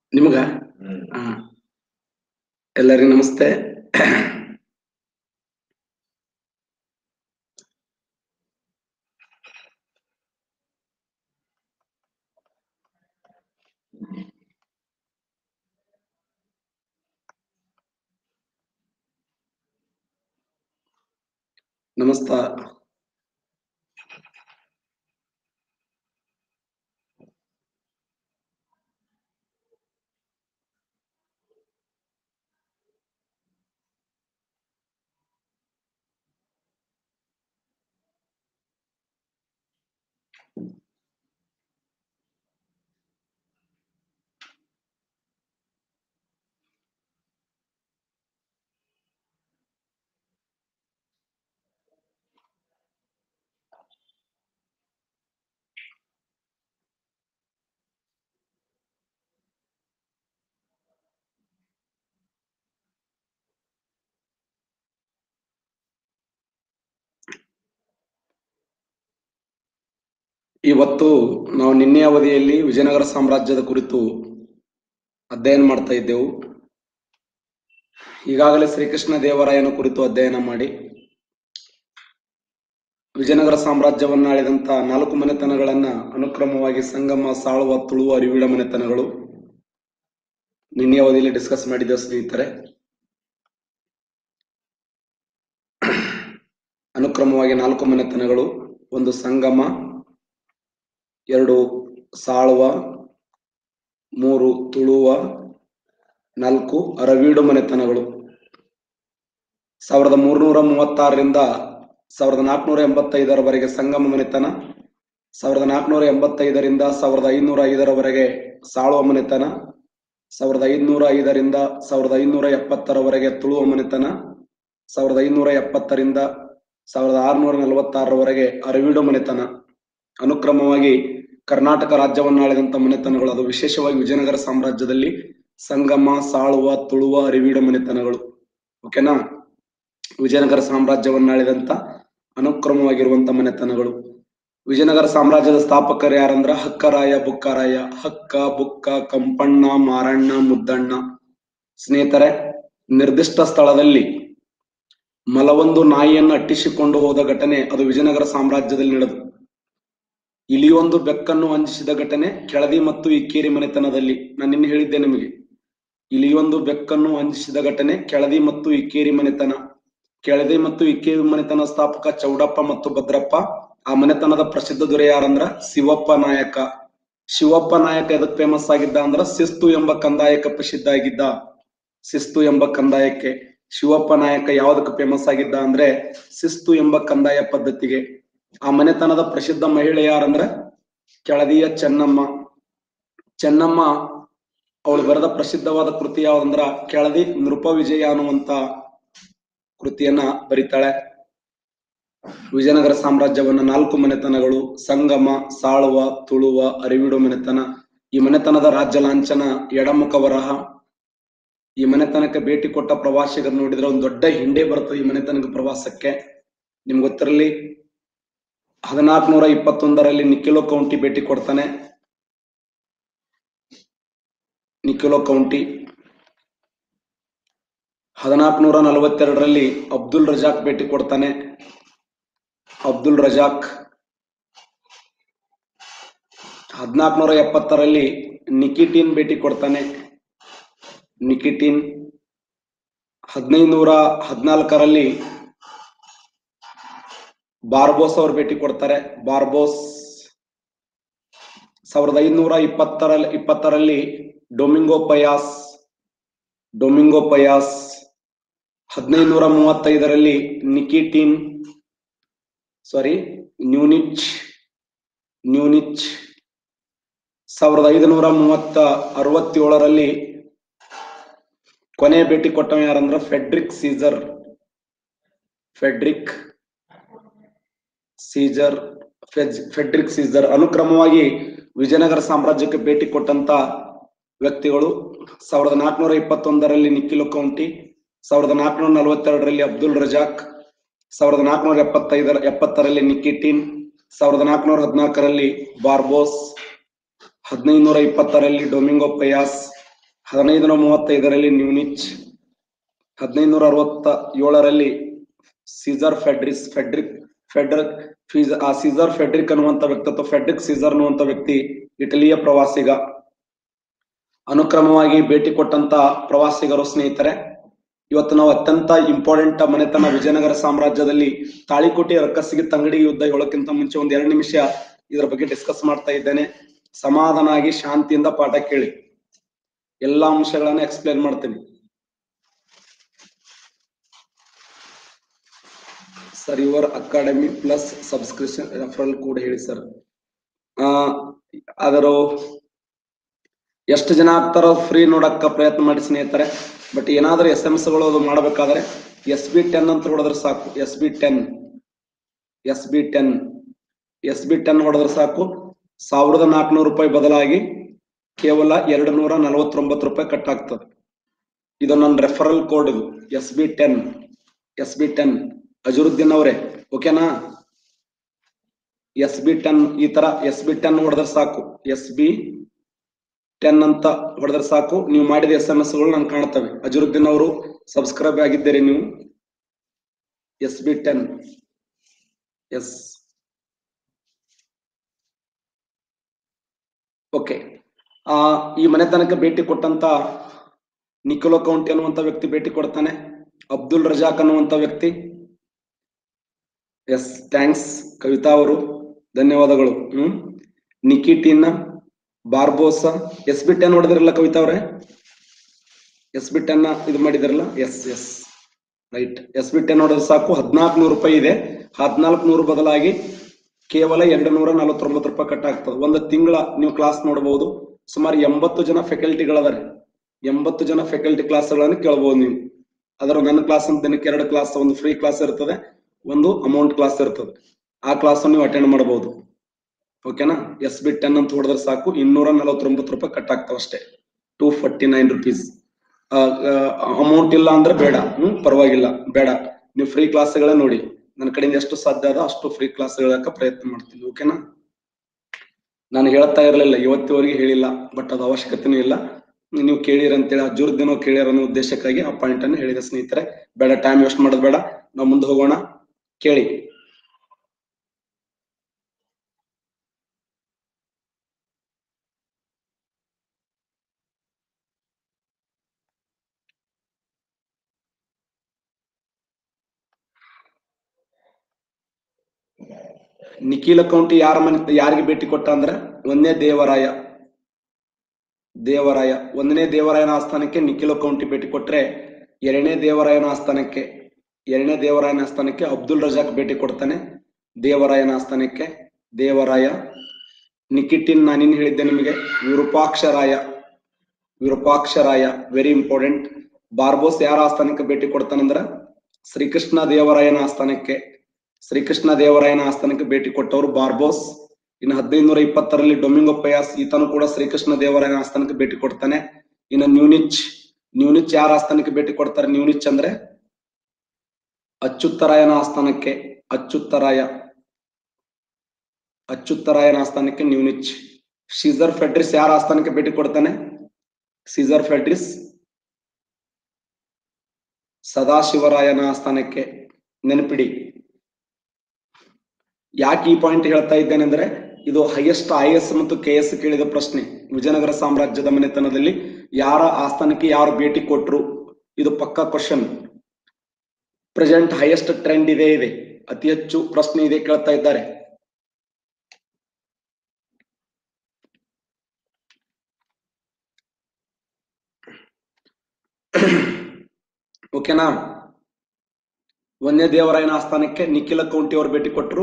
ನಿಮಗ ಹ್ಮ್ ಹಾ ಎಲ್ಲರಿಗೂ ನಮಸ್ತೆ ನಮಸ್ಕಾರ ಇವತ್ತು ನಾವು ನಿನ್ನೆ ಅವಧಿಯಲ್ಲಿ ವಿಜಯನಗರ ಸಾಮ್ರಾಜ್ಯದ ಕುರಿತು ಅಧ್ಯಯನ ಮಾಡ್ತಾ ಇದ್ದೆವು ಈಗಾಗಲೇ ಶ್ರೀಕೃಷ್ಣ ದೇವರಾಯನ ಕುರಿತು ಅಧ್ಯಯನ ಮಾಡಿ ವಿಜಯನಗರ ಸಾಮ್ರಾಜ್ಯವನ್ನ ಆಳಿದಂತ ನಾಲ್ಕು ಮನೆತನಗಳನ್ನ ಅನುಕ್ರಮವಾಗಿ ಸಂಗಮ ಸಾಳುವ ತುಳುವ ಅರಿವಿಡ ಮನೆತನಗಳು ನಿನ್ನೆ ಅವಧಿಯಲ್ಲಿ ಡಿಸ್ಕಸ್ ಮಾಡಿದ್ದೇವೆ ಸ್ನೇಹಿತರೆ ಅನುಕ್ರಮವಾಗಿ ನಾಲ್ಕು ಮನೆತನಗಳು ಒಂದು ಸಂಗಮ ಎರಡು ಸಾಳುವ ಮೂರು ತುಳುವ ನಾಲ್ಕು ಅರವೀಡು ಮನೆತನಗಳು ಸಾವಿರದ ಮೂರ್ನೂರ ಮೂವತ್ತಾರರಿಂದ ಸಾವಿರದ ನಾಲ್ಕುನೂರ ಎಂಬತ್ತೈದರವರೆಗೆ ಸಂಗಮ ಮನೆತನ ಸಾವಿರದ ನಾಲ್ಕುನೂರ ಎಂಬತ್ತೈದರಿಂದ ಸಾವಿರದ ಐನೂರ ಐದರವರೆಗೆ ಸಾಳುವ ಮನೆತನ ಸಾವಿರದ ಐದುನೂರ ಐದರಿಂದ ಸಾವಿರದ ಐನೂರ ಎಪ್ಪತ್ತರವರೆಗೆ ತುಳುವ ಮನೆತನ ಸಾವಿರದ ಐನೂರ ಎಪ್ಪತ್ತರಿಂದ ಸಾವಿರದ ಆರುನೂರ ನಲವತ್ತಾರರವರೆಗೆ ಅರವೀಡು ಮನೆತನ ಅನುಕ್ರಮವಾಗಿ ಕರ್ನಾಟಕ ರಾಜ್ಯವನ್ನು ಆಳಿದಂತ ಮನೆತನಗಳು ಅದು ವಿಶೇಷವಾಗಿ ವಿಜಯನಗರ ಸಾಮ್ರಾಜ್ಯದಲ್ಲಿ ಸಂಗಮ ಸಾಳುವ ತುಳುವ ಅರಿವೀಡು ಮನೆತನಗಳು ಓಕೆನಾ ವಿಜಯನಗರ ಸಾಮ್ರಾಜ್ಯವನ್ನು ಆಳಿದಂತ ಅನುಕ್ರಮವಾಗಿರುವಂತ ಮನೆತನಗಳು ವಿಜಯನಗರ ಸಾಮ್ರಾಜ್ಯದ ಸ್ಥಾಪಕರು ಯಾರಂದ್ರ ಹಕ್ಕರಾಯ ಬುಕ್ಕರಾಯ ಹಕ್ಕ ಬುಕ್ಕ ಕಂಪಣ್ಣ ಮಾರಣ್ಣ ಮುದ್ದಣ್ಣ ಸ್ನೇಹಿತರೆ ನಿರ್ದಿಷ್ಟ ಸ್ಥಳದಲ್ಲಿ ಮಲವೊಂದು ನಾಯಿಯನ್ನು ಅಟ್ಟಿಸಿಕೊಂಡು ಹೋದ ಘಟನೆ ಅದು ವಿಜಯನಗರ ಸಾಮ್ರಾಜ್ಯದಲ್ಲಿ ನಡೆದು ಇಲಿಯೊಂದು ಬೆಕ್ಕನ್ನು ವಂಚಿಸಿದ ಘಟನೆ ಕೆಳದಿ ಮತ್ತು ಇಕ್ಕೇರಿ ಮನೆತನದಲ್ಲಿ ನಾನು ನಿನ್ನೆ ಹೇಳಿದ್ದೆ ನಿಮಗೆ ಇಲಿಯೊಂದು ಬೆಕ್ಕನ್ನು ವಂಚಿಸಿದ ಘಟನೆ ಕೆಳದಿ ಮತ್ತು ಇಕ್ಕೇರಿ ಮನೆತನ ಕೆಳದಿ ಮತ್ತು ಇಕ್ಕೇರಿ ಮನೆತನ ಸ್ಥಾಪಕ ಚೌಡಪ್ಪ ಮತ್ತು ಭದ್ರಪ್ಪ ಆ ಮನೆತನದ ಪ್ರಸಿದ್ಧ ದೊರೆ ಯಾರಂದ್ರ ಶಿವಪ್ಪ ನಾಯಕ ಶಿವಪ್ಪ ನಾಯಕ ಎದಕ್ ಫೇಮಸ್ ಆಗಿದ್ದ ಅಂದ್ರ ಶಿಸ್ತು ಎಂಬ ಕಂದಾಯಕ್ಕೆ ಪ್ರಸಿದ್ಧ ಆಗಿದ್ದ ಶಿಸ್ತು ಎಂಬ ಕಂದಾಯಕ್ಕೆ ಶಿವಪ್ಪ ನಾಯಕ ಯಾವ್ದಕ್ಕೆ ಫೇಮಸ್ ಆಗಿದ್ದ ಅಂದ್ರೆ ಶಿಸ್ತು ಎಂಬ ಕಂದಾಯ ಪದ್ಧತಿಗೆ ಆ ಮನೆತನದ ಪ್ರಸಿದ್ಧ ಮಹಿಳೆ ಯಾರಂದ್ರ ಕೆಳದಿಯ ಚೆನ್ನಮ್ಮ ಚೆನ್ನಮ್ಮ ಅವಳು ಬರೆದ ಪ್ರಸಿದ್ಧವಾದ ಕೃತಿ ಯಾವ್ದಂದ್ರ ಕೆಳದಿ ನೃಪ ವಿಜಯ ಅನ್ನುವಂತ ಕೃತಿಯನ್ನ ಬರಿತಾಳೆ ವಿಜಯನಗರ ಸಾಮ್ರಾಜ್ಯವನ್ನ ನಾಲ್ಕು ಮನೆತನಗಳು ಸಂಗಮ ಸಾಳುವ ತುಳುವ ಅರಿವಿಡು ಮನೆತನ ಈ ಮನೆತನದ ರಾಜ್ಯ ಲಾಂಛನ ಎಡಮುಖ ವರಹ ಈ ಮನೆತನಕ್ಕೆ ಭೇಟಿ ಕೊಟ್ಟ ಪ್ರವಾಸಿಗರು ನೋಡಿದ್ರೆ ಒಂದು ದೊಡ್ಡ ಹಿಂಡೆ ಬರ್ತದೆ ಈ ಮನೆತನಕ ಪ್ರವಾಸಕ್ಕೆ ನಿಮ್ಗೆ ಗೊತ್ತಿರಲಿ ಹದಿನಾಲ್ಕುನೂರ ಇಪ್ಪತ್ತೊಂದರಲ್ಲಿ ನಿಖಿಲೋ ಕೌಂಟಿ ಭೇಟಿ ಕೊಡ್ತಾನೆ ನಿಖಿಲೋ ಕೌಂಟಿ ಹದಿನಾಲ್ಕುನೂರ ನಲವತ್ತೆರಡರಲ್ಲಿ ಅಬ್ದುಲ್ ರಜಾಕ್ ಭೇಟಿ ಕೊಡ್ತಾನೆ ಅಬ್ದುಲ್ ರಜಾಕ್ ಹದಿನಾಲ್ಕುನೂರ ಎಪ್ಪತ್ತರಲ್ಲಿ ನಿಕಿಟಿನ್ ಭೇಟಿ ಕೊಡ್ತಾನೆ ನಿಕಿಟಿನ್ ಹದಿನೈದುನೂರ ಹದಿನಾಲ್ಕರಲ್ಲಿ ಬಾರ್ಬೋಸ್ ಅವರು ಭೇಟಿ ಕೊಡ್ತಾರೆ ಬಾರ್ಬೋಸ್ ಸಾವಿರದ ಐದುನೂರ ಇಪ್ಪತ್ತರಲ್ಲಿ ಇಪ್ಪತ್ತರಲ್ಲಿ ಡೊಮಿಂಗೋ ಪಯಾಸ್ ಡೊಮಿಂಗೋ ಪಯಾಸ್ ಹದಿನೈದುನೂರ ಮೂವತ್ತೈದರಲ್ಲಿ ನಿಕಿಟಿನ್ ಸಾರಿ ನ್ಯೂನಿಚ್ ನ್ಯೂನಿಚ್ ಸಾವಿರದ ಐದುನೂರ ಮೂವತ್ತ ಅರವತ್ತೇಳರಲ್ಲಿ ಕೊನೆ ಭೇಟಿ ಕೊಟ್ಟವ ಯಾರಂದ್ರ ಫೆಡ್ರಿಕ್ ಸೀಸರ್ ಫೆಡ್ರಿಕ್ ಸೀಜರ್ ಫೆಜ್ ಫೆಡ್ರಿಕ್ ಸೀಸರ್ ಅನುಕ್ರಮವಾಗಿ ವಿಜಯನಗರ ಸಾಮ್ರಾಜ್ಯಕ್ಕೆ ಭೇಟಿ ಕೊಟ್ಟಂತ ವ್ಯಕ್ತಿಗಳು ಸಾವಿರದ ನಾಲ್ಕುನೂರ ಇಪ್ಪತ್ತೊಂದರಲ್ಲಿ ನಿಖಿಲು ಕೌಂಟಿ ಸಾವಿರದ ನಾಲ್ಕುನೂರ ನಲವತ್ತೆರಡರಲ್ಲಿ ಅಬ್ದುಲ್ ರಜಾಕ್ ಸಾವಿರದ ನಾಲ್ಕುನೂರ ಎಪ್ಪತ್ತೈದರ ಎಪ್ಪತ್ತರಲ್ಲಿ ನಿಕಿಟಿನ್ ಸಾವಿರದ ನಾಲ್ಕುನೂರ ಹದಿನಾಲ್ಕರಲ್ಲಿ ಬಾರ್ಬೋಸ್ ಹದಿನೈದುನೂರ ಇಪ್ಪತ್ತರಲ್ಲಿ ಡೊಮಿಂಗೋ ಪಯಾಸ್ ಹದಿನೈದು ಮೂವತ್ತೈದರಲ್ಲಿ ನ್ಯೂನಿಚ್ ಹದಿನೈದುನೂರ ಅರವತ್ತ ಏಳರಲ್ಲಿ ಸೀಸರ್ ಫೆಡ್ರಿಸ್ ಫೆಡ್ರಿಕ್ ಫೆಡ್ರಿಕ್ ಫೀಸ್ ಆ ಸೀಸರ್ ಫೆಡ್ರಿಕ್ ಅನ್ನುವಂತ ವ್ಯಕ್ತಿ ಅಥವಾ ಫೆಡ್ರಿಕ್ ಸೀಸರ್ ಅನ್ನುವಂತ ವ್ಯಕ್ತಿ ಇಟಲಿಯ ಪ್ರವಾಸಿಗ ಅನುಕ್ರಮವಾಗಿ ಭೇಟಿ ಕೊಟ್ಟಂತ ಪ್ರವಾಸಿಗರು ಸ್ನೇಹಿತರೆ ಇವತ್ತು ನಾವು ಅತ್ಯಂತ ಇಂಪಾರ್ಟೆಂಟ್ ಮನೆತನ ವಿಜಯನಗರ ಸಾಮ್ರಾಜ್ಯದಲ್ಲಿ ತಾಳಿಕೋಟೆ ರಕ್ಕಸಿಗೆ ತಂಗಡಿ ಯುದ್ಧ ಹೇಳೋಕ್ಕಿಂತ ಮುಂಚೆ ಒಂದ್ ಎರಡು ನಿಮಿಷ ಇದರ ಬಗ್ಗೆ ಡಿಸ್ಕಸ್ ಮಾಡ್ತಾ ಇದ್ದೇನೆ ಸಮಾಧಾನ ಆಗಿ ಶಾಂತಿಯಿಂದ ಪಾಠ ಕೇಳಿ ಎಲ್ಲಾ ಅಂಶಗಳನ್ನ ಎಕ್ಸ್ಪ್ಲೇನ್ ಮಾಡ್ತೀನಿ sir your academy plus subscription referral ಕೂಡ ಹೇಳಿ ಸರ್ ಅದರ ಎಷ್ಟು ಜನ ಆಗ್ತಾರೋ ಫ್ರೀ ನೋಡಕ್ಕ ಪ್ರಯತ್ನ ಮಾಡಿ ಸ್ನೇಹಿತರೆ ಬಟ್ ಏನಾದ್ರೂ ಎಸ್ ಎಂ ಗಳು ಅದು ಮಾಡಬೇಕಾದ್ರೆ ಎಸ್ ಬಿ ಟೆನ್ ಅಂತ ಹೊಡೆದ್ರೆ ಸಾಕು S B ten S B ten S B ten ಹೊಡೆದ್ರೆ ಸಾಕು ಸಾವಿರದ ನಾಲ್ಕುನೂರು ರೂಪಾಯಿ ಬದಲಾಗಿ ಕೇವಲ ಎರಡು ನೂರ ನಲವತ್ತೊಂಬತ್ತು ರೂಪಾಯಿ ಕಟ್ ಆಗ್ತದೆ ಇದು ನನ್ನ ರೆಫರಲ್ ಕೋಡ್ ಇದು S B ten S B ten Azharuddin ಅವರೇ ಓಕೆನಾ ಎಸ್ ಬಿ ಟೆನ್ ಈ ತರ ಎಸ್ ಬಿ ಟೆನ್ ಹೊಡೆದ್ರೆ ಸಾಕು ಎಸ್ ಬಿ ಟೆನ್ ಅಂತ ಹೊಡೆದ್ರೆ ಸಾಕು ನೀವು ಮಾಡಿದ ಎಸ್ ಎಂ ಎಸ್ ಗಳು ನಂಗೆ ಕಾಣ್ತವೆ ಅಜರುದ್ದೀನ್ ಅವರು ಸಬ್ಸ್ಕ್ರೈಬ್ ಆಗಿದ್ದೀರಿ ನೀವು S B ten S okay ಆ ಈ ಮನೆತನಕ್ಕೆ ಭೇಟಿ ಕೊಟ್ಟಂತ ನಿಕೋಲೋ ಕೌಂಟಿ ಅನ್ನುವಂತ ವ್ಯಕ್ತಿ ಭೇಟಿ ಕೊಡ್ತಾನೆ ಅಬ್ದುಲ್ ರಜಾಕ್ ಅನ್ನುವಂತ ವ್ಯಕ್ತಿ ಎಸ್ ಥ್ಯಾಂಕ್ಸ್ ಕವಿತಾ ಅವರು ಧನ್ಯವಾದಗಳು ಹ್ಮ್ Nikitin Barbosa S B ten ಹೊಡೆದಿರಲ್ಲ ಕವಿತಾ ಅವರೇ ಎಸ್ ಬಿ ಟೆನ್ ಇದು ಮಾಡಿದಿರಲ್ಲ S S right S B ten ಹೊಡೆದ್ರೆ ಸಾಕು ಹದಿನಾಲ್ಕು ನೂರು ರೂಪಾಯಿ ಇದೆ ಹದಿನಾಲ್ಕು ನೂರು ಬದಲಾಗಿ ಕೇವಲ ಎರಡು ನೂರ ನಲವತ್ತೊಂಬತ್ತು ರೂಪಾಯಿ ಕಟ್ ಆಗ್ತದೆ ಒಂದು ತಿಂಗಳ ನೀವು ಕ್ಲಾಸ್ ನೋಡಬಹುದು ಸುಮಾರು ಎಂಬತ್ತು ಜನ ಫ್ಯಾಕಲ್ಟಿಗಳದಾರೆ ಎಂಬತ್ತು ಜನ ಫ್ಯಾಕಲ್ಟಿ ಕ್ಲಾಸ್ಗಳನ್ನು ಕೇಳಬಹುದು ನೀವು ಅದರ ನನ್ನ ಕ್ಲಾಸ್ ಅಂತ ದಿನಕ್ಕೆ ಎರಡು ಕ್ಲಾಸ್ ಒಂದು ಫ್ರೀ ಕ್ಲಾಸ್ ಇರ್ತದೆ ಒಂದು ಅಮೌಂಟ್ ಕ್ಲಾಸ್ ಇರ್ತದೆ ಆ ಕ್ಲಾಸ್ ನೀವು ಅಟೆಂಡ್ ಮಾಡಬಹುದು ಓಕೆನಾ ಎಸ್ ಬಿ ಟೆನ್ ಅಂತ ಹೊಡೆದ್ರೆ ಸಾಕು ಇನ್ನೂರ ನಲವತ್ತೊಂಬತ್ತು ರೂಪಾಯಿ ಕಟ್ ಆಗ್ತಾವ ಅಷ್ಟೇ two forty nine rupees amount ಇಲ್ಲ ಅಂದ್ರೆ ಬೇಡ ಹ್ಮ್ ಪರವಾಗಿಲ್ಲ ಬೇಡ ನೀವು ಫ್ರೀ ಕ್ಲಾಸ್ಗಳೇ ನೋಡಿ ನನ್ನ ಕಡೆಯಿಂದ ಎಷ್ಟು ಸಾಧ್ಯ ಅದ ಅಷ್ಟು ಫ್ರೀ ಕ್ಲಾಸ್ ಹೇಳಕ ಪ್ರಯತ್ನ ಮಾಡ್ತೀನಿ ಓಕೆನಾ ನಾನು ಹೇಳ್ತಾ ಇರಲಿಲ್ಲ ಇವತ್ತಿವರೆಗೆ ಹೇಳಿಲ್ಲ ಬಟ್ ಅದು ಅವಶ್ಯಕತೆನೂ ಇಲ್ಲ ನೀವು ಕೇಳಿರ ಅಂತೇಳಿ ಅಜುರ್ದಿನೋ ಕೇಳಿರ ಅನ್ನೋ ಉದ್ದೇಶಕ್ಕಾಗಿ ಆ ಪಾಯಿಂಟ್ ಅನ್ನು ಹೇಳಿದೆ ಸ್ನೇಹಿತರೆ ಬೇಡ ಟೈಮ್ ವೇಸ್ಟ್ ಮಾಡೋದು ಬೇಡ ನಾವು ಮುಂದೆ ಹೋಗೋಣ ಕೇಳಿ ನಿಖಿಲ ಕೌಂಟಿ ಯಾರ ಮನೆ ಯಾರಿಗೆ ಭೇಟಿ ಕೊಟ್ಟ ಅಂದ್ರೆ ಒಂದನೇ ದೇವರಾಯ ದೇವರಾಯ ಒಂದನೇ ದೇವರಾಯನ ಆಸ್ಥಾನಕ್ಕೆ ನಿಖಿಲ ಕೌಂಟಿ ಭೇಟಿ ಕೊಟ್ರೆ ಎರಡನೇ ದೇವರಾಯನ ಆಸ್ಥಾನಕ್ಕೆ ಎರಡನೇ ದೇವರಾಯನ ಆಸ್ಥಾನಕ್ಕೆ ಅಬ್ದುಲ್ ರಜಾಕ್ ಭೇಟಿ ಕೊಡ್ತಾನೆ ದೇವರಾಯನ ಆಸ್ಥಾನಕ್ಕೆ ದೇವರಾಯ ನಿಕಿಟಿನ್ ನಾನೇನ್ ಹೇಳಿದ್ದೆ ನಿಮಗೆ Virupaksharaya Virupaksharaya very important Barbosa ಯಾರ ಆಸ್ಥಾನಕ್ಕೆ ಭೇಟಿ ಕೊಡ್ತಾನಂದ್ರ ಶ್ರೀಕೃಷ್ಣ ದೇವರಾಯನ ಆಸ್ಥಾನಕ್ಕೆ ಶ್ರೀಕೃಷ್ಣ ದೇವರಾಯನ ಆಸ್ಥಾನಕ್ಕೆ ಭೇಟಿ ಕೊಟ್ಟವರು ಬಾರ್ಬೋಸ್ ಇನ್ನು ಹದಿನೈದು ನೂರ ಇಪ್ಪತ್ತರಲ್ಲಿ ಡೊಮಿಂಗೋ ಪಯಾಸ್ ಈತನು ಕೂಡ ಶ್ರೀಕೃಷ್ಣ ದೇವರಾಯನ ಆಸ್ಥಾನಕ್ಕೆ ಭೇಟಿ ಕೊಡ್ತಾನೆ ಇನ್ನು ನ್ಯೂನಿಚ್ ನ್ಯೂನಿಚ್ ಯಾರ ಆಸ್ಥಾನಕ್ಕೆ ಭೇಟಿ ಕೊಡ್ತಾರೆ ನ್ಯೂನಿಚ್ ಅಂದ್ರೆ ಅಚ್ಯುತ್ತರಾಯನ ಆಸ್ಥಾನಕ್ಕೆ ಅಚ್ಯುತ್ತರಾಯ ಅಚ್ಯುತ್ತರಾಯನ ಆಸ್ಥಾನಕ್ಕೆ ನ್ಯೂನಿಚ್ ಸೀಸರ್ ಫೆಡ್ರಿಸ್ ಯಾರ ಆಸ್ಥಾನಕ್ಕೆ ಭೇಟಿ ಕೊಡ್ತಾನೆ ಸೀಸರ್ ಫೆಡ್ರಿಸ್ ಸದಾಶಿವರಾಯನ ಆಸ್ಥಾನಕ್ಕೆ ನೆನಪಿಡಿ ಯಾಕೆ ಈ ಪಾಯಿಂಟ್ ಹೇಳ್ತಾ ಇದ್ದೇನೆ ಅಂದ್ರೆ ಇದು ಹೈಯೆಸ್ಟ್ ಐ ಎಸ್ ಮತ್ತು ಕೆ ಎಸ್ ಕೇಳಿದ ಪ್ರಶ್ನೆ ವಿಜಯನಗರ ಸಾಮ್ರಾಜ್ಯದ ಮನೆತನದಲ್ಲಿ ಯಾರ ಆಸ್ಥಾನಕ್ಕೆ ಯಾರು ಭೇಟಿ ಕೊಟ್ರು ಇದು ಪಕ್ಕಾ ಕ್ವಶನ್ ಪ್ರೆಸೆಂಟ್ ಹೈಯೆಸ್ಟ್ ಟ್ರೆಂಡ್ ಇದೆ ಇದೆ ಅತಿ ಹೆಚ್ಚು ಪ್ರಶ್ನೆ ಇದೆ ಕೇಳ್ತಾ ಇದ್ದಾರೆ ಓಕೆನಾ ಒಂದೇ ದೇವರಾಯನ ಆಸ್ಥಾನಕ್ಕೆ ನಿಖಿಲ ಕೌಂಟಿ ಅವರು ಭೇಟಿ ಕೊಟ್ಟರು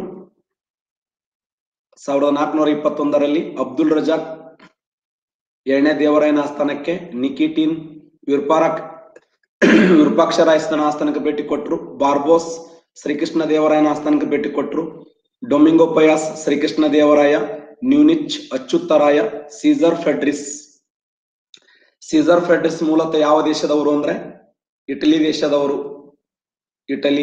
ಸಾವಿರದ ನಾಲ್ಕುನೂರ ಇಪ್ಪತ್ತೊಂದರಲ್ಲಿ ಅಬ್ದುಲ್ ರಜಾಕ್ ಎರಡನೇ ದೇವರಾಯನ ಆಸ್ಥಾನಕ್ಕೆ ನಿಕಿಟಿನ್ ವಿರ್ಪಾರಕ್ ವಿರೂಪಾಕ್ಷರಾಯಸ್ಥಾನ ಆಸ್ಥಾನಕ್ಕೆ ಭೇಟಿ ಕೊಟ್ಟರು ಬಾರ್ಬೋಸ್ ಶ್ರೀಕೃಷ್ಣ ದೇವರಾಯನ ಆಸ್ಥಾನಕ್ಕೆ ಭೇಟಿ ಕೊಟ್ಟರು Domingo Paes Srikrishna Devaraya Nuniz Achyutaraya Caesar Fedrici Caesar Fedrici ಮೂಲತಃ ಯಾವ ದೇಶದವರು ಅಂದ್ರೆ ಇಟಲಿ ದೇಶದವರು ಇಟಲಿ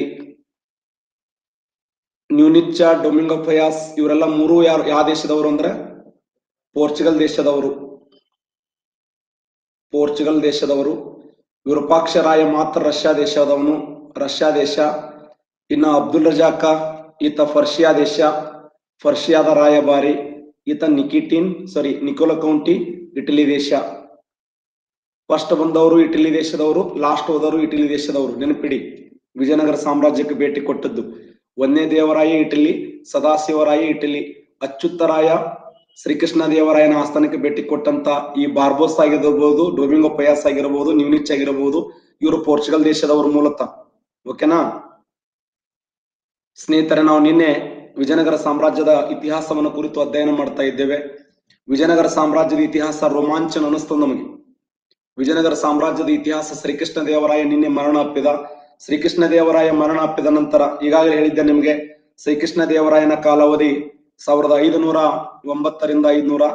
ನ್ಯೂನಿಚ್ಚ ಡೊಮಿಂಗೋ ಫಯಾಸ್ ಇವರೆಲ್ಲ ಮೂರು ಯಾರು ಯಾವ ದೇಶದವರು ಅಂದ್ರೆ ಪೋರ್ಚುಗಲ್ ದೇಶದವರು ಪೋರ್ಚುಗಲ್ ದೇಶದವರು ವಿರೂಪಾಕ್ಷರಾಯ ಮಾತ್ರ ರಷ್ಯಾ ದೇಶದವನು ರಷ್ಯಾ ದೇಶ ಇನ್ನು ಅಬ್ದುಲ್ ರಜಾಕ ಈತ ಫರ್ಷಿಯಾ ದೇಶ ಫರ್ಷಿಯಾದ ರಾಯಭಾರಿ ಈತ Nikitin sorry Nicolo Conti Italy ದೇಶ ಫಸ್ಟ್ ಬಂದವರು ಇಟಲಿ ದೇಶದವರು ಲಾಸ್ಟ್ ಹೋದವರು ಇಟಲಿ ದೇಶದವರು ನೆನಪಿಡಿ ವಿಜಯನಗರ ಸಾಮ್ರಾಜ್ಯಕ್ಕೆ ಭೇಟಿ ಕೊಟ್ಟದ್ದು ಒಂದನೇ ದೇವರಾಯ ಇಟಲಿ ಸದಾಶಿವರಾಯ ಇಟಲಿ ಅಚ್ಯುತರಾಯ ಶ್ರೀಕೃಷ್ಣ ದೇವರಾಯನ ಆಸ್ಥಾನಕ್ಕೆ ಭೇಟಿ ಕೊಟ್ಟಂತ ಈ ಬಾರ್ಬೋಸ್ ಆಗಿರಬಹುದು ಡೊಮಿಂಗೋ ಪಯಾಸ್ ಆಗಿರಬಹುದು ನ್ಯೂನಿಚ್ ಆಗಿರಬಹುದು ಇವರು ಪೋರ್ಚುಗಲ್ ದೇಶದವರು ಮೂಲತಃ ಓಕೆನಾ ಸ್ನೇಹಿತರೆ ನಾವು ನಿನ್ನೆ ವಿಜಯನಗರ ಸಾಮ್ರಾಜ್ಯದ ಇತಿಹಾಸವನ್ನು ಕುರಿತು ಅಧ್ಯಯನ ಮಾಡ್ತಾ ಇದ್ದೇವೆ ವಿಜಯನಗರ ಸಾಮ್ರಾಜ್ಯದ ಇತಿಹಾಸ ರೋಮಾಂಚನ ಅನಿಸ್ತು ನಮಗೆ ವಿಜಯನಗರ ಸಾಮ್ರಾಜ್ಯದ ಇತಿಹಾಸ ಶ್ರೀಕೃಷ್ಣ ದೇವರಾಯ ನಿನ್ನೆ ಮರಣ ಅಪ್ಪಿದ ಶ್ರೀಕೃಷ್ಣ ದೇವರಾಯ ಮರಣ ಅಪ್ಪಿದ ನಂತರ ಈಗಾಗಲೇ ಹೇಳಿದ್ದೆ ನಿಮಗೆ ಶ್ರೀಕೃಷ್ಣ ದೇವರಾಯನ ಕಾಲಾವಧಿ ಸಾವಿರದ ಐದುನೂರ ಒಂಬತ್ತರಿಂದ ಐದುನೂರ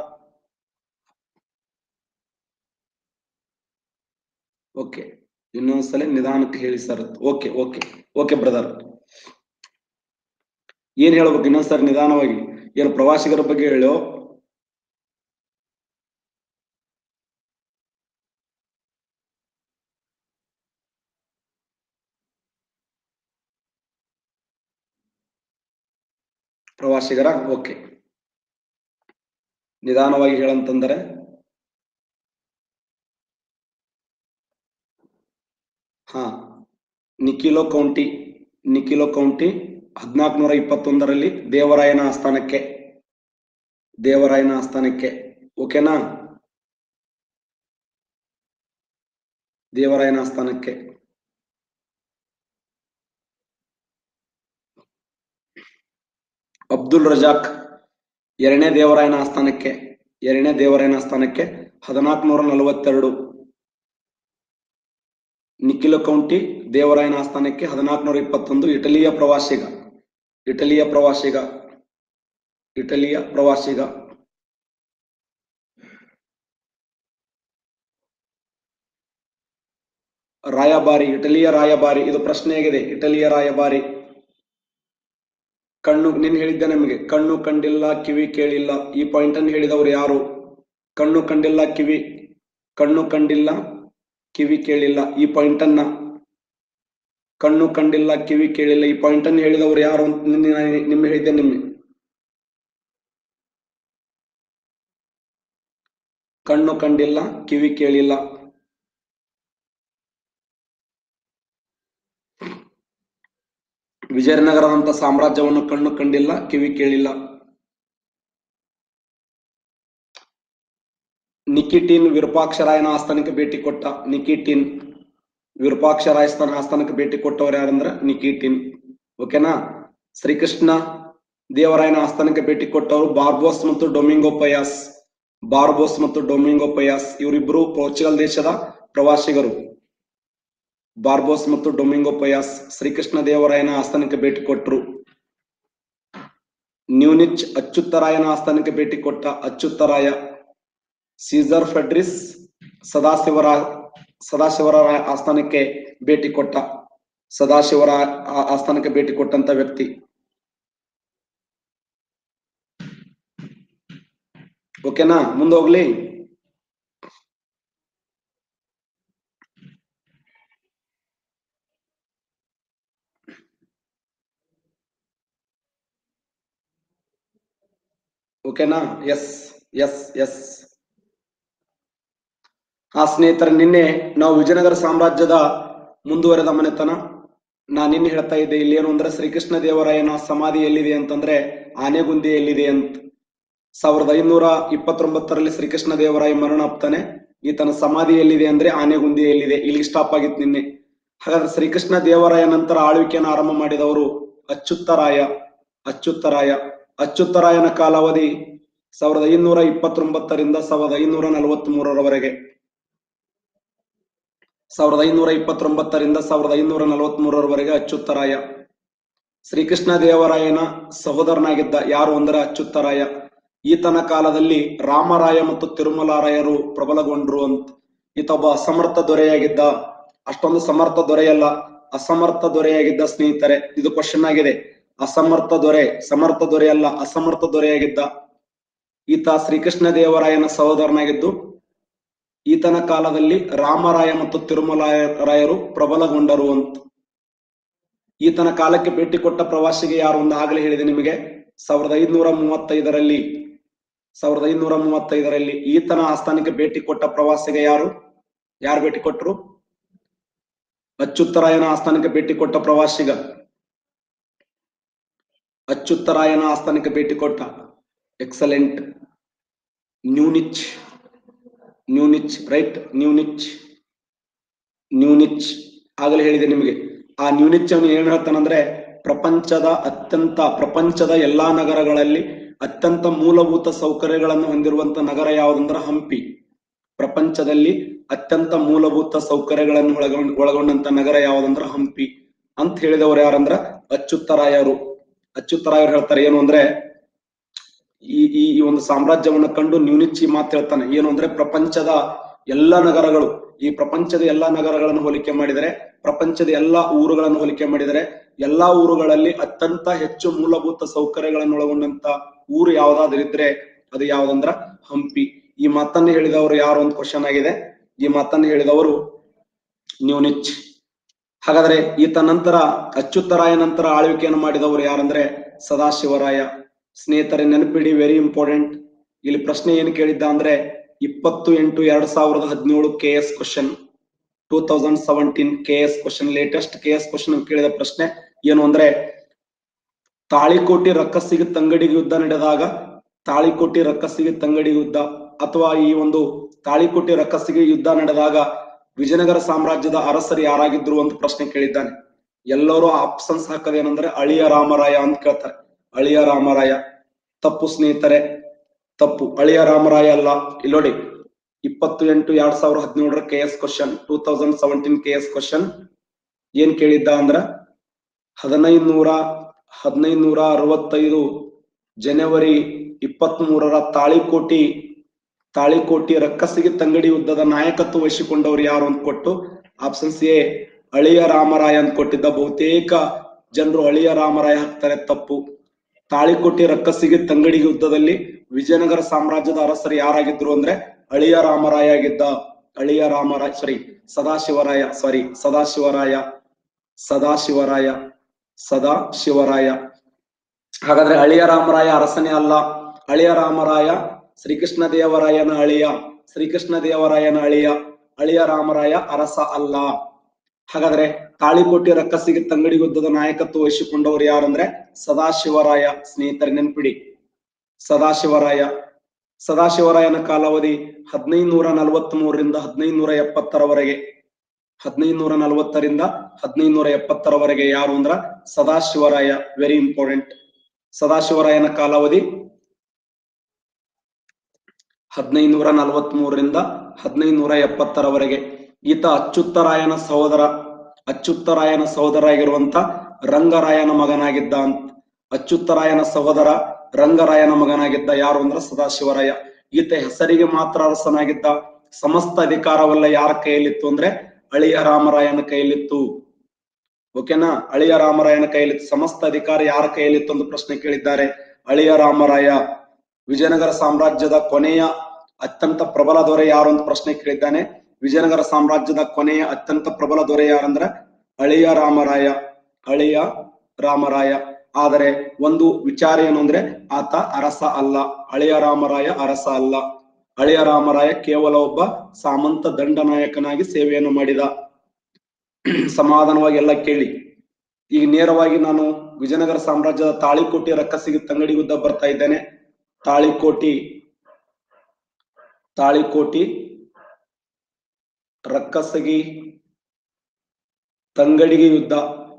ಓಕೆ ಇನ್ನೊಂದ್ಸಲ ನಿಧಾನಕ್ಕೆ ಹೇಳಿ sir okay okay okay brother ಏನ್ ಹೇಳ್ಬೇಕು ಇನ್ನೊಂದ್ಸರಿ ನಿಧಾನವಾಗಿ ಏನು ಪ್ರವಾಸಿಗರ ಬಗ್ಗೆ ಹೇಳೋ ಪ್ರವಾಸಿಗರ ಓಕೆ ನಿಧಾನವಾಗಿ ಹೇಳಂತಂದರೆ ಹಾ ನಿಖಿಲೋ ಕೌಂಟಿ ನಿಖಿಲೋ ಕೌಂಟಿ ಹದಿನಾಲ್ಕುನೂರ ಇಪ್ಪತ್ತೊಂದರಲ್ಲಿ ದೇವರಾಯನ ಆಸ್ಥಾನಕ್ಕೆ ದೇವರಾಯನ ಆಸ್ಥಾನಕ್ಕೆ ಓಕೆನಾ ದೇವರಾಯನ ಆಸ್ಥಾನಕ್ಕೆ ಅಬ್ದುಲ್ ರಜಾಕ್ ಎರಡನೇ ದೇವರಾಯನ ಆಸ್ಥಾನಕ್ಕೆ ಎರಡನೇ ದೇವರಾಯನ ಆಸ್ಥಾನಕ್ಕೆ ಹದಿನಾಲ್ಕುನೂರ ನಲವತ್ತೆರಡು ನಿಖಿಲ ಕೌಂಟಿ ದೇವರಾಯನ ಆಸ್ಥಾನಕ್ಕೆ ಹದಿನಾಲ್ಕುನೂರ ಇಪ್ಪತ್ತೊಂದು ಇಟಲಿಯ ಪ್ರವಾಸಿಗ ಇಟಲಿಯ ಪ್ರವಾಸಿಗ ಇಟಲಿಯ ಪ್ರವಾಸಿಗ ರಾಯಭಾರಿ ಇಟಲಿಯ ರಾಯಭಾರಿ ಇದು ಪ್ರಶ್ನೆಯಾಗಿದೆ ಇಟಲಿಯ ರಾಯಭಾರಿ ಕಣ್ಣು ನೀನ್ ಹೇಳಿದ್ದೆ ನಮಗೆ ಕಣ್ಣು ಕಂಡಿಲ್ಲ ಕಿವಿ ಕೇಳಿಲ್ಲ ಈ ಪಾಯಿಂಟ್ ಅನ್ನು ಹೇಳಿದವರು ಯಾರು ಕಣ್ಣು ಕಂಡಿಲ್ಲ ಕಿವಿ ಕಣ್ಣು ಕಂಡಿಲ್ಲ ಕಿವಿ ಕೇಳಿಲ್ಲ ಈ ಪಾಯಿಂಟ್ ಅನ್ನ ಕಣ್ಣು ಕಂಡಿಲ್ಲ ಕಿವಿ ಕೇಳಿಲ್ಲ ಈ ಪಾಯಿಂಟ್ ಅನ್ನು ಹೇಳಿದವರು ಯಾರು ಅಂತ ನಿನ್ನೆ ನಾನು ನಿಮ್ಗೆ ಹೇಳಿದ್ದೆ ನಿಮ್ಗೆ ಕಣ್ಣು ಕಂಡಿಲ್ಲ ಕಿವಿ ಕೇಳಿಲ್ಲ ವಿಜಯನಗರದಂತ ಸಾಮ್ರಾಜ್ಯವನ್ನು ಕಣ್ಣು ಕಂಡಿಲ್ಲ ಕಿವಿ ಕೇಳಿಲ್ಲ ನಿಕಿಟಿನ್ ವಿರೂಪಾಕ್ಷರಾಯನ ಆಸ್ಥಾನಕ್ಕೆ ಭೇಟಿ ಕೊಟ್ಟ ನಿಕಿಟಿನ್ ವಿರೂಪಾಕ್ಷರಾಯ ಸ್ಥಾನ ಆಸ್ಥಾನಕ್ಕೆ ಭೇಟಿ ಕೊಟ್ಟವರು ಯಾರಂದ್ರ ನಿಕಿಟಿನ್ ಓಕೆನಾ ಶ್ರೀಕೃಷ್ಣ ದೇವರಾಯನ ಆಸ್ಥಾನಕ್ಕೆ ಭೇಟಿ ಕೊಟ್ಟವರು ಬಾರ್ಬೋಸ್ ಮತ್ತು ಡೊಮಿಂಗೋ ಪಯಾಸ್ ಬಾರ್ಬೋಸ್ ಮತ್ತು ಡೊಮಿಂಗೋ ಪಯಾಸ್ ಇವರಿಬ್ಬರು ಪೋರ್ಚುಗಲ್ ದೇಶದ ಪ್ರವಾಸಿಗರು ಬಾರ್ಬೋಸ್ ಮತ್ತು ಡೊಮಿಂಗೋ ಪಯಾಸ್ ಶ್ರೀಕೃಷ್ಣ ದೇವರಾಯನ ಆಸ್ಥಾನಕ್ಕೆ ಭೇಟಿ ಕೊಟ್ಟರು ನ್ಯೂನಿಚ್ ಅಚ್ಯುತರಾಯನ ಆಸ್ಥಾನಕ್ಕೆ ಭೇಟಿ ಕೊಟ್ಟ ಅಚ್ಯುತರಾಯ ಸೀಸರ್ ಫೆಡ್ರಿಸ್ ಸದಾಶಿವರ ಸದಾಶಿವರ ಆಸ್ಥಾನಕ್ಕೆ ಭೇಟಿ ಕೊಟ್ಟ ಸದಾಶಿವರ ಆ- ಆಸ್ಥಾನಕ್ಕೆ ಭೇಟಿ ಕೊಟ್ಟಂತ ವ್ಯಕ್ತಿ ಓಕೆನಾ ಮುಂದೋಗ್ಲಿ ಓಕೆನಾ ಎಸ್ ಎಸ್ ಎಸ್ ಆ ಸ್ನೇಹಿತರ ನಿನ್ನೆ ನಾವು ವಿಜಯನಗರ ಸಾಮ್ರಾಜ್ಯದ ಮುಂದುವರೆದ ಮನೆತನ ನಾನು ನಿನ್ನೆ ಹೇಳ್ತಾ ಇದ್ದೆ ಇಲ್ಲಿ ಏನು ಅಂದ್ರೆ ಶ್ರೀಕೃಷ್ಣ ದೇವರಾಯನ ಸಮಾಧಿ ಎಲ್ಲಿದೆ ಅಂತಂದ್ರೆ ಆನೆಗುಂದಿ ಎಲ್ಲಿದೆ ಅಂತ ಸಾವಿರದ ಐನೂರ ಇಪ್ಪತ್ತೊಂಬತ್ತರಲ್ಲಿ ಶ್ರೀಕೃಷ್ಣ ದೇವರಾಯ ಮರಣ ಅಪ್ತಾನೆ ಈತನ ಸಮಾಧಿ ಎಲ್ಲಿದೆ ಅಂದ್ರೆ ಆನೆಗುಂದಿ ಎಲ್ಲಿದೆ ಇಲ್ಲಿ ಸ್ಟಾಪ್ ಆಗಿತ್ತು ನಿನ್ನೆ ಹಾಗಾದ್ರೆ ಶ್ರೀಕೃಷ್ಣ ದೇವರಾಯ ನಂತರ ಆಳ್ವಿಕೆಯನ್ನು ಆರಂಭ ಮಾಡಿದವರು ಅಚ್ಯುತರಾಯ ಅಚ್ಯುತರಾಯ ಅಚ್ಯುತರಾಯನ ಕಾಲಾವಧಿ ಸಾವಿರದ ಐನೂರ ಇಪ್ಪತ್ತೊಂಬತ್ತರಿಂದ ಸಾವಿರದ ಐನೂರ ನಲವತ್ತ್ ಮೂರರವರೆಗೆ ಸಾವಿರದ ಐನೂರ ಇಪ್ಪತ್ತೊಂಬತ್ತರಿಂದ ಸಾವಿರದ ಐನೂರ ನಲವತ್ತ್ ಮೂರರವರೆಗೆ ಅಚ್ಯುತರಾಯ ಶ್ರೀಕೃಷ್ಣ ದೇವರಾಯನ ಸಹೋದರನಾಗಿದ್ದ ಯಾರು ಅಂದರೆ ಅಚ್ಯುತರಾಯ ಈತನ ಕಾಲದಲ್ಲಿ ರಾಮರಾಯ ಮತ್ತು ತಿರುಮಲಾರಾಯರು ಪ್ರಬಲಗೊಂಡ್ರು ಅಂತ ಈತ ಒಬ್ಬ ಅಸಮರ್ಥ ದೊರೆಯಾಗಿದ್ದ ಅಷ್ಟೊಂದು ಸಮರ್ಥ ದೊರೆಯಲ್ಲ ಅಸಮರ್ಥ ದೊರೆಯಾಗಿದ್ದ ಸ್ನೇಹಿತರೆ ಇದು ಕ್ವಶನ್ ಆಗಿದೆ ಅಸಮರ್ಥ ದೊರೆ ಸಮರ್ಥ ದೊರೆಯಲ್ಲ ಅಸಮರ್ಥ ದೊರೆಯಾಗಿದ್ದ ಈತ ಶ್ರೀಕೃಷ್ಣ ದೇವರಾಯನ ಸಹೋದರನಾಗಿದ್ದು ಈತನ ಕಾಲದಲ್ಲಿ ರಾಮರಾಯ ಮತ್ತು ತಿರುಮಲಾಯರು ಪ್ರಬಲಗೊಂಡರು ಅಂತ ಈತನ ಕಾಲಕ್ಕೆ ಭೇಟಿ ಕೊಟ್ಟ ಪ್ರವಾಸಿಗೆ ಯಾರು ಒಂದು ಆಗಲೇ ಹೇಳಿದೆ ನಿಮಗೆ ಸಾವಿರದ ಐದುನೂರ ಮೂವತ್ತೈದರಲ್ಲಿ ಸಾವಿರದ ಐದುನೂರ ಮೂವತ್ತೈದರಲ್ಲಿ ಈತನ ಆಸ್ಥಾನಕ್ಕೆ ಭೇಟಿ ಕೊಟ್ಟ ಪ್ರವಾಸಿಗೆ ಯಾರು ಯಾರು ಭೇಟಿ ಕೊಟ್ಟರು ಅಚ್ಯುತರಾಯನ ಆಸ್ಥಾನಕ್ಕೆ ಭೇಟಿ ಕೊಟ್ಟ ಪ್ರವಾಸಿಗ ಅಚ್ಯುತರಾಯನ ಆಸ್ಥಾನಕ್ಕೆ ಭೇಟಿ ಕೊಟ್ಟ ಎಕ್ಸಲೆಂಟ್ ನ್ಯೂನಿಚ್ ನ್ಯೂನಿಚ್ ರೈಟ್ ನ್ಯೂನಿಚ್ ನ್ಯೂನಿಚ್ ಆಗಲೇ ಹೇಳಿದೆ ನಿಮಗೆ ಆ ನ್ಯೂನಿಚ್ ಅವನು ಏನ್ ಹೇಳ್ತಾನಂದ್ರೆ ಪ್ರಪಂಚದ ಅತ್ಯಂತ ಪ್ರಪಂಚದ ಎಲ್ಲಾ ನಗರಗಳಲ್ಲಿ ಅತ್ಯಂತ ಮೂಲಭೂತ ಸೌಕರ್ಯಗಳನ್ನು ಹೊಂದಿರುವಂತ ನಗರ ಯಾವುದಂದ್ರ ಹಂಪಿ ಪ್ರಪಂಚದಲ್ಲಿ ಅತ್ಯಂತ ಮೂಲಭೂತ ಸೌಕರ್ಯಗಳನ್ನು ಒಳಗೊಂಡ ಒಳಗೊಂಡಂತ ನಗರ ಯಾವುದಂದ್ರ ಹಂಪಿ ಅಂತ ಹೇಳಿದವರು ಯಾರಂದ್ರ ಅಚ್ಯುತರಾಯರು ಅಚ್ಯುತರಾಯರು ಹೇಳ್ತಾರೆ ಏನು ಅಂದ್ರೆ ಈ ಈ ಈ ಒಂದು ಸಾಮ್ರಾಜ್ಯವನ್ನ ಕಂಡು ನ್ಯೂನಿಚ್ ಈ ಮಾತು ಹೇಳ್ತಾನೆ ಏನು ಅಂದ್ರೆ ಪ್ರಪಂಚದ ಎಲ್ಲ ನಗರಗಳು ಈ ಪ್ರಪಂಚದ ಎಲ್ಲಾ ನಗರಗಳನ್ನು ಹೋಲಿಕೆ ಮಾಡಿದರೆ ಪ್ರಪಂಚದ ಎಲ್ಲಾ ಊರುಗಳನ್ನು ಹೋಲಿಕೆ ಮಾಡಿದರೆ ಎಲ್ಲಾ ಊರುಗಳಲ್ಲಿ ಅತ್ಯಂತ ಹೆಚ್ಚು ಮೂಲಭೂತ ಸೌಕರ್ಯಗಳನ್ನು ಒಳಗೊಂಡಂತ ಊರು ಯಾವ್ದಾದ್ರು ಇದ್ರೆ ಅದು ಯಾವ್ದಂದ್ರ ಹಂಪಿ ಈ ಮಾತನ್ನು ಹೇಳಿದವರು ಯಾರು ಒಂದು ಕ್ವಶನ್ ಆಗಿದೆ ಈ ಮಾತನ್ನು ಹೇಳಿದವರು ನ್ಯೂನಿಚ್ ಹಾಗಾದ್ರೆ ಈತ ನಂತರ ಅಚ್ಯುತರಾಯ ನಂತರ ಆಳ್ವಿಕೆಯನ್ನು ಮಾಡಿದವರು ಯಾರಂದ್ರೆ ಸದಾಶಿವರಾಯ ಸ್ನೇಹಿತರೆ ನೆನಪಿಡಿ ವೆರಿ ಇಂಪಾರ್ಟೆಂಟ್ ಇಲ್ಲಿ ಪ್ರಶ್ನೆ ಏನು ಕೇಳಿದ್ದ ಅಂದ್ರೆ ಇಪ್ಪತ್ತು ಎಂಟು ಎರಡ್ ಸಾವಿರದ ಹದಿನೇಳು K S question two thousand seventeen K S question latest K S question ಕೇಳಿದ ಪ್ರಶ್ನೆ ಏನು ಅಂದ್ರೆ ತಾಳಿಕೋಟಿ ರಕ್ಕಸಿಗೆ ತಂಗಡಿಗೆ ಯುದ್ಧ ನಡೆದಾಗ ತಾಳಿಕೋಟಿ ರಕ್ಕಸಿಗೆ ತಂಗಡಿ ಯುದ್ಧ ಅಥವಾ ಈ ಒಂದು ತಾಳಿಕೋಟಿ ರಕ್ಕಸಿಗೆ ಯುದ್ಧ ನಡೆದಾಗ ವಿಜಯನಗರ ಸಾಮ್ರಾಜ್ಯದ ಅರಸರು ಯಾರಾಗಿದ್ರು ಅಂತ ಪ್ರಶ್ನೆ ಕೇಳಿದ್ದಾನೆ ಎಲ್ಲರೂ ಆಪ್ಷನ್ಸ್ ಹಾಕದೇನಂದ್ರೆ ಅಳಿಯ ರಾಮರಾಯ ಅಂತ ಕೇಳ್ತಾರೆ ಅಳಿಯ ರಾಮರಾಯ ತಪ್ಪು ಸ್ನೇಹಿತರೆ ತಪ್ಪು ಅಳಿಯ ರಾಮರಾಯ ಅಲ್ಲ ಇಲ್ಲಿ ನೋಡಿ ಇಪ್ಪತ್ತು ಎಂಟು ಎರಡ್ ಸಾವಿರದ ಹದಿನೇಳರ K S question two thousand seventeen K S question ಏನ್ ಕೇಳಿದ್ದ ಅಂದ್ರ ಹದಿನೈದು ನೂರ ಹದಿನೈದು ನೂರ ಅರವತ್ತೈದು ಜನವರಿ ಇಪ್ಪತ್ತ್ ಮೂರರ ತಾಳಿಕೋಟಿ ತಾಳಿಕೋಟಿ ರಕ್ಕಸಿಗೆ ತಂಗಡಿ ಯುದ್ಧದ ನಾಯಕತ್ವ ವಹಿಸಿಕೊಂಡವರು ಯಾರು ಅಂತ ಕೊಟ್ಟು ಆಪ್ಷನ್ಸ್ ಎ ಅಳಿಯ ರಾಮರಾಯ ಅಂತ ಕೊಟ್ಟಿದ್ದ ಬಹುತೇಕ ಜನರು ಅಳಿಯ ರಾಮರಾಯ ಹಾಕ್ತಾರೆ ತಪ್ಪು ತಾಳಿಕೋಟಿ ರಕ್ಕಸಿಗೆ ತಂಗಡಿ ಯುದ್ಧದಲ್ಲಿ ವಿಜಯನಗರ ಸಾಮ್ರಾಜ್ಯದ ಅರಸರು ಯಾರಾಗಿದ್ರು ಅಂದ್ರೆ ಅಳಿಯ ರಾಮರಾಯ ಆಗಿದ್ದ ಅಳಿಯ ರಾಮರಾಯ ಸಾರಿ ಸದಾಶಿವರಾಯ ಸಾರಿ ಸದಾಶಿವರಾಯ ಸದಾಶಿವರಾಯ ಸದಾಶಿವರಾಯ ಹಾಗಾದ್ರೆ ಅಳಿಯ ರಾಮರಾಯ ಅರಸನೇ ಅಲ್ಲ ಅಳಿಯ ರಾಮರಾಯ ಶ್ರೀಕೃಷ್ಣ ದೇವರಾಯನ ಅಳಿಯ ಶ್ರೀಕೃಷ್ಣ ದೇವರಾಯನ ಅಳಿಯ ಅಳಿಯ ರಾಮರಾಯ ಅರಸ ಅಲ್ಲ ಹಾಗಾದ್ರೆ ತಾಳಿಕೋಟೆ ರಕ್ಕಸಿಗೆ ತಂಗಡಿ ಯುದ್ಧದ ನಾಯಕತ್ವ ವಹಿಸಿಕೊಂಡವರು ಯಾರಂದ್ರೆ ಸದಾಶಿವರಾಯ ಸ್ನೇಹಿತರೆ ನೆನ್ಪಿಡಿ ಸದಾಶಿವರಾಯ ಸದಾಶಿವರಾಯನ ಕಾಲಾವಧಿ ಹದಿನೈದು ನೂರ ನಲವತ್ತ್ ಮೂರರಿಂದ ಹದಿನೈದು ನೂರ ಎಪ್ಪತ್ತರವರೆಗೆ ಹದಿನೈದು ನೂರ ನಲವತ್ತರಿಂದ ಹದಿನೈದು ನೂರ ಎಪ್ಪತ್ತರವರೆಗೆ ಯಾರು ಅಂದ್ರ ಸದಾಶಿವರಾಯ ವೆರಿ ಇಂಪಾರ್ಟೆಂಟ್ ಸದಾಶಿವರಾಯನ ಕಾಲಾವಧಿ ಹದಿನೈದು ನೂರ ನಲವತ್ತ್ ಮೂರರಿಂದ ಹದಿನೈದು ನೂರ ಎಪ್ಪತ್ತರವರೆಗೆ ಈತ ಅಚ್ಯುತರಾಯನ ಸಹೋದರ ಅಚ್ಯುತರಾಯನ ಸಹೋದರ ಆಗಿರುವಂತ ರಂಗರಾಯನ ಮಗನಾಗಿದ್ದ ಅಂತ ಅಚ್ಯುತರಾಯನ ಸಹೋದರ ರಂಗರಾಯನ ಮಗನಾಗಿದ್ದ ಯಾರು ಅಂದ್ರ ಸದಾಶಿವರಾಯ ಈತ ಹೆಸರಿಗೆ ಮಾತ್ರ ಅರಸನಾಗಿದ್ದ ಸಮಸ್ತ ಅಧಿಕಾರವೆಲ್ಲ ಯಾರ ಕೈಯಲ್ಲಿತ್ತು ಅಂದ್ರೆ ಅಳಿಯ ರಾಮರಾಯನ ಕೈಯಲ್ಲಿತ್ತು ಓಕೆನಾ ಅಳಿಯ ರಾಮರಾಯನ ಕೈಯಲ್ಲಿತ್ತು ಸಮಸ್ತ ಅಧಿಕಾರ ಯಾರ ಕೈಯಲ್ಲಿತ್ತು ಅಂತ ಪ್ರಶ್ನೆ ಕೇಳಿದ್ದಾರೆ ಅಳಿಯ ರಾಮರಾಯ ವಿಜಯನಗರ ಸಾಮ್ರಾಜ್ಯದ ಕೊನೆಯ ಅತ್ಯಂತ ಪ್ರಬಲ ದೊರೆ ಯಾರು ಅಂತ ಪ್ರಶ್ನೆ ಕೇಳಿದ್ದಾನೆ ವಿಜಯನಗರ ಸಾಮ್ರಾಜ್ಯದ ಕೊನೆಯ ಅತ್ಯಂತ ಪ್ರಬಲ ದೊರೆ ಯಾರಂದ್ರ ಅಳಿಯ ರಾಮರಾಯ ಅಳಿಯ ರಾಮರಾಯ ಆದರೆ ಒಂದು ವಿಚಾರ ಏನು ಅಂದ್ರೆ ಆತ ಅರಸ ಅಲ್ಲ ಅಳಿಯ ರಾಮರಾಯ ಅರಸ ಅಲ್ಲ ಅಳಿಯ ರಾಮರಾಯ ಕೇವಲ ಒಬ್ಬ ಸಾಮಂತ ದಂಡನಾಯಕನಾಗಿ ಸೇವೆಯನ್ನು ಮಾಡಿದ ಸಮಾಧಾನವಾಗಿ ಎಲ್ಲ ಕೇಳಿ ಈಗ ನೇರವಾಗಿ ನಾನು ವಿಜಯನಗರ ಸಾಮ್ರಾಜ್ಯದ ತಾಳಿಕೋಟೆ ರಕ್ಕಸಿಗೆ ತಂಗಡಿ ಯುದ್ಧ ಬರ್ತಾ ಇದ್ದೇನೆ ತಾಳಿಕೋಟಿ ತಾಳಿಕೋಟಿ ರಕ್ಕಸಗಿ ತಂಗಡಿಗೆ ಯುದ್ಧ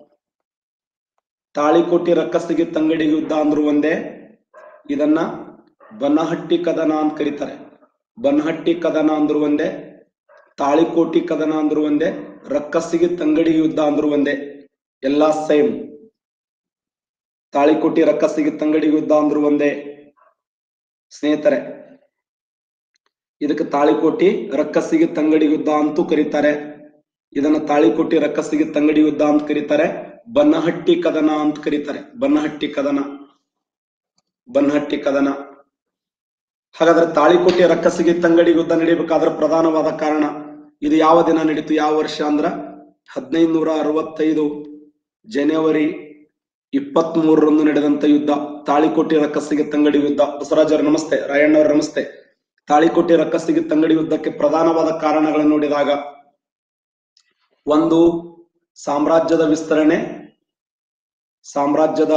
ತಾಳಿಕೋಟಿ ರಕ್ಕಸಿಗೆ ತಂಗಡಿಗೆ ಯುದ್ಧ ಅಂದ್ರು ಒಂದೇ ಇದನ್ನ ಬನಹಟ್ಟಿ ಕದನ ಅಂತ ಕರೀತಾರೆ ಬನಹಟ್ಟಿ ಕದನ ಅಂದ್ರು ಒಂದೇ ತಾಳಿಕೋಟಿ ಕದನ ಅಂದ್ರು ಒಂದೇ ರಕ್ಕಸಿಗೆ ತಂಗಡಿ ಯುದ್ಧ ಅಂದ್ರು ಒಂದೇ ಎಲ್ಲಾ ಸೇಮ್ ತಾಳಿಕೋಟಿ ರಕ್ಕಸಿಗೆ ತಂಗಡಿ ಯುದ್ಧ ಅಂದ್ರು ಒಂದೇ ಸ್ನೇಹಿತರೆ ಇದಕ್ಕೆ ತಾಳಿಕೋಟಿ ರಕ್ಕಸಿಗೆ ತಂಗಡಿ ಯುದ್ಧ ಅಂತೂ ಕರೀತಾರೆ ಇದನ್ನ ತಾಳಿಕೋಟಿ ರಕ್ಕಸಿಗೆ ತಂಗಡಿ ಯುದ್ಧ ಅಂತ ಕರೀತಾರೆ ಬನ್ನಹಟ್ಟಿ ಕದನ ಅಂತ ಕರೀತಾರೆ ಬನ್ನಹಟ್ಟಿ ಕದನ ಬನ್ನಹಟ್ಟಿ ಕದನ ಹಾಗಾದ್ರೆ ತಾಳಿಕೋಟೆ ರಕ್ಕಸಿಗೆ ತಂಗಡಿ ಯುದ್ಧ ನಡೀಬೇಕಾದ್ರೆ ಪ್ರಧಾನವಾದ ಕಾರಣ ಇದು ಯಾವ ದಿನ ನಡೀತು ಯಾವ ವರ್ಷ ಅಂದ್ರ ಹದಿನೈದು ನೂರ ಅರವತ್ತೈದು ಜನವರಿ ಇಪ್ಪತ್ತ್ ಮೂರರಂದು ನಡೆದಂತ ಯುದ್ಧ ತಾಳಿಕೋಟೆ ರಕ್ಕಸಿಗೆ ತಂಗಡಿ ಯುದ್ಧ ಬಸವರಾಜರು ನಮಸ್ತೆ ರಾಯಣ್ಣವ್ರ ನಮಸ್ತೆ ತಾಳಿಕೋಟೆ ರಕ್ಕಸಿಗೆ ತಂಗಡಿ ಯುದ್ಧಕ್ಕೆ ಪ್ರಧಾನವಾದ ಕಾರಣಗಳನ್ನು ನೋಡಿದಾಗ ಒಂದು ಸಾಮ್ರಾಜ್ಯದ ವಿಸ್ತರಣೆ ಸಾಮ್ರಾಜ್ಯದ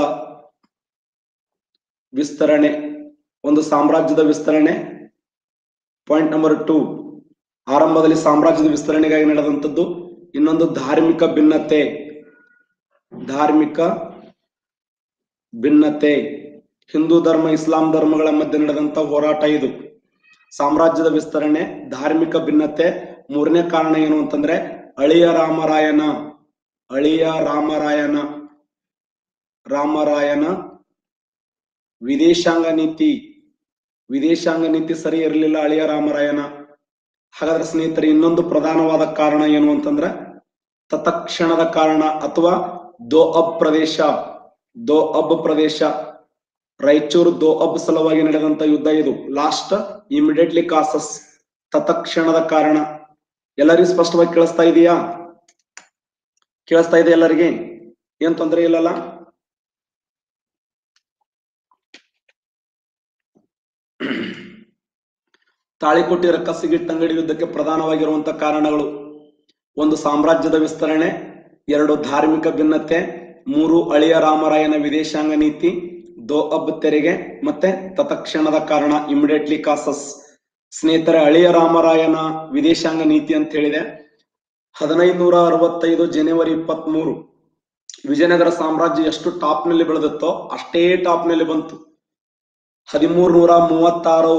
ವಿಸ್ತರಣೆ ಒಂದು ಸಾಮ್ರಾಜ್ಯದ ವಿಸ್ತರಣೆ ಪಾಯಿಂಟ್ ನಂಬರ್ ಟೂ ಆರಂಭದಲ್ಲಿ ಸಾಮ್ರಾಜ್ಯದ ವಿಸ್ತರಣೆಗಾಗಿ ನಡೆದಂಥದ್ದು ಇನ್ನೊಂದು ಧಾರ್ಮಿಕ ಭಿನ್ನತೆ ಧಾರ್ಮಿಕ ಭಿನ್ನತೆ ಹಿಂದೂ ಧರ್ಮ ಇಸ್ಲಾಂ ಧರ್ಮಗಳ ಮಧ್ಯೆ ನಡೆದಂತ ಹೋರಾಟ ಇದು ಸಾಮ್ರಾಜ್ಯದ ವಿಸ್ತರಣೆ ಧಾರ್ಮಿಕ ಭಿನ್ನತೆ ಮೂರನೇ ಕಾರಣ ಏನು ಅಂತಂದ್ರೆ ಅಳಿಯ ರಾಮರಾಯನ ಅಳಿಯ ರಾಮರಾಯನ ರಾಮರಾಯನ ವಿದೇಶಾಂಗ ನೀತಿ ವಿದೇಶಾಂಗ ನೀತಿ ಸರಿ ಇರಲಿಲ್ಲ ಅಳಿಯ ರಾಮರಾಯನ ಹಾಗಾದ್ರೆ ಸ್ನೇಹಿತರೆ ಇನ್ನೊಂದು ಪ್ರಧಾನವಾದ ಕಾರಣ ಏನು ಅಂತಂದ್ರೆ ತತ್ಕ್ಷಣದ ಕಾರಣ ಅಥವಾ ದೋ ಅಬ್ ಪ್ರದೇಶ ದೋ ಅಬ್ ಪ್ರದೇಶ ರಾಯಚೂರು ದೋ ಅಬ್ ಸಲುವಾಗಿ ನಡೆದಂತ ಯುದ್ಧ ಇದು ಲಾಸ್ಟ್ ಇಮಿಡಿಯೇಟ್ಲಿ ಕಾಸಸ್ ತತ್ಕ್ಷಣದ ಕಾರಣ ಎಲ್ಲರಿಗೂ ಸ್ಪಷ್ಟವಾಗಿ ಕೇಳಿಸ್ತಾ ಇದೆಯಾ ಕೇಳಿಸ್ತಾ ಇದೆ ಎಲ್ಲರಿಗೆ ಏನ್ ತೊಂದರೆ ಇಲ್ಲಲ್ಲ ತಾಳಿಕೋಟೆ ರಕ್ಕಸಿಗೆ ತಂಗಡಿ ಯುದ್ಧಕ್ಕೆ ಪ್ರಧಾನವಾಗಿರುವಂತಹ ಕಾರಣಗಳು ಒಂದು ಸಾಮ್ರಾಜ್ಯದ ವಿಸ್ತರಣೆ ಎರಡು ಧಾರ್ಮಿಕ ಭಿನ್ನತೆ ಮೂರು ಅಳಿಯ ರಾಮರಾಯನ ವಿದೇಶಾಂಗ ನೀತಿ ದೋ ಅಬ್ ತೆರಿಗೆ ಮತ್ತೆ ತತ್ಕ್ಷಣದ ಕಾರಣ ಇಮಿಡಿಯೇಟ್ಲಿ ಕಾಸಸ್ ಸ್ನೇಹಿತರೆ ಅಳಿಯ ರಾಮರಾಯನ ವಿದೇಶಾಂಗ ನೀತಿ ಅಂತ ಹೇಳಿದೆ ಹದಿನೈದು ನೂರ ಅರವತ್ತೈದು ಜನವರಿ ಇಪ್ಪತ್ತ್ ಮೂರು ವಿಜಯನಗರ ಸಾಮ್ರಾಜ್ಯ ಎಷ್ಟು ಟಾಪ್ ನಲ್ಲಿ ಬೆಳೆದಿತ್ತೋ ಅಷ್ಟೇ ಟಾಪ್ ನಲ್ಲಿ ಬಂತು ಹದಿಮೂರು ನೂರ ಮೂವತ್ತಾರು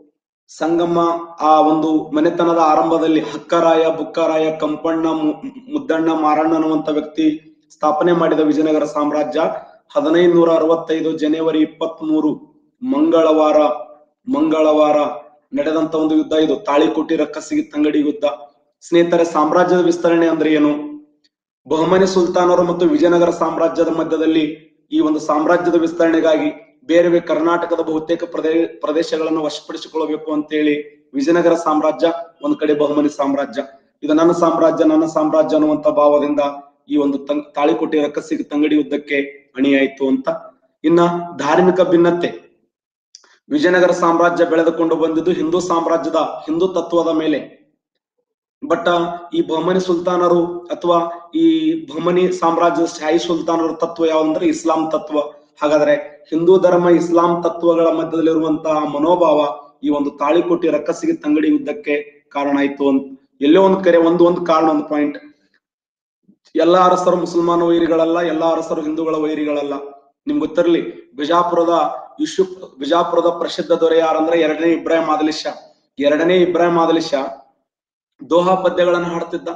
ಸಂಗಮ ಆ ಒಂದು ಮನೆತನದ ಆರಂಭದಲ್ಲಿ ಹಕ್ಕರಾಯ ಬುಕ್ಕರಾಯ ಕಂಪಣ್ಣ ಮು- ಮುದ್ದಣ್ಣ ಮಾರಣ್ಣ ಅನ್ನುವಂತ ವ್ಯಕ್ತಿ ಸ್ಥಾಪನೆ ಮಾಡಿದ ವಿಜಯನಗರ ಸಾಮ್ರಾಜ್ಯ ಹದಿನೈದು ನೂರ ಅರವತ್ತೈದು ಜನವರಿ ಇಪ್ಪತ್ತ್ ಮೂರು ಮಂಗಳವಾರ ಮಂಗಳವಾರ ನಡೆದಂತ ಒಂದು ಯುದ್ಧ ಇದು ತಾಳಿಕೋಟಿ ರಕ್ಕಸಿಗೆ ತಂಗಡಿ ಯುದ್ಧ ಸ್ನೇಹಿತರೆ ಸಾಮ್ರಾಜ್ಯದ ವಿಸ್ತರಣೆ ಅಂದ್ರೆ ಏನು ಬಹುಮನಿ ಸುಲ್ತಾನರು ಮತ್ತು ವಿಜಯನಗರ ಸಾಮ್ರಾಜ್ಯದ ಮಧ್ಯದಲ್ಲಿ ಈ ಒಂದು ಸಾಮ್ರಾಜ್ಯದ ವಿಸ್ತರಣೆಗಾಗಿ ಬೇರೆ ಬೇರೆ ಕರ್ನಾಟಕದ ಬಹುತೇಕ ಪ್ರದೇ ಪ್ರದೇಶಗಳನ್ನು ವಶಪಡಿಸಿಕೊಳ್ಳಬೇಕು ಅಂತೇಳಿ ವಿಜಯನಗರ ಸಾಮ್ರಾಜ್ಯ ಒಂದ್ ಕಡೆ ಬಹುಮನಿ ಸಾಮ್ರಾಜ್ಯ ಇದು ನನ್ನ ಸಾಮ್ರಾಜ್ಯ ನನ್ನ ಸಾಮ್ರಾಜ್ಯ ಅನ್ನುವಂತ ಭಾವದಿಂದ ಈ ಒಂದು ತಂ- ತಾಳಿಕೋಟೆ ರಕ್ಕಸಿಗೆ ತಂಗಡಿ ಯುದ್ಧಕ್ಕೆ ಅಣಿಯಾಯಿತು ಅಂತ ಇನ್ನ ಧಾರ್ಮಿಕ ಭಿನ್ನತೆ ವಿಜಯನಗರ ಸಾಮ್ರಾಜ್ಯ ಬೆಳೆದುಕೊಂಡು ಬಂದಿದ್ದು ಹಿಂದೂ ಸಾಮ್ರಾಜ್ಯದ ಹಿಂದೂ ತತ್ವದ ಮೇಲೆ ಬಟ್ ಈ ಬಹುಮನಿ ಸುಲ್ತಾನರು ಅಥವಾ ಈ ಬಹುಮನಿ ಸಾಮ್ರಾಜ್ಯದ ಶಾಹಿ ಸುಲ್ತಾನರ ತತ್ವ ಯಾವಂದ್ರೆ ಇಸ್ಲಾಂ ತತ್ವ ಹಾಗಾದ್ರೆ ಹಿಂದೂ ಧರ್ಮ ಇಸ್ಲಾಂ ತತ್ವಗಳ ಮಧ್ಯದಲ್ಲಿರುವಂತಹ ಮನೋಭಾವ ಈ ಒಂದು ತಾಳಿಕೋಟಿ ರಕ್ಕಸಿಗೆ ತಂಗಡಿ ಯುದ್ಧಕ್ಕೆ ಕಾರಣ ಆಯ್ತು ಅಂತ ಎಲ್ಲೋ ಒಂದ್ ಕರೆ ಒಂದು ಒಂದು ಕಾರಣ ಒಂದು ಪಾಯಿಂಟ್ ಎಲ್ಲಾ ಅರಸರು ಮುಸಲ್ಮಾನ ವೈರಿಗಳಲ್ಲ ಎಲ್ಲಾ ಅರಸರು ಹಿಂದೂಗಳ ವೈರಿಗಳಲ್ಲ ನಿಮ್ಗೆ ಗೊತ್ತಿರಲಿ ಬಿಜಾಪುರದ ಇಶು ಬಿಜಾಪುರದ ಪ್ರಸಿದ್ಧ ದೊರೆ ಯಾರಂದ್ರೆ ಎರಡನೇ ಇಬ್ರಾಹಿಂ ಆದಿಲ್ ಶಾ ಎರಡನೇ ಇಬ್ರಾಹಿಂ ಆದಿಲ್ ಶಾ ದೋಹಾ ಪದ್ಯಗಳನ್ನ ಹಾಡ್ತಿದ್ದ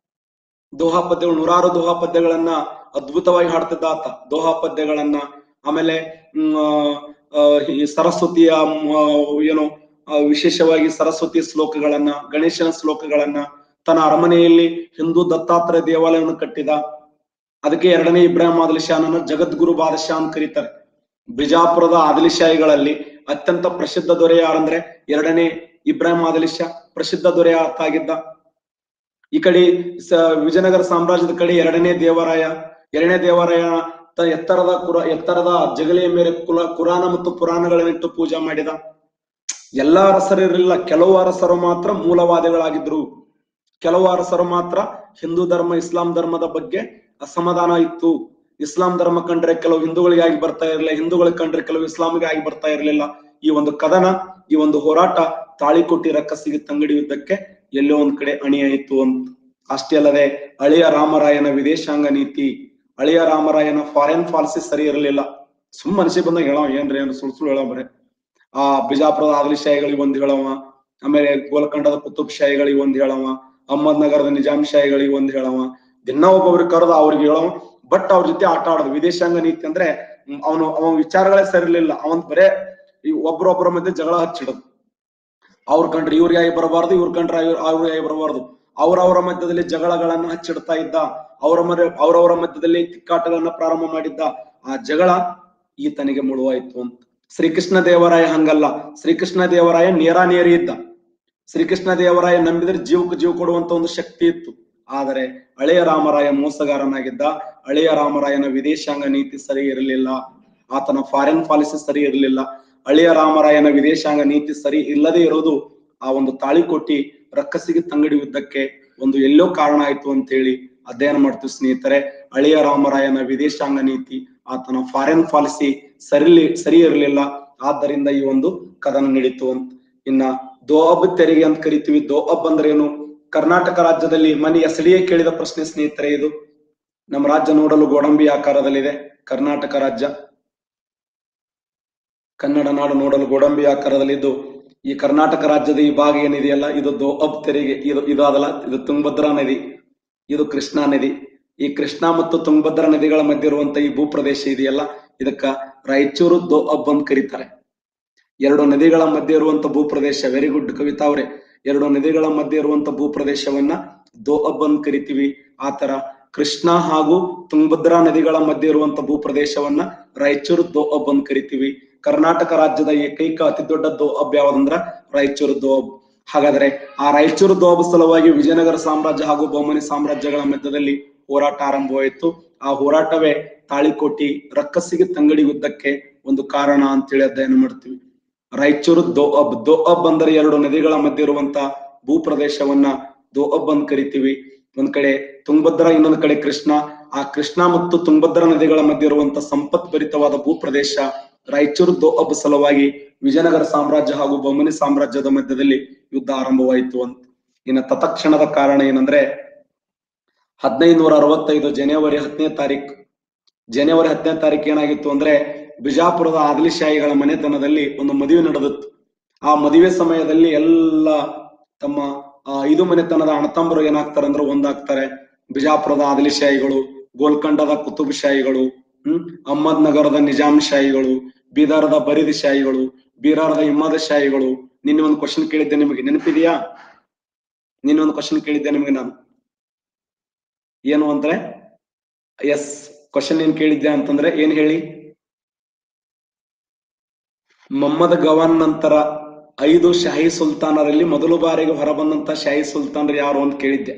ದೋಹಾ ಪದ್ಯಗಳು ನೂರಾರು ದೋಹಾ ಪದ್ಯಗಳನ್ನ ಅದ್ಭುತವಾಗಿ ಹಾಡ್ತಿದ್ದ ಆತ ದೋಹಾ ಪದ್ಯಗಳನ್ನ ಆಮೇಲೆ ಹ್ಮ್, ಆ, ಈ ಸರಸ್ವತಿಯ ಮ್, ಆ, ಏನು ಆ, ವಿಶೇಷವಾಗಿ ಸರಸ್ವತಿ ಶ್ಲೋಕಗಳನ್ನ ಗಣೇಶನ ಶ್ಲೋಕಗಳನ್ನ ತನ್ನ ಅರಮನೆಯಲ್ಲಿ ಹಿಂದೂ ದತ್ತಾತ್ರೇಯ ದೇವಾಲಯವನ್ನು ಕಟ್ಟಿದ ಅದಕ್ಕೆ ಎರಡನೇ ಇಬ್ರಾಹಿಂ ಆದಿಲ್ ಶಾನನ್ನು ಜಗದ್ಗುರು ಬಾದಶಾ ಅಂತ ಕರೀತಾರೆ ಬಿಜಾಪುರದ ಆದಿಲಿಶಾಹಿಗಳಲ್ಲಿ ಅತ್ಯಂತ ಪ್ರಸಿದ್ಧ ದೊರೆ ಯಾರಂದ್ರೆ ಎರಡನೇ ಇಬ್ರಾಹಿಂ ಆದಿಲ್ ಶಾ ಪ್ರಸಿದ್ಧ ದೊರೆ ಆತ ಆಗಿದ್ದ ಈ ಕಡೆ ಸ- ವಿಜಯನಗರ ಸಾಮ್ರಾಜ್ಯದ ಕಡೆ ಎರಡನೇ ದೇವರಾಯ ಎರಡನೇ ದೇವರಾಯ ತ ಎತ್ತರದ ಕುರ ಎತ್ತರದ ಜಗಲಿಯ ಮೇಲೆ ಕುಲ ಕುರಾನ ಮತ್ತು ಪುರಾಣಗಳನ್ನಿಟ್ಟು ಪೂಜೆ ಮಾಡಿದ ಎಲ್ಲಾ ಅರಸರಿರಲಿಲ್ಲ ಕೆಲವು ಅರಸರು ಮಾತ್ರ ಮೂಲವಾದಿಗಳಾಗಿದ್ರು ಕೆಲವು ಅರಸರು ಮಾತ್ರ ಹಿಂದೂ ಧರ್ಮ ಇಸ್ಲಾಂ ಧರ್ಮದ ಬಗ್ಗೆ ಅಸಮಾಧಾನ ಇತ್ತು ಇಸ್ಲಾಂ ಧರ್ಮ ಕಂಡ್ರೆ ಕೆಲವು ಹಿಂದೂಗಳಿಗೆ ಆಗಿ ಬರ್ತಾ ಇರಲಿಲ್ಲ ಹಿಂದೂಗಳಿಗೆ ಕಂಡ್ರೆ ಕೆಲವು ಇಸ್ಲಾಮಿಗೆ ಆಗಿ ಬರ್ತಾ ಇರಲಿಲ್ಲ ಈ ಒಂದು ಕದನ ಈ ಒಂದು ಹೋರಾಟ ತಾಳಿಕೊಟ್ಟಿ ರಕ್ಕಸಿಗೆ ತಂಗಡಿ ಯುದ್ಧಕ್ಕೆ ಎಲ್ಲೋ ಒಂದ್ ಕಡೆ ಅಣಿಯಾಯಿತು ಅಂತ ಅಷ್ಟೇ ಅಲ್ಲದೆ ಅಳಿಯ ರಾಮರಾಯನ ವಿದೇಶಾಂಗ ನೀತಿ ಅಳಿಯ ರಾಮರಾಯನ ಫಾರಿನ್ ಪಾಲಿಸಿ ಸರಿ ಇರಲಿಲ್ಲ ಸುಮ್ಮ ಮನಸ್ಸಿ ಬಂದಾಗ ಹೇಳವ ಏನ್ರಿ ಏನು ಸುಳ್ ಸುಳ್ಳು ಹೇಳೋ ಬರೇ ಆ ಬಿಜಾಪುರದ ಆದಿಲ್ ಒಂದ್ ಹೇಳವ ಆಮೇಲೆ ಗೋಲ್ಕಂಡದ ಕುತುಬ್ ಶಾಹಿಗಳಿಗೆ ಒಂದ್ ಹೇಳವ ಅಹಮದ್ ನಗರದ ನಿಜಾಮ್ ಶಾಹಿಗಳಿಗೆ ಒಂದ್ ಹೇಳವ ದಿನ ಒಬ್ಬೊಬ್ರಿಗೆ ಕರೆದ ಅವ್ರಿಗೆ ಹೇಳವ ಬಟ್ ಅವ್ರ ಜೊತೆ ಆಟ ಆಡೋದು ವಿದೇಶಾಂಗ ನೀತಿ ಅಂದ್ರೆ ಅವನು ಅವನ ವಿಚಾರಗಳೇ ಸರಿ ಇರ್ಲಿಲ್ಲ ಅವನ್ ಬರೇ ಈ ಒಬ್ರೊಬ್ಬರ ಮಧ್ಯೆ ಜಗಳ ಹಚ್ಚಿಡೋದು ಅವ್ರ ಕಂಡ್ರೆ ಇವ್ರಿಗೆ ಆಗಿ ಬರಬಾರ್ದು ಇವ್ರ ಕಂಡ್ರೆ ಅವ್ರಿಗೆ ಆಗಿ ಬರಬಾರ್ದು ಅವರವರ ಮಧ್ಯದಲ್ಲಿ ಜಗಳಗಳನ್ನ ಹಚ್ಚಿಡ್ತಾ ಇದ್ದ ಅವರ ಮಧ್ಯ ಅವರವರ ಮಧ್ಯದಲ್ಲಿ ತಿಕ್ಕಾಟಗಳನ್ನ ಪ್ರಾರಂಭ ಮಾಡಿದ್ದ ಆ ಜಗಳ ಈತನಿಗೆ ಮುಳುವಾಯ್ತು ಅಂತ ಶ್ರೀಕೃಷ್ಣ ದೇವರಾಯ ಹಂಗಲ್ಲ ಶ್ರೀಕೃಷ್ಣ ದೇವರಾಯ ನೇರಾನೇರಿ ಇದ್ದ ಶ್ರೀಕೃಷ್ಣ ದೇವರಾಯ ನಂಬಿದ್ರೆ ಜೀವಕ್ಕೆ ಜೀವ ಕೊಡುವಂತ ಒಂದು ಶಕ್ತಿ ಇತ್ತು ಆದರೆ ಹಳೆಯ ರಾಮರಾಯ ಮೋಸಗಾರನಾಗಿದ್ದ ಹಳೆಯ ರಾಮರಾಯನ ವಿದೇಶಾಂಗ ನೀತಿ ಸರಿ ಇರಲಿಲ್ಲ ಆತನ ಫಾರಿನ್ ಪಾಲಿಸಿ ಸರಿ ಇರಲಿಲ್ಲ ಹಳೆಯ ರಾಮರಾಯನ ವಿದೇಶಾಂಗ ನೀತಿ ಸರಿ ಇಲ್ಲದೆ ಇರೋದು ಆ ಒಂದು ತಾಳಿಕೊಟ್ಟಿ ರಕ್ಕಸಿಗೆ ತಂಗಡಿ ಯುದ್ಧಕ್ಕೆ ಒಂದು ಎಲ್ಲೋ ಕಾರಣ ಆಯ್ತು ಅಂತ ಹೇಳಿ ಅಧ್ಯಯನ ಮಾಡ್ತೀವಿ ಸ್ನೇಹಿತರೆ ಹಳೆಯ ರಾಮರಾಯನ ವಿದೇಶಾಂಗ ನೀತಿ ಆತನ ಫಾರಿನ್ ಪಾಲಿಸಿ ಸರಿ ಸರಿ ಇರಲಿಲ್ಲ ಆದ್ದರಿಂದ ಈ ಒಂದು ಕದನ ನಡೀತು ಅಂತ ಇನ್ನ ದೋಅಬ್ ತೆರಿಗೆ ಅಂತ ಕರಿತೀವಿ ದೋಅಬ್ ಅಂದ್ರೆ ಏನು ಕರ್ನಾಟಕ ರಾಜ್ಯದಲ್ಲಿ ಮನೆ ಎಸ್ ಡಿ ಎ ಕೇಳಿದ ಪ್ರಶ್ನೆ ಸ್ನೇಹಿತರೆ ಇದು ನಮ್ಮ ರಾಜ್ಯ ನೋಡಲು ಗೋಡಂಬಿ ಆಕಾರದಲ್ಲಿದೆ ಕರ್ನಾಟಕ ರಾಜ್ಯ ಕನ್ನಡ ನಾಡು ನೋಡಲು ಗೋಡಂಬಿ ಆಕಾರದಲ್ಲಿದ್ದು ಈ ಕರ್ನಾಟಕ ರಾಜ್ಯದ ಈ ಭಾಗ ಏನಿದೆಯಲ್ಲ ಇದು ದೋಅಬ್ ತೆರಿಗೆ ಇದು ಇದು ಅದಲ್ಲ ಇದು ತುಂಗಭದ್ರಾ ನದಿ ಇದು ಕೃಷ್ಣಾ ನದಿ ಈ ಕೃಷ್ಣಾ ಮತ್ತು ತುಂಗಭದ್ರಾ ನದಿಗಳ ಮಧ್ಯೆ ಇರುವಂತ ಈ ಭೂಪ್ರದೇಶ ಇದೆಯಲ್ಲ ಇದಕ್ಕ ರಾಯಚೂರು ದೋಅಬ್ ಅಂತ ಕರೀತಾರೆ ಎರಡು ನದಿಗಳ ಮಧ್ಯೆ ಇರುವಂತ ಭೂಪ್ರದೇಶ ವೆರಿ ಗುಡ್ ಕವಿತಾ ಅವರೇ ಎರಡು ನದಿಗಳ ಮಧ್ಯೆ ಇರುವಂತ ಭೂಪ್ರದೇಶವನ್ನ ದೋಅಬ್ ಅಂತ ಕರಿತೀವಿ ಆತರ ಕೃಷ್ಣ ಹಾಗೂ ತುಂಗಭದ್ರಾ ನದಿಗಳ ಮಧ್ಯೆ ಇರುವಂತ ಭೂಪ್ರದೇಶವನ್ನ ರಾಯಚೂರು ದೋಅಬ್ ಅಂತ ಕರಿತೀವಿ ಕರ್ನಾಟಕ ರಾಜ್ಯದ ಏಕೈಕ ಅತಿ ದೊಡ್ಡ ದೋಅಬ್ ಯಾವ್ದಂದ್ರ ರಾಯಚೂರು ದೋಅಬ್ ಹಾಗಾದ್ರೆ ಆ ರಾಯಚೂರು ದೋಅಬ್ ಸಲುವಾಗಿ ವಿಜಯನಗರ ಸಾಮ್ರಾಜ್ಯ ಹಾಗೂ ಬೊಮ್ಮನಿ ಸಾಮ್ರಾಜ್ಯಗಳ ಮಧ್ಯದಲ್ಲಿ ಹೋರಾಟ ಆರಂಭವಾಯಿತು ಆ ಹೋರಾಟವೇ ತಾಳಿಕೋಟಿ ರಕ್ಕಸಿಗೆ ತಂಗಡಿ ಯುದ್ಧಕ್ಕೆ ಒಂದು ಕಾರಣ ಅಂತೇಳಿ ಅಧ್ಯಯನ ಮಾಡ್ತೀವಿ ರಾಯಚೂರು ದೋಅಬ್ ದೋಅಬ್ ಅಂದರೆ ಎರಡು ನದಿಗಳ ಮಧ್ಯೆ ಇರುವಂತ ಭೂಪ್ರದೇಶವನ್ನ ದೋಅಬ್ ಅಂತ ಕರಿತೀವಿ ಒಂದ್ ಕಡೆ ತುಂಗಭದ್ರಾ ಇನ್ನೊಂದ್ ಕಡೆ ಕೃಷ್ಣ ಆ ಕೃಷ್ಣ ಮತ್ತು ತುಂಗಭದ್ರಾ ನದಿಗಳ ಮಧ್ಯೆ ಇರುವಂತ ಸಂಪತ್ ಭರಿತವಾದ ಭೂಪ್ರದೇಶ ರಾಯಚೂರು ದೋಅಬ್ ಸಲುವಾಗಿ ವಿಜಯನಗರ ಸಾಮ್ರಾಜ್ಯ ಹಾಗೂ ಬೊಮ್ಮನಿ ಸಾಮ್ರಾಜ್ಯದ ಮಧ್ಯದಲ್ಲಿ ಯುದ್ಧ ಆರಂಭವಾಯಿತು ಅಂತ ಇನ್ನು ತತ್ಕ್ಷಣದ ಕಾರಣ ಏನಂದ್ರೆ ಹದಿನೈದುನೂರ ಅರವತ್ತೈದು ಜನವರಿ ಹತ್ತನೇ ತಾರೀಕು ಜನವರಿ ಹತ್ತನೇ ತಾರೀಕು ಏನಾಗಿತ್ತು ಅಂದ್ರೆ ಬಿಜಾಪುರದ ಆದಿಲಿಶಾಹಿಗಳ ಮನೆತನದಲ್ಲಿ ಒಂದು ಮದುವೆ ನಡೆದಿತ್ತು ಆ ಮದುವೆ ಸಮಯದಲ್ಲಿ ಎಲ್ಲ ತಮ್ಮ ಆ ಐದು ಮನೆತನದ ಅಣತಂಬರು ಏನಾಗ್ತಾರೆ ಅಂದ್ರೆ ಒಂದಾಗ್ತಾರೆ ಬಿಜಾಪುರದ ಆದಿಲಿಶಾಹಿಗಳು ಗೋಲ್ಕಂಡದ ಕುತುಬ್ ಶಾಹಿಗಳು ಹ್ಮ್ ಅಹಮದ್ ನಗರದ ನಿಜಾಮ್ ಶಾಹಿಗಳು ಬೀದರ್ದ ಬರೀದ್ ಶಾಹಿಗಳು ಬೀರಾರದ ಇಮ್ಮದ ಶಾಹಿಗಳು ನಿನ್ನೆ ಒಂದು ಕ್ವಶನ್ ಕೇಳಿದ್ದೆ ನಿಮಗೆ ನೆನಪಿದೆಯಾ ನಿನ್ನೆ ಒಂದು ಕ್ವಶನ್ ಕೇಳಿದ್ದೆ ನಿಮಗೆ ನಾನು ಏನು ಅಂದ್ರೆ ಎಸ್ ಕ್ವಶನ್ ಏನ್ ಕೇಳಿದ್ದೆ ಅಂತಂದ್ರೆ ಏನ್ ಹೇಳಿ ಮೊಹಮ್ಮದ್ ಗವಾನ್ ನಂತರ ಐದು ಶಾಹಿ ಸುಲ್ತಾನರಲ್ಲಿ ಮೊದಲು ಬಾರಿಗೆ ಹೊರಬಂದಂತ ಶಾಹಿ ಸುಲ್ತಾನರು ಯಾರು ಅಂತ ಕೇಳಿದ್ದೆ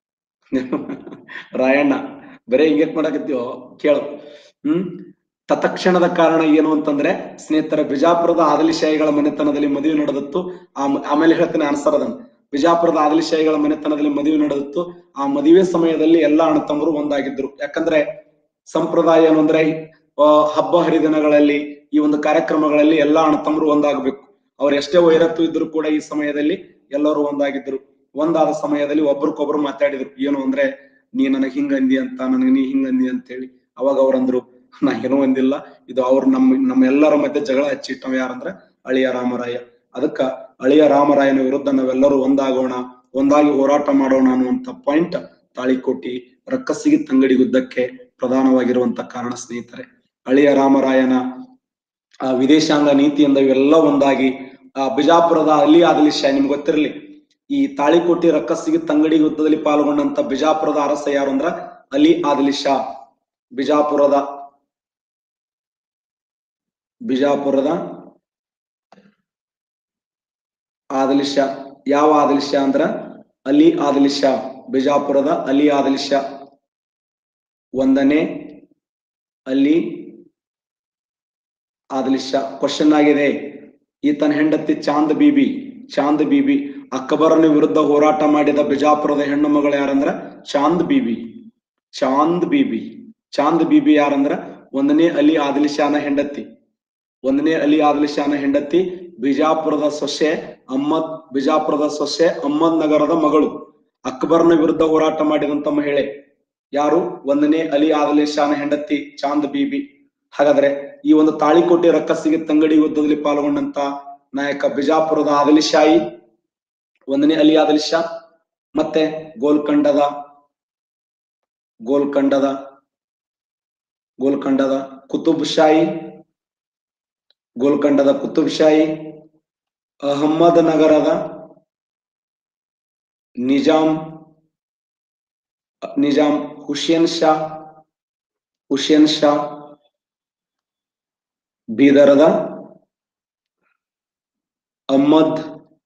ರಾಯಣ್ಣ ಬರೇ ಹಿಂಗ್ಯಾಕ್ ಮಾಡಕತ್ತೀವೋ ಕೇಳು ಹ್ಮ್ ತತ್ಕ್ಷಣದ ಕಾರಣ ಏನು ಅಂತಂದ್ರೆ ಸ್ನೇಹಿತರ ಬಿಜಾಪುರದ ಆದಿಲಿಶಾಹಿಗಳ ಮನೆತನದಲ್ಲಿ ಮದುವೆ ನಡೆದಿತ್ತು ಆ ಮ- ಆಮೇಲೆ ಹೇಳ್ತೇನೆ ಆನ್ಸರ್ ಅದನ್ನ ಬಿಜಾಪುರದ ಆದಿಲಿಶಾಹಿಗಳ ಮನೆತನದಲ್ಲಿ ಮದುವೆ ನಡೆದಿತ್ತು ಆ ಮದುವೆ ಸಮಯದಲ್ಲಿ ಎಲ್ಲಾ ಅಣ್ಣತಮ್ಮರು ಒಂದಾಗಿದ್ರು ಯಾಕಂದ್ರೆ ಸಂಪ್ರದಾಯ ಏನು ಅಂದ್ರೆ ಆ, ಹಬ್ಬ ಹರಿದಿನಗಳಲ್ಲಿ ಈ ಒಂದು ಕಾರ್ಯಕ್ರಮಗಳಲ್ಲಿ ಎಲ್ಲಾ ಅಣ್ಣತಮ್ಮರು ಒಂದಾಗಬೇಕು ಅವ್ರು ಎಷ್ಟೇ ವೈರತ್ವ ಇದ್ರು ಕೂಡ ಈ ಸಮಯದಲ್ಲಿ ಎಲ್ಲರೂ ಒಂದಾಗಿದ್ರು ಒಂದಾದ ಸಮಯದಲ್ಲಿ ಒಬ್ರಿಗೊಬ್ರು ಮಾತಾಡಿದ್ರು ಏನು ಅಂದ್ರೆ ನೀ ನನಗ್ ಹಿಂಗ್ ಅಂದಿ ಅಂತ ನನಗೆ ನೀ ಹಿಂಗ್ ಅಂದಿ ಅಂತ ಹೇಳಿ ಅವಾಗ ಅವ್ರಂದ್ರು ನಾ ಏನೂ ಅಂದಿಲ್ಲ ಇದು ಅವ್ರು ನಮ್ಮ ನಮ್ಮ ಎಲ್ಲರ ಮಧ್ಯೆ ಜಗಳ ಹಚ್ಚಿಟ್ಟವ ಯಾರಂದ್ರ ಅಳಿಯ ರಾಮರಾಯ ಅದಕ್ಕ ಅಳಿಯ ರಾಮರಾಯನ ವಿರುದ್ಧ ನಾವೆಲ್ಲರೂ ಒಂದಾಗೋಣ ಒಂದಾಗಿ ಹೋರಾಟ ಮಾಡೋಣ ಅನ್ನುವಂತ ಪಾಯಿಂಟ್ ತಾಳಿಕೋಟಿ ರಕ್ಕಸಿಗೆ ತಂಗಡಿ ಗುದ್ದಕ್ಕೆ ಪ್ರಧಾನವಾಗಿರುವಂತ ಕಾರಣ ಸ್ನೇಹಿತರೆ ಅಳಿಯ ರಾಮರಾಯನ ಆ ವಿದೇಶಾಂಗ ನೀತಿಯಿಂದ ಇವೆಲ್ಲ ಒಂದಾಗಿ ಆ ಬಿಜಾಪುರದ ಅಲಿ ಆದಿಲಿ ಶಾ ನಿಮ್ಗೆ ಗೊತ್ತಿರಲಿ ಈ ತಾಳಿಕೋಟಿ ರಕ್ಕಸಿಗೆ ತಂಗಡಿ ಯುದ್ಧದಲ್ಲಿ ಪಾಲ್ಗೊಂಡಂತ ಬಿಜಾಪುರದ ಅರಸ ಯಾರು ಅಂದ್ರ ಅಲಿ ಆದಿಲಿ ಶಾ ಬಿಜಾಪುರದ ಬಿಜಾಪುರದ ಆದಿಲ್ ಶಾ ಯಾವ ಆದಿಲ್ ಶಾ ಅಂದ್ರ ಅಲಿ ಆದಿಲ್ ಶಾ ಬಿಜಾಪುರದ ಅಲಿ ಆದಿಲ್ ಶಾ ಒಂದನೇ ಅಲಿ ಆದಿಲ್ ಶಾ ಕ್ವಶನ್ ಆಗಿದೆ ಈತನ ಹೆಂಡತಿ ಚಾಂದ್ ಬೀಬಿ ಚಾಂದ್ ಬೀಬಿ ಅಕ್ಬರನ ವಿರುದ್ಧ ಹೋರಾಟ ಮಾಡಿದ ಬಿಜಾಪುರದ ಹೆಣ್ಣು ಮಗಳು ಯಾರಂದ್ರ ಚಾಂದ್ ಬೀಬಿ ಚಾಂದ್ ಬೀಬಿ ಚಾಂದ್ ಬೀಬಿ ಯಾರಂದ್ರ ಒಂದನೇ ಅಲಿ ಆದಿಲ್ ಶಾನ ಹೆಂಡತಿ ಒಂದನೇ ಅಲಿ ಆದಿಲ್ ಶಾನ ಹೆಂಡತಿ ಬಿಜಾಪುರದ ಸೊಸೆ ಅಹ್ಮದ್ ಬಿಜಾಪುರದ ಸೊಸೆ ಅಹ್ಮದ್ ನಗರದ ಮಗಳು ಅಕ್ಬರ್ನ ವಿರುದ್ಧ ಹೋರಾಟ ಮಾಡಿದಂತ ಮಹಿಳೆ ಯಾರು ಒಂದನೇ ಅಲಿ ಆದಿಲ್ ಶಾನ ಹೆಂಡತಿ ಚಾಂದ್ ಬೀಬಿ ಹಾಗಾದ್ರೆ ಈ ಒಂದು ತಾಳಿಕೋಟೆ ರಕ್ಕಸಿಗೆ ತಂಗಡಿ ಯುದ್ಧದಲ್ಲಿ ಪಾಲ್ಗೊಂಡಂತ ನಾಯಕ ಬಿಜಾಪುರದ ಆದಿಲ್ ಶಾಹಿ ಒಂದನೇ ಅಲಿ ಆದಿಲ್ ಶಾ ಮತ್ತೆ ಗೋಲ್ಕಂಡದ ಗೋಲ್ಕಂಡದ ಗೋಲ್ಕಂಡದ ಕುತುಬ್ ಶಾಹಿ ಗೋಲ್ಕಂಡದ ಕುತುಬ್ ಶಾಹಿ ಅಹಮ್ಮದ್ ನಗರದ ನಿಜಾಂ ನಿಜಾಂ ಹುಸೇನ್ ಶಾ ಹುಸೇನ್ ಶಾ ಬೀದರದ ಅಹ್ಮದ್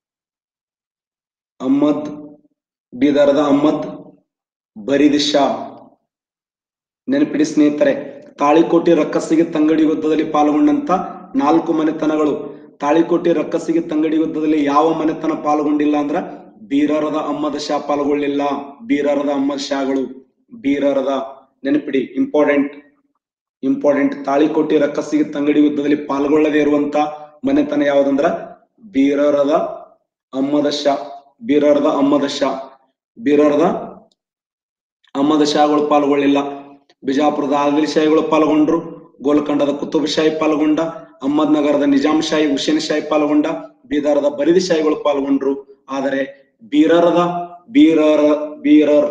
ಅಹ್ಮದ್ ಬೀದರ್ದ ಅಹ್ಮದ್ ಬರೀದ್ ಶಾ ನೆನಪಿಡಿ ಸ್ನೇಹಿತರೆ ತಾಳಿಕೋಟೆ ರಕ್ಕಸಿಗೆ ತಂಗಡಿ ಯುದ್ಧದಲ್ಲಿ ಪಾಲ್ಗೊಂಡಂತ ನಾಲ್ಕು ಮನೆತನಗಳು ತಾಳಿಕೋಟೆ ರಕ್ಕಸಿಗೆ ತಂಗಡಿ ಯುದ್ಧದಲ್ಲಿ ಯಾವ ಮನೆತನ ಪಾಲ್ಗೊಂಡಿಲ್ಲ ಅಂದ್ರ ಬೀರರದ ಅಹ್ಮದ್ ಶಾ ಪಾಲ್ಗೊಳ್ಳಿಲ್ಲ ಬೀರರದ ಅಹ್ಮದ್ ಶಾಗಳು ಬೀರರದ ನೆನಪಿಡಿ ಇಂಪಾರ್ಟೆಂಟ್ ಇಂಪಾರ್ಟೆಂಟ್ ತಾಳಿಕೋಟೆ ರಕ್ಕಸಿಗೆ ತಂಗಡಿ ಯುದ್ಧದಲ್ಲಿ ಪಾಲ್ಗೊಳ್ಳದೇ ಇರುವಂತ ಮನೆತನ ಯಾವ್ದಂದ್ರ ಬೀರರದ ಅಹ್ಮದ ಶಾ ಬೀರರದ ಅಹ್ಮದ ಶಾ ಬೀರರದ ಅಹ್ಮದ ಶಾಗಳು ಪಾಲ್ಗೊಳ್ಳಿಲ್ಲ ಬಿಜಾಪುರದ ಆದಿಲ್ ಶಾಹಿಗಳು ಪಾಲ್ಗೊಂಡ್ರು ಗೋಲ್ಕಂಡದ ಕುತುಬ್ ಶಾಹಿ ಪಾಲ್ಗೊಂಡ ಅಹ್ಮದ್ ನಗರದ ನಿಜಾಂ ಶಾಹಿ ಹುಸೇನ್ ಶಾಹಿ ಪಾಲ್ಗೊಂಡ ಬೀದರದ ಬರಿದಿ ಶಾಹಿಗಳು ಪಾಲ್ಗೊಂಡ್ರು ಆದರೆ ಬೀರರದ ಬೀರರ ಬೀರರ್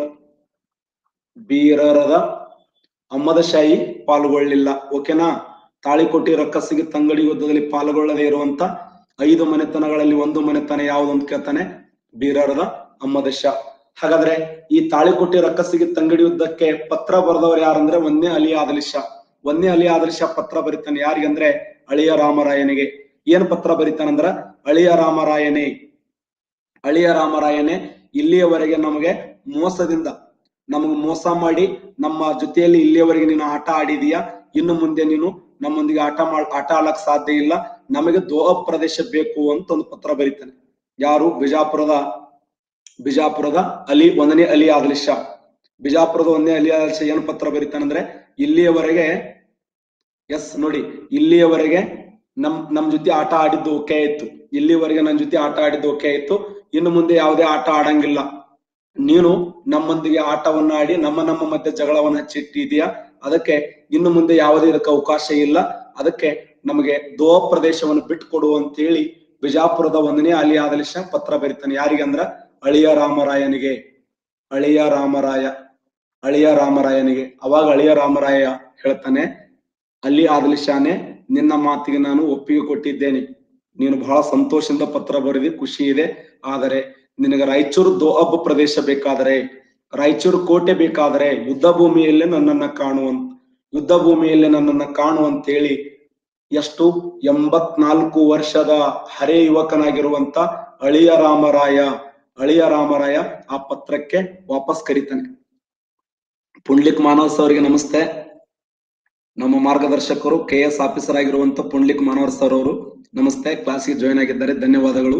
ಬೀರರದ ಅಹ್ಮದ ಶಾಹಿ ಪಾಲ್ಗೊಳ್ಳಿಲ್ಲ ಓಕೆನಾ ತಾಳಿಕೋಟೆ ರಕ್ಕಸಿಗೆ ತಂಗಡಿ ಯುದ್ಧದಲ್ಲಿ ಪಾಲ್ಗೊಳ್ಳದೆ ಇರುವಂತ ಐದು ಮನೆತನಗಳಲ್ಲಿ ಒಂದು ಮನೆತನ ಯಾವುದು ಅಂತ ಕೇಳ್ತಾನೆ ಬೀರರದ ಅಹ್ಮದ ಶಾ ಹಾಗಾದ್ರೆ ಈ ತಾಳಿಕೋಟೆ ರಕ್ಕಸಿಗೆ ತಂಗಡಿ ಯುದ್ಧಕ್ಕೆ ಪತ್ರ ಬರೆದವರು ಯಾರಂದ್ರೆ ಒಂದೇ ಅಲಿ ಆದಲಿ ಶಾ ಒಂದೇ ಅಲಿ ಆದಲಿ ಶಾ ಪತ್ರ ಬರೀತಾನೆ ಯಾರಿಗಂದ್ರೆ ಅಳಿಯ ರಾಮರಾಯನಿಗೆ ಏನ್ ಪತ್ರ ಬರೀತಾನಂದ್ರ ಅಳಿಯ ರಾಮರಾಯನೇ ಅಳಿಯ ರಾಮರಾಯನೇ ಇಲ್ಲಿಯವರೆಗೆ ನಮಗೆ ಮೋಸದಿಂದ ನಮಗ್ ಮೋಸ ಮಾಡಿ ನಮ್ಮ ಜೊತೆಯಲ್ಲಿ ಇಲ್ಲಿಯವರೆಗೆ ನೀನು ಆಟ ಆಡಿದೀಯಾ ಇನ್ನು ಮುಂದೆ ನೀನು ನಮ್ಮೊಂದಿಗೆ ಆಟ ಮಾಡ್ ಆಟ ಆಡಕ್ ಸಾಧ್ಯ ಇಲ್ಲ ನಮಗೆ ದೋಹ ಪ್ರದೇಶ ಬೇಕು ಅಂತ ಒಂದು ಪತ್ರ ಬರೀತಾನೆ ಯಾರು ಬಿಜಾಪುರದ ಬಿಜಾಪುರದ ಅಲಿ ಒಂದನೇ ಅಲಿ ಆದಲಿ ಶಾ ಬಿಜಾಪುರದ ಒಂದನೇ ಅಲಿ ಆದಲಿ ಶಾ ಏನ್ ಪತ್ರ ಬರೀತಾನಂದ್ರೆ ಇಲ್ಲಿಯವರೆಗೆ ಎಸ್ ನೋಡಿ ಇಲ್ಲಿಯವರೆಗೆ ನಮ್ ನಮ್ ಜೊತೆ ಆಟ ಆಡಿದ್ದು ಓಕೆ ಆಯ್ತು ಇಲ್ಲಿವರೆಗೆ ನನ್ನ ಜೊತೆ ಆಟ ಆಡಿದ್ದು ಓಕೆ ಆಯ್ತು ಇನ್ನು ಮುಂದೆ ಯಾವುದೇ ಆಟ ಆಡಂಗಿಲ್ಲ ನೀನು ನಮ್ಮೊಂದಿಗೆ ಆಟವನ್ನ ಆಡಿ ನಮ್ಮ ನಮ್ಮ ಮಧ್ಯೆ ಜಗಳವನ್ನ ಹಚ್ಚಿಟ್ಟಿದೀಯಾ ಅದಕ್ಕೆ ಇನ್ನು ಮುಂದೆ ಯಾವುದೇ ಇದಕ್ಕೆ ಅವಕಾಶ ಇಲ್ಲ ಅದಕ್ಕೆ ನಮಗೆ ದೋ ಪ್ರದೇಶವನ್ನು ಬಿಟ್ಕೊಡು ಅಂತ ಹೇಳಿ ಬಿಜಾಪುರದ ಒಂದನೇ ಅಲಿ ಆದಲಿ ಶಾ ಪತ್ರ ಬರೀತಾನೆ ಯಾರಿಗೆ ಅಂದ್ರ ಅಳಿಯ ರಾಮರಾಯನಿಗೆ ಅಳಿಯ ರಾಮರಾಯ ಅಳಿಯ ರಾಮರಾಯನಿಗೆ ಅವಾಗ ಅಳಿಯ ರಾಮರಾಯ ಹೇಳ್ತಾನೆ ಅಲ್ಲಿ ಆದಲಿ ಶಾನೆ ನಿನ್ನ ಮಾತಿಗೆ ನಾನು ಒಪ್ಪಿಗೆ ಕೊಟ್ಟಿದ್ದೇನೆ ನೀನು ಬಹಳ ಸಂತೋಷದಿಂದ ಪತ್ರ ಬರೆದಿ ಖುಷಿ ಇದೆ ಆದರೆ ನಿನಗೆ ರಾಯಚೂರು ದೋಅಬ್ ಪ್ರದೇಶ ಬೇಕಾದರೆ ರಾಯಚೂರು ಕೋಟೆ ಬೇಕಾದರೆ ಯುದ್ಧ ಭೂಮಿಯಲ್ಲೇ ನನ್ನನ್ನ ಕಾಣುವಂತ ಯುದ್ಧ ಭೂಮಿಯಲ್ಲೇ ನನ್ನನ್ನ ಕಾಣು ಅಂತೇಳಿ ಎಷ್ಟು ಎಂಬತ್ನಾಲ್ಕು ವರ್ಷದ ಹರೇ ಯುವಕನಾಗಿರುವಂತ ಅಳಿಯ ರಾಮರಾಯ ಅಳಿಯ ರಾಮರಾಯ ಆ ಪತ್ರಕ್ಕೆ ವಾಪಸ್ ಕರೀತಾನೆ ಪುಂಡ್ಲಿಕ್ ಮಾನವ್ ಸರ್ ಅವರಿಗೆ ನಮಸ್ತೆ ನಮ್ಮ ಮಾರ್ಗದರ್ಶಕರು ಕೆ ಎಸ್ ಆಫೀಸರ್ ಆಗಿರುವಂತ ಪುಂಡ್ಲಿಕ್ ಮಾನವರ್ ಸರ್ ಅವರು ನಮಸ್ತೆ ಕ್ಲಾಸ್ಗೆ ಜಾಯಿನ್ ಆಗಿದ್ದಾರೆ ಧನ್ಯವಾದಗಳು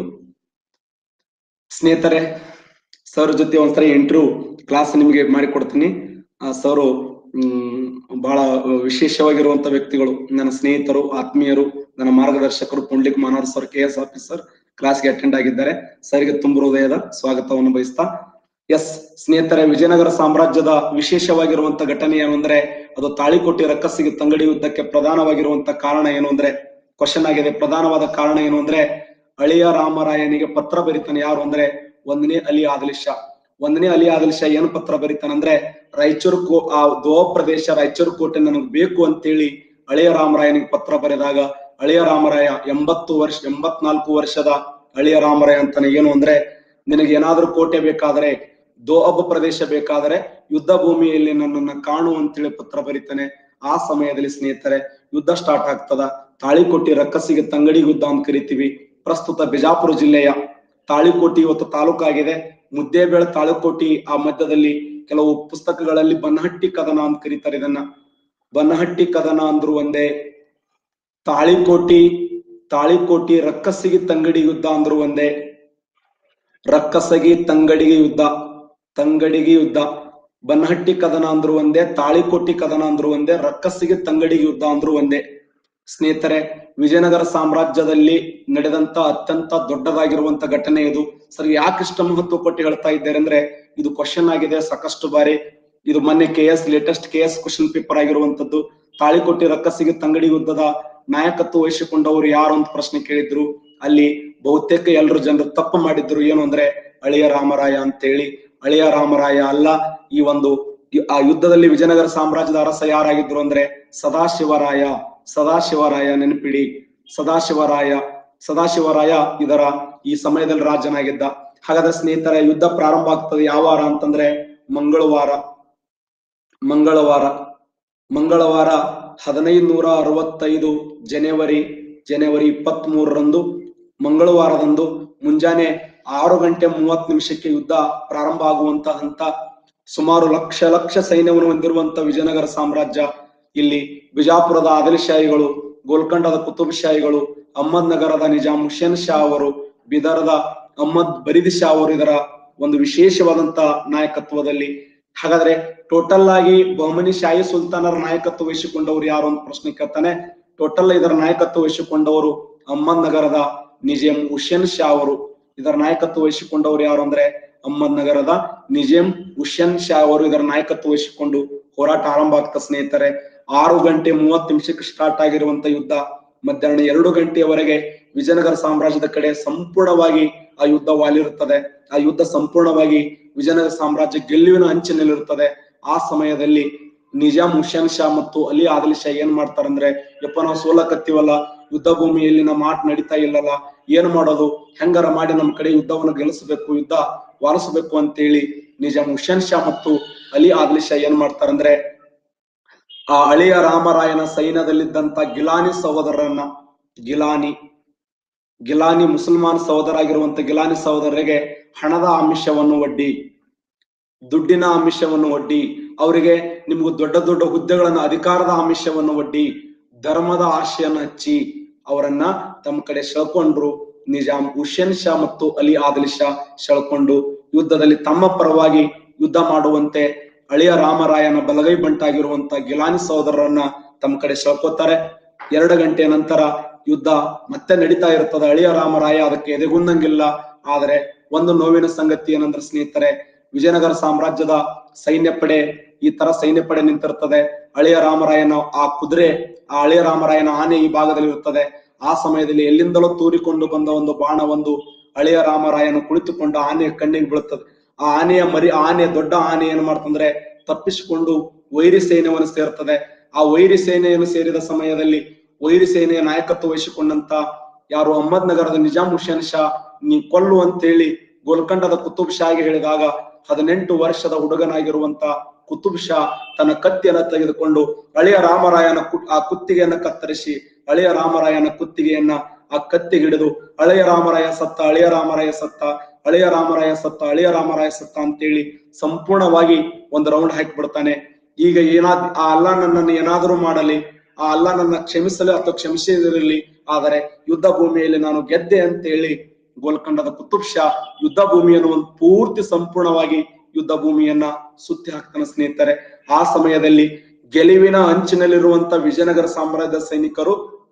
ಸ್ನೇಹಿತರೆ ಸರ್ ಜೊತೆ ಒಂದ್ಸರಿ ಇಂಟರ್ವ್ಯೂ ಕ್ಲಾಸ್ ನಿಮಗೆ ಮಾಡಿಕೊಡ್ತೀನಿ ಆ ಸರ್ ಬಹಳ ವಿಶೇಷವಾಗಿರುವಂತ ವ್ಯಕ್ತಿಗಳು ನನ್ನ ಸ್ನೇಹಿತರು ಆತ್ಮೀಯರು ನನ್ನ ಮಾರ್ಗದರ್ಶಕರು Pundlik Manavar sir K S officer ಕ್ಲಾಸ್ಗೆ ಅಟೆಂಡ್ ಆಗಿದ್ದಾರೆ ಸರ್ಗೆ ತುಂಬ ಹೃದಯದ ಸ್ವಾಗತವನ್ನು ಬಯಸ್ತಾ ಎಸ್ ಸ್ನೇಹಿತರೆ ವಿಜಯನಗರ ಸಾಮ್ರಾಜ್ಯದ ವಿಶೇಷವಾಗಿರುವಂತ ಘಟನೆ ಏನು ಅಂದ್ರೆ ಅದು ತಾಳಿಕೋಟೆ ರಕ್ಕಸಿಗೆ ತಂಗಡಿ ಯುದ್ಧಕ್ಕೆ ಪ್ರಧಾನವಾಗಿರುವಂತ ಕಾರಣ ಏನು ಅಂದ್ರೆ ಕ್ವಶನ್ ಆಗಿದೆ ಪ್ರಧಾನವಾದ ಕಾರಣ ಏನು ಅಂದ್ರೆ ಅಳಿಯ ರಾಮರಾಯನಿಗೆ ಪತ್ರ ಬರೀತಾನೆ ಯಾರು ಅಂದ್ರೆ ಒಂದನೇ ಅಲಿ ಆದಲಿ ಶಾ ಒಂದನೇ ಅಲಿ ಆದಲಿ ಶಾ ಏನು ಪತ್ರ ಬರೀತಾನಂದ್ರೆ ರಾಯಚೂರು ಕೋ ಆ ದೋ ಪ್ರದೇಶ ರಾಯಚೂರು ಕೋಟೆ ನನಗೆ ಬೇಕು ಅಂತೇಳಿ ಅಳಿಯ ರಾಮರಾಯನಿಗೆ ಪತ್ರ ಬರೆದಾಗ ಅಳಿಯ ರಾಮರಾಯ ಎಂಬತ್ತು ವರ್ಷ ಎಂಬತ್ನಾಲ್ಕು ವರ್ಷದ ಅಳಿಯ ರಾಮರಾಯ ಅಂತಾನೆ ಏನು ಅಂದ್ರೆ ನಿನಗೆ ಏನಾದ್ರೂ ಕೋಟೆ ಬೇಕಾದರೆ ದೋಅಬ್ ಪ್ರದೇಶ ಬೇಕಾದರೆ ಯುದ್ಧ ಭೂಮಿಯಲ್ಲಿ ನನ್ನನ್ನ ಕಾಣು ಅಂತೇಳಿ ಪತ್ರ ಬರೀತಾನೆ ಆ ಸಮಯದಲ್ಲಿ ಸ್ನೇಹಿತರೆ ಯುದ್ಧ ಸ್ಟಾರ್ಟ್ ಆಗ್ತದ ತಾಳಿಕೋಟೆ ರಕ್ಕಸಿಗೆ ತಂಗಡಿ ಯುದ್ಧ ಅಂತ ಕರಿತೀವಿ ಪ್ರಸ್ತುತ ಬಿಜಾಪುರ ಜಿಲ್ಲೆಯ ತಾಳಿಕೋಟಿ ಇವತ್ತು ತಾಲೂಕಾಗಿದೆ ಮುದ್ದೇಬೇಳೆ ತಾಳಿಕೋಟಿ ಆ ಮಧ್ಯದಲ್ಲಿ ಕೆಲವು ಪುಸ್ತಕಗಳಲ್ಲಿ ಬನ್ನಹಟ್ಟಿ ಕದನ ಅಂತ ಕರೀತಾರೆ ಇದನ್ನ ಬನ್ನಹಟ್ಟಿ ಕದನ ಅಂದ್ರು ಒಂದೇ ತಾಳಿಕೋಟಿ ತಾಳಿಕೋಟಿ ರಕ್ಕಸಿಗೆ ತಂಗಡಿ ಯುದ್ಧ ಅಂದ್ರು ಒಂದೇ ರಕ್ಕಸಗಿ ತಂಗಡಿಗೆ ಯುದ್ಧ ತಂಗಡಿಗೆ ಯುದ್ಧ ಬನ್ನಹಟ್ಟಿ ಕದನ ಅಂದ್ರು ಒಂದೇ ತಾಳಿಕೋಟಿ ಕದನ ಅಂದ್ರು ಒಂದೇ ರಕ್ಕಸಿಗೆ ತಂಗಡಿಗೆ ಯುದ್ಧ ಅಂದ್ರು ಒಂದೇ ಸ್ನೇಹಿತರೆ ವಿಜಯನಗರ ಸಾಮ್ರಾಜ್ಯದಲ್ಲಿ ನಡೆದಂತ ಅತ್ಯಂತ ದೊಡ್ಡದಾಗಿರುವಂತ ಘಟನೆ ಇದು ಸರ್ ಯಾಕೆ ಇಷ್ಟ ಮಹತ್ವ ಕೊಟ್ಟು ಹೇಳ್ತಾ ಇದ್ದಾರೆ ಅಂದ್ರೆ ಇದು ಕ್ವಶನ್ ಆಗಿದೆ ಸಾಕಷ್ಟು ಬಾರಿ ಇದು ಮೊನ್ನೆ K S latest K S question paper ಆಗಿರುವಂತದ್ದು ತಾಳಿಕೋಟೆ ರಕ್ಕಸಿಗೆ ತಂಗಡಿ ಯುದ್ಧದ ನಾಯಕತ್ವ ವಹಿಸಿಕೊಂಡವರು ಯಾರು ಅಂತ ಪ್ರಶ್ನೆ ಕೇಳಿದ್ರು ಅಲ್ಲಿ ಬಹುತೇಕ ಎಲ್ಲರೂ ಜನರು ತಪ್ಪು ಮಾಡಿದ್ರು ಏನು ಅಂದ್ರೆ ಅಳಿಯ ರಾಮರಾಯ ಅಂತೇಳಿ ಅಳಿಯ ರಾಮರಾಯ ಅಲ್ಲ ಈ ಒಂದು ಈ- ಆ ಯುದ್ಧದಲ್ಲಿ ವಿಜಯನಗರ ಸಾಮ್ರಾಜ್ಯದ ಅರಸ ಯಾರಾಗಿದ್ರು ಅಂದ್ರೆ ಸದಾಶಿವರಾಯ ಸದಾಶಿವರಾಯ ನೆನಪಿಡಿ ಸದಾಶಿವರಾಯ ಸದಾಶಿವರಾಯ ಇದರ ಈ ಸಮಯದಲ್ಲಿ ರಾಜನಾಗಿದ್ದ ಹಾಗಾದ್ರೆ ಸ್ನೇಹಿತರೆ ಯುದ್ಧ ಪ್ರಾರಂಭ ಆಗ್ತದೆ ಯಾವ ವಾರ ಅಂತಂದ್ರೆ ಮಂಗಳವಾರ ಮಂಗಳವಾರ ಮಂಗಳವಾರ ಹದಿನೈದು ನೂರ ಅರವತ್ತೈದು ಜನವರಿ ಜನವರಿ ಇಪ್ಪತ್ತ್ ಮೂರರಂದು ಮಂಗಳವಾರದಂದು ಮುಂಜಾನೆ ಆರು ಗಂಟೆ ಮೂವತ್ತು ನಿಮಿಷಕ್ಕೆ ಯುದ್ಧ ಪ್ರಾರಂಭ ಆಗುವಂತ ಹಂತ ಸುಮಾರು ಲಕ್ಷ ಲಕ್ಷ ಸೈನ್ಯವನ್ನು ಹೊಂದಿರುವಂತ ವಿಜಯನಗರ ಸಾಮ್ರಾಜ್ಯ ಇಲ್ಲಿ ಬಿಜಾಪುರದ ಆದಿಲ್ಶಾಹಿಗಳು ಗೋಲ್ಕೊಂಡದ ಕುತುಬ್ ಶಾಹಿಗಳು ಅಹಮದ್ ನಗರದ ನಿಜಾಮ್ ಹುಸೇನ್ ಶಾ ಅವರು ಬಿದರದ ಅಹಮದ್ ಬರಿದ್ ಶಾ ಅವರು ಇದರ ಒಂದು ವಿಶೇಷವಾದಂತ ನಾಯಕತ್ವದಲ್ಲಿ ಹಾಗಾದ್ರೆ ಟೋಟಲ್ ಆಗಿ ಬಹುಮನಿ ಶಾಹಿ ಸುಲ್ತಾನರ ನಾಯಕತ್ವ ವಹಿಸಿಕೊಂಡವರು ಯಾರು ಅಂತ ಪ್ರಶ್ನೆ ಕೇಳ್ತಾನೆ ಟೋಟಲ್ ಇದರ ನಾಯಕತ್ವ ವಹಿಸಿಕೊಂಡವರು ಅಹಮದ್ ನಗರದ ನಿಜಾಮ್ ಹುಸೇನ್ ಶಾ ಅವರು ಇದರ ನಾಯಕತ್ವ ವಹಿಸಿಕೊಂಡವರು ಯಾರು ಅಂದ್ರೆ ಅಹಮದ್ ನಗರದ ನಿಜಾಮ್ ಹುಸೇನ್ ಶಾ ಅವರು ಇದರ ನಾಯಕತ್ವ ವಹಿಸಿಕೊಂಡು ಹೋರಾಟ ಆರಂಭ ಆಗ್ತಾ ಸ್ನೇಹಿತರೆ ಆರು ಗಂಟೆ ಮೂವತ್ತು ನಿಮಿಷಕ್ಕೆ ಸ್ಟಾರ್ಟ್ ಆಗಿರುವಂತ ಯುದ್ಧ ಮಧ್ಯಾಹ್ನ ಎರಡು ಗಂಟೆಯವರೆಗೆ ವಿಜಯನಗರ ಸಾಮ್ರಾಜ್ಯದ ಕಡೆ ಸಂಪೂರ್ಣವಾಗಿ ಆ ಯುದ್ಧ ವಾಲಿರುತ್ತದೆ ಆ ಯುದ್ಧ ಸಂಪೂರ್ಣವಾಗಿ ವಿಜಯನಗರ ಸಾಮ್ರಾಜ್ಯ ಗೆಲುವಿನ ಅಂಚಿನಲ್ಲಿರುತ್ತದೆ ಆ ಸಮಯದಲ್ಲಿ ನಿಜಾಮ್ ಹುಸೇನ್ ಶಾ ಮತ್ತು ಅಲಿ ಆದಿಲ್ ಶಾ ಏನ್ ಮಾಡ್ತಾರಂದ್ರೆ ಯಪ್ಪ ನಾವು ಸೋಲಕತ್ತೀವಲ್ಲ ಯುದ್ಧ ಭೂಮಿಯಲ್ಲಿ ನಮ್ಮ ಮಾಟ್ ನಡೀತಾ ಇಲ್ಲಲ್ಲ ಏನ್ ಮಾಡೋದು ಹೆಂಗಾರ ಮಾಡಿ ನಮ್ಮ ಕಡೆ ಯುದ್ಧವನ್ನು ಗೆಲ್ಲಿಸಬೇಕು ಯುದ್ಧ ವಾಲಿಸಬೇಕು ಅಂತೇಳಿ ನಿಜಾಮ್ ಹುಸೇನ್ ಶಾ ಮತ್ತು ಅಲಿ ಆದಿಲ್ ಶಾ ಏನ್ ಮಾಡ್ತಾರಂದ್ರೆ ಆ ಹಳೆಯ ರಾಮರಾಯನ ಸೈನ್ಯದಲ್ಲಿದ್ದಂತ ಗಿಲಾನಿ ಸಹೋದರರನ್ನ ಗಿಲಾನಿ ಗಿಲಾನಿ ಮುಸಲ್ಮಾನ್ ಸಹೋದರ ಆಗಿರುವಂತ ಗಿಲಾನಿ ಸಹೋದರರಿಗೆ ಹಣದ ಆಮಿಷವನ್ನು ಒಡ್ಡಿ ದುಡ್ಡಿನ ಆಮಿಷವನ್ನು ಒಡ್ಡಿ ಅವರಿಗೆ ನಿಮ್ಗೆ ದೊಡ್ಡ ದೊಡ್ಡ ಹುದ್ದೆಗಳನ್ನ ಅಧಿಕಾರದ ಆಮಿಷವನ್ನು ಒಡ್ಡಿ ಧರ್ಮದ ಆಶೆಯನ್ನು ಹಚ್ಚಿ ಅವರನ್ನ ತಮ್ಮ ಕಡೆ ಸೆಳ್ಕೊಂಡ್ರು ನಿಜಾಮ್ ಹುಸೇನ್ ಶಾ ಮತ್ತು ಅಲಿ ಆದಿಲ್ ಶಾ ಸೆಳ್ಕೊಂಡು ಯುದ್ಧದಲ್ಲಿ ತಮ್ಮ ಪರವಾಗಿ ಯುದ್ಧ ಮಾಡುವಂತೆ ಹಳೆಯ ರಾಮರಾಯನ ಬಲಗೈ ಬಂಟಾಗಿರುವಂತ ಗಿಲಾನಿ ಸಹೋದರರನ್ನ ತಮ್ಮ ಕಡೆ ಸೆಳ್ಕೋತಾರೆ ಎರಡು ಗಂಟೆಯ ನಂತರ ಯುದ್ಧ ಮತ್ತೆ ನಡೀತಾ ಇರ್ತದೆ ಹಳೆಯ ರಾಮರಾಯ ಅದಕ್ಕೆ ಎದೆಗುಂದಂಗಿಲ್ಲ ಆದ್ರೆ ಒಂದು ನೋವಿನ ಸಂಗತಿ ಏನಂದ್ರೆ ಸ್ನೇಹಿತರೆ ವಿಜಯನಗರ ಸಾಮ್ರಾಜ್ಯದ ಸೈನ್ಯ ಪಡೆ ಈ ತರ ಸೈನ್ಯ ಪಡೆ ನಿಂತಿರ್ತದೆ ಹಳೆಯ ರಾಮರಾಯನ ಆ ಕುದುರೆ ಆ ಹಳೆಯ ರಾಮರಾಯನ ಆನೆ ಈ ಭಾಗದಲ್ಲಿ ಇರುತ್ತದೆ ಆ ಸಮಯದಲ್ಲಿ ಎಲ್ಲಿಂದಲೂ ತೂರಿಕೊಂಡು ಬಂದ ಒಂದು ಬಾಣ ಒಂದು ಹಳೆಯ ರಾಮರಾಯನು ಕುಳಿತುಕೊಂಡು ಆನೆ ಕಣ್ಣಿಗೆ ಬೀಳುತ್ತದೆ ಆ ಆನೆಯ ಮರಿ ಆನೆ ದೊಡ್ಡ ಆನೆ ಏನ್ ಮಾಡ್ತಂದ್ರೆ ತಪ್ಪಿಸಿಕೊಂಡು ವೈರಿ ಸೈನ್ಯವನ್ನು ಸೇರ್ತದೆ ಆ ವೈರಿ ಸೇನೆಯನ್ನು ಸೇರಿದ ಸಮಯದಲ್ಲಿ ವೈರಿ ಸೇನೆಯ ನಾಯಕತ್ವ ವಹಿಸಿಕೊಂಡಂತ ಯಾರು ಅಹಮದ್ ನಗರದ ನಿಜಾಮ್ ಹುಸೇನ್ ಶಾ ನೀ ಕೊಲ್ಲು ಅಂತೇಳಿ ಗೋಲ್ಕಂಡದ ಕುತುಬ್ ಶಾಗೆ ಹೇಳಿದಾಗ ಹದಿನೆಂಟು ವರ್ಷದ ಹುಡುಗನಾಗಿರುವಂತ ಕುತುಬ್ ಶಾ ತನ್ನ ಕತ್ತಿಯನ್ನ ತೆಗೆದುಕೊಂಡು ಹಳೆಯ ರಾಮರಾಯನ ಕು ಆ ಕುತ್ತಿಗೆಯನ್ನ ಕತ್ತರಿಸಿ ಹಳೆಯ ರಾಮರಾಯನ ಕುತ್ತಿಗೆಯನ್ನ ಆ ಕತ್ತಿಗೆ ಹಿಡಿದು ಹಳೆಯ ರಾಮರಾಯ ಸತ್ತ ಹಳೆಯ ರಾಮರಾಯ ಸತ್ತ ಹಳೆಯ ರಾಮರಾಯ ಸತ್ತ ಹಳೆಯ ರಾಮರಾಯ ಸತ್ತ ಅಂತೇಳಿ ಸಂಪೂರ್ಣವಾಗಿ ಒಂದು ರೌಂಡ್ ಹಾಕಿಬಿಡ್ತಾನೆ ಈಗ ಏನಾದ್ ಆ ಅಲ್ಲ ನನ್ನನ್ನು ಏನಾದರೂ ಮಾಡಲಿ ಆ ಅಲ್ಲ ನನ್ನ ಕ್ಷಮಿಸಲಿ ಅಥವಾ ಕ್ಷಮಿಸದಿರಲಿ ಆದರೆ ಯುದ್ಧ ಭೂಮಿಯಲ್ಲಿ ನಾನು ಗೆದ್ದೆ ಅಂತೇಳಿ ಗೋಲ್ಕಂಡದ ಕುತುಬ್ ಶಾ ಯುದ್ಧ ಭೂಮಿಯನ್ನು ಒಂದು ಪೂರ್ತಿ ಸಂಪೂರ್ಣವಾಗಿ ಯುದ್ಧ ಭೂಮಿಯನ್ನ ಸುತ್ತಿ ಹಾಕ್ತಾನೆ ಸ್ನೇಹಿತರೆ ಆ ಸಮಯದಲ್ಲಿ ಗೆಲುವಿನ ಅಂಚಿನಲ್ಲಿರುವಂತ ವಿಜಯನಗರ ಸಾಮ್ರಾಜ್ಯದ ಸೈನಿಕರು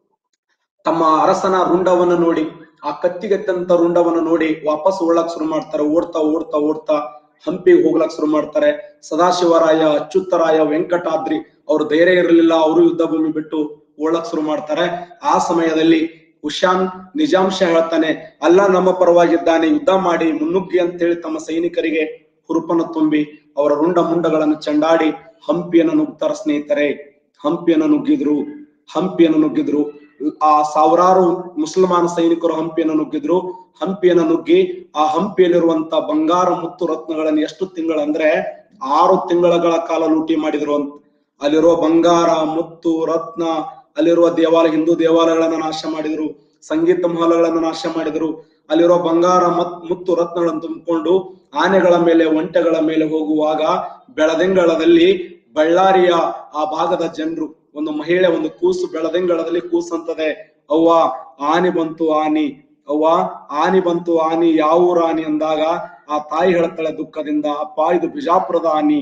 ತಮ್ಮ ಅರಸನ ರುಂಡವನ್ನು ನೋಡಿ ಆ ಕತ್ತಿಗೆತ್ತಂತ ರುಂಡವನ್ನು ನೋಡಿ ವಾಪಸ್ ಓಡಕ್ ಶುರು ಮಾಡ್ತಾರೆ ಓಡ್ತಾ ಓಡ್ತಾ ಓಡ್ತಾ ಹಂಪಿಗೆ ಹೋಗ್ಲಕ್ ಶುರು ಮಾಡ್ತಾರೆ ಸದಾಶಿವರಾಯ ಅಚ್ಯುತರಾಯ ವೆಂಕಟಾದ್ರಿ ಅವ್ರ ಧೈರ್ಯ ಇರಲಿಲ್ಲ ಅವರು ಯುದ್ಧ ಭೂಮಿ ಬಿಟ್ಟು ಓಡಕ್ ಶುರು ಮಾಡ್ತಾರೆ ಆ ಸಮಯದಲ್ಲಿ ಹುಶಾನ್ ನಿಜಾಮ್ ಶಾ ಹೇಳ್ತಾನೆ ಅಲ್ಲ ನಮ್ಮ ಪರವಾಗಿದ್ದಾನೆ ಯುದ್ಧ ಮಾಡಿ ಮುನ್ನುಗ್ಗಿ ಅಂತೇಳಿ ತಮ್ಮ ಸೈನಿಕರಿಗೆ ಹುರುಪನ್ನು ತುಂಬಿ ಅವರ ರುಂಡ ಮುಂಡಗಳನ್ನು ಚಂಡಾಡಿ ಹಂಪಿಯನ್ನು ನುಗ್ತಾರ ಸ್ನೇಹಿತರೆ ಹಂಪಿಯನ್ನು ನುಗ್ಗಿದ್ರು ಹಂಪಿಯನ್ನು ನುಗ್ಗಿದ್ರು ಆ ಸಾವಿರಾರು ಮುಸಲ್ಮಾನ ಸೈನಿಕರು ಹಂಪಿಯನ್ನು ನುಗ್ಗಿದ್ರು ಹಂಪಿಯನ್ನು ನುಗ್ಗಿ ಆ ಹಂಪಿಯಲ್ಲಿರುವಂತ ಬಂಗಾರ ಮುತ್ತು ರತ್ನಗಳನ್ನು ಎಷ್ಟು ತಿಂಗಳಂದ್ರೆ ಆರು ತಿಂಗಳ ಕಾಲ ಲೂಟಿ ಮಾಡಿದ್ರು ಅಂತ ಅಲ್ಲಿರುವ ಬಂಗಾರ ಮುತ್ತು ರತ್ನ ಅಲ್ಲಿರುವ ದೇವಾಲಯ ಹಿಂದೂ ದೇವಾಲಯಗಳನ್ನ ನಾಶ ಮಾಡಿದ್ರು ಸಂಗೀತ ಮಹಲಗಳನ್ನು ನಾಶ ಮಾಡಿದ್ರು ಅಲ್ಲಿರುವ ಬಂಗಾರ ಮತ್ ಮುತ್ತು ರತ್ನಗಳನ್ನು ತುಂಬಿಕೊಂಡು ಆನೆಗಳ ಮೇಲೆ ಒಂಟೆಗಳ ಮೇಲೆ ಹೋಗುವಾಗ ಬೆಳದಿಂಗಳದಲ್ಲಿ ಬಳ್ಳಾರಿಯ ಆ ಭಾಗದ ಜನರು ಒಂದು ಮಹಿಳೆ ಒಂದು ಕೂಸು ಬೆಳದಿಂಗಳದಲ್ಲಿ ಕೂಸಂತದೆ ಅವ್ವ ಆನೆ ಬಂತು ಆನಿ ಅವ್ವ ಆನಿ ಬಂತು ಆನಿ ಯಾವ ಊರ ಆನಿ ಅಂದಾಗ ಆ ತಾಯಿ ಹೇಳ್ತಾಳೆ ದುಃಖದಿಂದ ಅಪ್ಪ ಇದು ಬಿಜಾಪುರದ ಆನಿ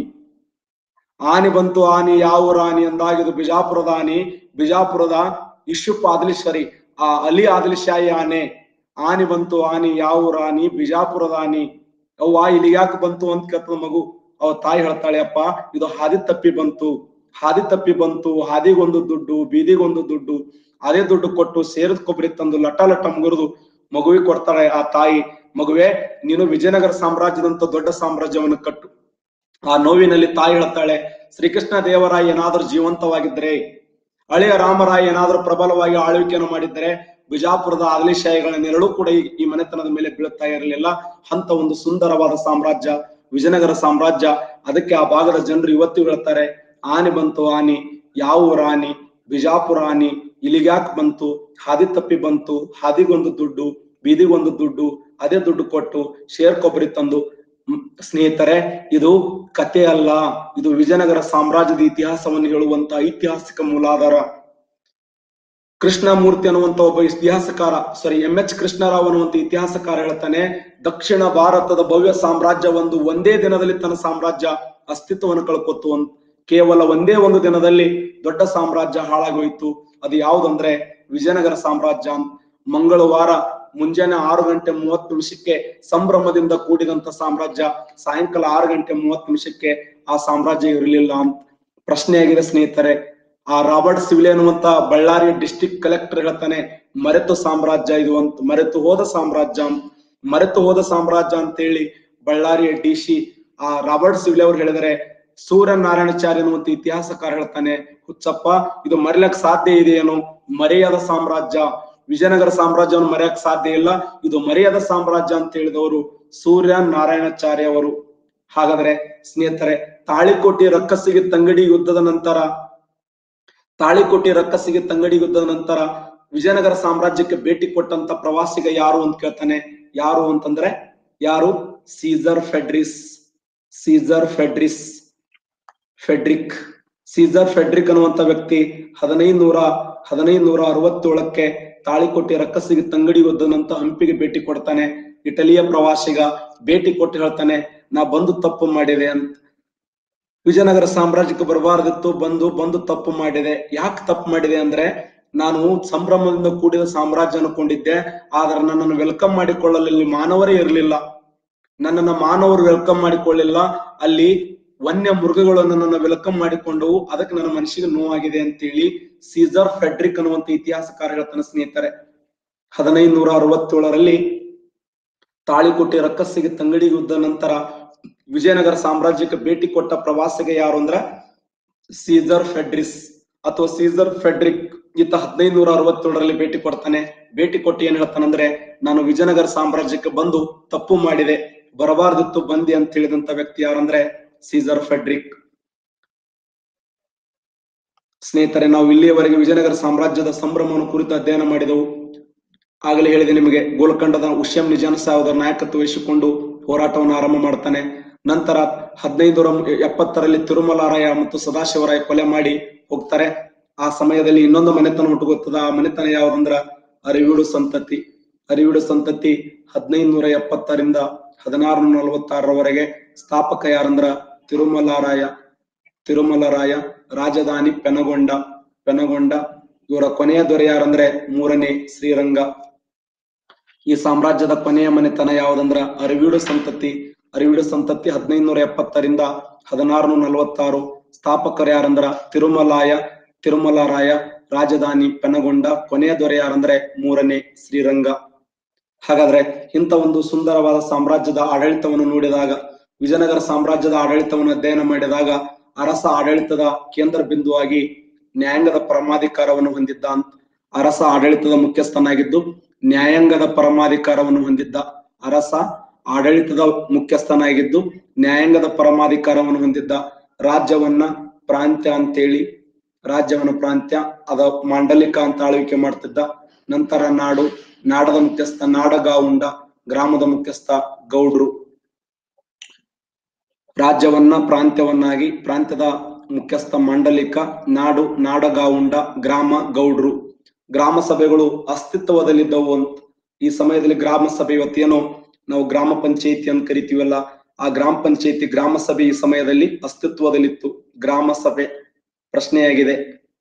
ಆನೆ ಬಂತು ಆನಿ ಯಾವ ಊರ ಆನಿ ಅಂದಾಗ ಇದು ಬಿಜಾಪುರದ ಆನಿ ಬಿಜಾಪುರದ ಇಶುಪ್ ಆದಿಲಿಶ್ವರಿ ಆ ಅಲಿ ಆದಿಲಿಶಾಹಿ ಆನೆ ಆನೆ ಬಂತು ಆನಿ ಯಾವ ಊರ ಆನಿ ಬಿಜಾಪುರದ ಆನಿ ಅವ್ವ ಇಲ್ಲಿ ಯಾಕೆ ಬಂತು ಅಂತ ಕೇಳ್ತದ ಮಗು ಅವ ತಾಯಿ ಹೇಳ್ತಾಳೆ ಅಪ್ಪ ಇದು ಹಾದಿ ತಪ್ಪಿ ಬಂತು ಹಾದಿ ತಪ್ಪಿ ಬಂತು ಹಾದಿಗೊಂದು ದುಡ್ಡು ಬೀದಿಗೊಂದು ದುಡ್ಡು ಅದೇ ದುಡ್ಡು ಕೊಟ್ಟು ಸೇರಿದ ಕೊಬ್ಬರಿ ತಂದು ಲಟ ಲಟ ಮುಗಿದು ಮಗುವಿಗೆ ಕೊಡ್ತಾಳೆ ಆ ತಾಯಿ ಮಗುವೆ ನೀನು ವಿಜಯನಗರ ಸಾಮ್ರಾಜ್ಯದಂತ ದೊಡ್ಡ ಸಾಮ್ರಾಜ್ಯವನ್ನು ಕಟ್ಟು ಆ ನೋವಿನಲ್ಲಿ ತಾಯಿ ಹೇಳ್ತಾಳೆ ಶ್ರೀಕೃಷ್ಣ ದೇವರಾಯ ಏನಾದ್ರೂ ಜೀವಂತವಾಗಿದ್ರೆ ಹಳೆಯ ರಾಮರಾಯ ಏನಾದ್ರೂ ಪ್ರಬಲವಾಗಿ ಆಳ್ವಿಕೆಯನ್ನು ಮಾಡಿದ್ದರೆ ಬಿಜಾಪುರದ ಆದಿಲಿಶಾಹಿಗಳ ನೆರಳು ಕೂಡ ಈ ಈ ಮನೆತನದ ಮೇಲೆ ಬೀಳುತ್ತಾ ಇರಲಿಲ್ಲ ಅಂತ ಒಂದು ಸುಂದರವಾದ ಸಾಮ್ರಾಜ್ಯ ವಿಜಯನಗರ ಸಾಮ್ರಾಜ್ಯ ಅದಕ್ಕೆ ಆ ಭಾಗದ ಜನರು ಇವತ್ತು ಹೇಳ್ತಾರೆ ಆನೆ ಬಂತು ಆನಿ ಯಾವ ಊರ ಆನಿ ಬಿಜಾಪುರ ಆನಿ ಇಲ್ಲಿಗ್ಯಾಕ್ ಬಂತು ಹಾದಿ ತಪ್ಪಿ ಬಂತು ಹಾದಿಗೊಂದು ದುಡ್ಡು ಬೀದಿಗೊಂದು ದುಡ್ಡು ಅದೇ ದುಡ್ಡು ಕೊಟ್ಟು ಶೇರ್ ಕೊಬ್ಬರಿ ತಂದು ಮ್, ಸ್ನೇಹಿತರೆ ಇದು ಕತೆ ಅಲ್ಲ ಇದು ವಿಜಯನಗರ ಸಾಮ್ರಾಜ್ಯದ ಇತಿಹಾಸವನ್ನು ಹೇಳುವಂತ ಐತಿಹಾಸಿಕ ಮೂಲಾಧಾರ ಕೃಷ್ಣಮೂರ್ತಿ ಅನ್ನುವಂತ ಒಬ್ಬ ಇತಿಹಾಸಕಾರ ಸಾರಿ ಎಂ ಎಚ್ ಕೃಷ್ಣರಾವ್ ಅನ್ನುವಂತ ಇತಿಹಾಸಕಾರ ಹೇಳ್ತಾನೆ ದಕ್ಷಿಣ ಭಾರತದ ಭವ್ಯ ಸಾಮ್ರಾಜ್ಯ ಒಂದು ಒಂದೇ ದಿನದಲ್ಲಿ ತನ್ನ ಸಾಮ್ರಾಜ್ಯ ಅಸ್ತಿತ್ವವನ್ನು ಕಳ್ಕೊತ್ತು ಅಂತ ಕೇವಲ ಒಂದೇ ಒಂದು ದಿನದಲ್ಲಿ ದೊಡ್ಡ ಸಾಮ್ರಾಜ್ಯ ಹಾಳಾಗೋಯ್ತು ಅದು ಯಾವುದಂದ್ರೆ ವಿಜಯನಗರ ಸಾಮ್ರಾಜ್ಯ ಅಂತ. ಮಂಗಳವಾರ ಮುಂಜಾನೆ ಆರು ಗಂಟೆ ಮೂವತ್ತು ನಿಮಿಷಕ್ಕೆ ಸಂಭ್ರಮದಿಂದ ಕೂಡಿದಂತ ಸಾಮ್ರಾಜ್ಯ ಸಾಯಂಕಾಲ ಆರು ಗಂಟೆ ಮೂವತ್ತು ನಿಮಿಷಕ್ಕೆ ಆ ಸಾಮ್ರಾಜ್ಯ ಇರಲಿಲ್ಲ ಅಂತ ಪ್ರಶ್ನೆಯಾಗಿದೆ ಸ್ನೇಹಿತರೆ ಆ ರಾಬರ್ಟ್ ಸಿವಿಲೆ ಅನ್ನುವಂತ ಬಳ್ಳಾರಿ ಡಿಸ್ಟಿಕ್ ಕಲೆಕ್ಟರ್ ಹೇಳ್ತಾನೆ ಮರೆತು ಸಾಮ್ರಾಜ್ಯ ಇದು ಅಂತ ಮರೆತು ಹೋದ ಸಾಮ್ರಾಜ್ಯ ಅಂತ ಮರೆತು ಹೋದ ಸಾಮ್ರಾಜ್ಯ ಅಂತ ಹೇಳಿ ಬಳ್ಳಾರಿಯ ಡಿ ಸಿ ಆ ರಾಬರ್ಟ್ ಸಿವಿಲೆ ಅವರು ಹೇಳಿದರೆ ಸೂರ್ಯ ನಾರಾಯಣಚಾರ್ಯ ಅನ್ನುವಂತ ಇತಿಹಾಸಕಾರ ಹೇಳ್ತಾನೆ ಹುಚ್ಚಪ್ಪ ಇದು ಮರೆಯಕ್ ಸಾಧ್ಯ ಇದೆಯೇನೋ ಮರೆಯದ ಸಾಮ್ರಾಜ್ಯ ವಿಜಯನಗರ ಸಾಮ್ರಾಜ್ಯವನ್ನು ಮರೆಯಕ್ ಸಾಧ್ಯ ಇಲ್ಲ ಇದು ಮರೆಯದ ಸಾಮ್ರಾಜ್ಯ ಅಂತ ಹೇಳಿದವರು ಸೂರ್ಯ ನಾರಾಯಣಾಚಾರ್ಯ ಅವರು ಹಾಗಾದ್ರೆ ಸ್ನೇಹಿತರೆ ತಾಳಿಕೋಟೆ ರಕ್ಕಸಿಗೆ ತಂಗಡಿ ಯುದ್ಧದ ನಂತರ ತಾಳಿಕೋಟೆ ರಕ್ಕಸಿಗೆ ತಂಗಡಿ ಯುದ್ಧದ ನಂತರ ವಿಜಯನಗರ ಸಾಮ್ರಾಜ್ಯಕ್ಕೆ ಭೇಟಿ ಕೊಟ್ಟಂತ ಪ್ರವಾಸಿಗ ಯಾರು ಅಂತ ಕೇಳ್ತಾನೆ ಯಾರು ಅಂತಂದ್ರೆ ಯಾರು Caesar Fedrici Caesar ಫೆಡ್ರಿಸ್ Frederick Caesar Frederick ಅನ್ನುವಂತ ವ್ಯಕ್ತಿ ಹದಿನೈದು ನೂರ ಹದಿನೈದು ನೂರ ಅರವತ್ತೇಳಕ್ಕೆ ತಾಳಿಕೋಟೆ ರಕ್ಕಸಿಗೆ ತಂಗಡಿ ಯುದ್ಧದಂತ ಹಂಪಿಗೆ ಭೇಟಿ ಕೊಡ್ತಾನೆ ಇಟಲಿಯ ಪ್ರವಾಸಿಗ ಭೇಟಿ ಕೊಟ್ಟು ಹೇಳ್ತಾನೆ ನಾ ಬಂದು ತಪ್ಪು ಮಾಡಿದೆ ಅಂತ ವಿಜಯನಗರ ಸಾಮ್ರಾಜ್ಯಕ್ಕೆ ಬರಬಾರ್ದಿತ್ತು ಬಂದು ಬಂದು ತಪ್ಪು ಮಾಡಿದೆ ಯಾಕೆ ತಪ್ಪು ಮಾಡಿದೆ ಅಂದ್ರೆ ನಾನು ಸಂಭ್ರಮದಿಂದ ಕೂಡಿದ ಸಾಮ್ರಾಜ್ಯ ಅನ್ಕೊಂಡಿದ್ದೆ ಆದ್ರೆ ನನ್ನನ್ನು ವೆಲ್ಕಮ್ ಮಾಡಿಕೊಳ್ಳಲು ಇಲ್ಲಿ ಮಾನವರೇ ಇರಲಿಲ್ಲ ನನ್ನನ್ನ ಮಾನವರು ವೆಲ್ಕಮ್ ಮಾಡಿಕೊಳ್ಳಿಲ್ಲ ಅಲ್ಲಿ ವನ್ಯ ಮೃಗಗಳು ನನ್ನನ್ನು ವೆಲ್ಕಮ್ ಮಾಡಿಕೊಂಡವು ಅದಕ್ಕೆ ನನ್ನ ಮನಸ್ಸಿಗೆ ನೋವಾಗಿದೆ ಅಂತೇಳಿ ಸೀಸರ್ ಫೆಡ್ರಿಕ್ ಅನ್ನುವಂತ ಇತಿಹಾಸಕಾರ ಹೇಳ್ತಾನೆ ಸ್ನೇಹಿತರೆ ಹದಿನೈದು ನೂರ ಅರವತ್ತೇಳರಲ್ಲಿ ತಾಳಿಕೋಟೆ ರಕ್ಕಸಿಗೆ ತಂಗಡಿ ಯುದ್ಧ ನಂತರ ವಿಜಯನಗರ ಸಾಮ್ರಾಜ್ಯಕ್ಕೆ ಭೇಟಿ ಕೊಟ್ಟ ಪ್ರವಾಸಿಗ ಯಾರು ಅಂದ್ರ ಸೀಸರ್ ಫೆಡ್ರಿಸ್ ಅಥವಾ ಸೀಸರ್ ಫೆಡ್ರಿಕ್ ಈತ ಹದಿನೈದು ನೂರ ಅರವತ್ತೇಳರಲ್ಲಿ ಭೇಟಿ ಕೊಡ್ತಾನೆ ಭೇಟಿ ಕೊಟ್ಟು ಏನ್ ಹೇಳ್ತಾನಂದ್ರೆ ನಾನು ವಿಜಯನಗರ ಸಾಮ್ರಾಜ್ಯಕ್ಕೆ ಬಂದು ತಪ್ಪು ಮಾಡಿದೆ ಬರಬಾರ್ದಿತ್ತು ಬಂದಿ ಅಂತ ಹೇಳಿದಂತ ವ್ಯಕ್ತಿ ಯಾರಂದ್ರೆ ಸೀಸರ್ ಫೆಡ್ರಿಕ್ ಸ್ನೇಹಿತರೆ ನಾವು ಇಲ್ಲಿಯವರೆಗೆ ವಿಜಯನಗರ ಸಾಮ್ರಾಜ್ಯದ ಸಂಭ್ರಮವನ್ನು ಕುರಿತು ಅಧ್ಯಯನ ಮಾಡಿದೆವು ಆಗಲೇ ಹೇಳಿದೆ ನಿಮಗೆ ಗೋಲ್ಕಂಡದ ಉಶ್ಯಂ ನಿಜಾನ್ ಸಾಹೇಬರ ನಾಯಕತ್ವ ವಹಿಸಿಕೊಂಡು ಹೋರಾಟವನ್ನು ಆರಂಭ ಮಾಡ್ತಾನೆ ನಂತರ ಹದಿನೈದು ಎಪ್ಪತ್ತರಲ್ಲಿ ತಿರುಮಲಾರಾಯ ಮತ್ತು ಸದಾಶಿವರಾಯ ಕೊಲೆ ಮಾಡಿ ಹೋಗ್ತಾರೆ ಆ ಸಮಯದಲ್ಲಿ ಇನ್ನೊಂದು ಮನೆತನ ಹುಟ್ಟುಗುತ್ತದೆ ಆ ಮನೆತನ ಯಾವ್ದಂದ್ರ ಅರಿವೀಡು ಸಂತತಿ ಅರಿವೀಡು ಸಂತತಿ ಹದಿನೈದು ನೂರ ಎಪ್ಪತ್ತರಿಂದ ಹದಿನಾರು ನಲವತ್ತಾರರವರೆಗೆ ಸ್ಥಾಪಕ ಯಾರಂದ್ರ ತಿರುಮಲಾರಾಯ ತಿರುಮಲರಾಯ ರಾಜಧಾನಿ ಪೆನಗೊಂಡ ಪೆನಗೊಂಡ ಇವರ ಕೊನೆಯ ದೊರೆ ಯಾರಂದ್ರೆ ಮೂರನೇ ಶ್ರೀರಂಗ ಈ ಸಾಮ್ರಾಜ್ಯದ ಕೊನೆಯ ಮನೆತನ ಯಾವ್ದಂದ್ರ ಅರಿವೀಡು ಸಂತತಿ ಅರಿವೀಡು ಸಂತತಿ ಹದಿನೈದು ನೂರ ಎಪ್ಪತ್ತರಿಂದ ಹದಿನಾರು ನಲವತ್ತಾರು ಸ್ಥಾಪಕರು ಯಾರಂದ್ರ ತಿರುಮಲಾಯ ತಿರುಮಲರಾಯ ರಾಜಧಾನಿ ಪೆನಗೊಂಡ ಕೊನೆಯ ದೊರೆ ಯಾರಂದ್ರೆ ಮೂರನೇ ಶ್ರೀರಂಗ ಹಾಗಾದ್ರೆ ಇಂಥ ಒಂದು ಸುಂದರವಾದ ಸಾಮ್ರಾಜ್ಯದ ಆಡಳಿತವನ್ನು ನೋಡಿದಾಗ ವಿಜಯನಗರ ಸಾಮ್ರಾಜ್ಯದ ಆಡಳಿತವನ್ನು ಅಧ್ಯಯನ ಮಾಡಿದಾಗ ಅರಸ ಆಡಳಿತದ ಕೇಂದ್ರ ಬಿಂದುವಾಗಿ ನ್ಯಾಯಾಂಗದ ಪರಮಾಧಿಕಾರವನ್ನು ಹೊಂದಿದ್ದ ಅಂತ ಅರಸ ಆಡಳಿತದ ಮುಖ್ಯಸ್ಥನಾಗಿದ್ದು ನ್ಯಾಯಾಂಗದ ಪರಮಾಧಿಕಾರವನ್ನು ಹೊಂದಿದ್ದ ಅರಸ ಆಡಳಿತದ ಮುಖ್ಯಸ್ಥನಾಗಿದ್ದು ನ್ಯಾಯಾಂಗದ ಪರಮಾಧಿಕಾರವನ್ನು ಹೊಂದಿದ್ದ ರಾಜ್ಯವನ್ನ ಪ್ರಾಂತ್ಯ ಅಂತೇಳಿ ರಾಜ್ಯವನ್ನ ಪ್ರಾಂತ್ಯ ಅದ ಮಾಂಡಲಿಕ ಅಂತ ಆಳ್ವಿಕೆ ಮಾಡ್ತಿದ್ದ ನಂತರ ನಾಡು ನಾಡದ ಮುಖ್ಯಸ್ಥ ನಾಡಗಾವುಂಡ ಗ್ರಾಮದ ಮುಖ್ಯಸ್ಥ ಗೌಡ್ರು ರಾಜ್ಯವನ್ನ ಪ್ರಾಂತ್ಯವನ್ನಾಗಿ ಪ್ರಾಂತ್ಯದ ಮುಖ್ಯಸ್ಥ ಮಂಡಲಿಕ ನಾಡು ನಾಡಗಾವುಂಡ ಗ್ರಾಮ ಗೌಡ್ರು ಗ್ರಾಮ ಸಭೆಗಳು ಅಸ್ತಿತ್ವದಲ್ಲಿದ್ದವು ಅಂತ ಈ ಸಮಯದಲ್ಲಿ ಗ್ರಾಮ ಸಭೆ ಇವತ್ತೇನೋ ನಾವು ಗ್ರಾಮ ಪಂಚಾಯಿತಿ ಅಂತ ಕರಿತೀವಲ್ಲ ಆ ಗ್ರಾಮ ಪಂಚಾಯಿತಿ ಗ್ರಾಮ ಸಭೆ ಈ ಸಮಯದಲ್ಲಿ ಅಸ್ತಿತ್ವದಲ್ಲಿತ್ತು ಗ್ರಾಮ ಸಭೆ ಪ್ರಶ್ನೆಯಾಗಿದೆ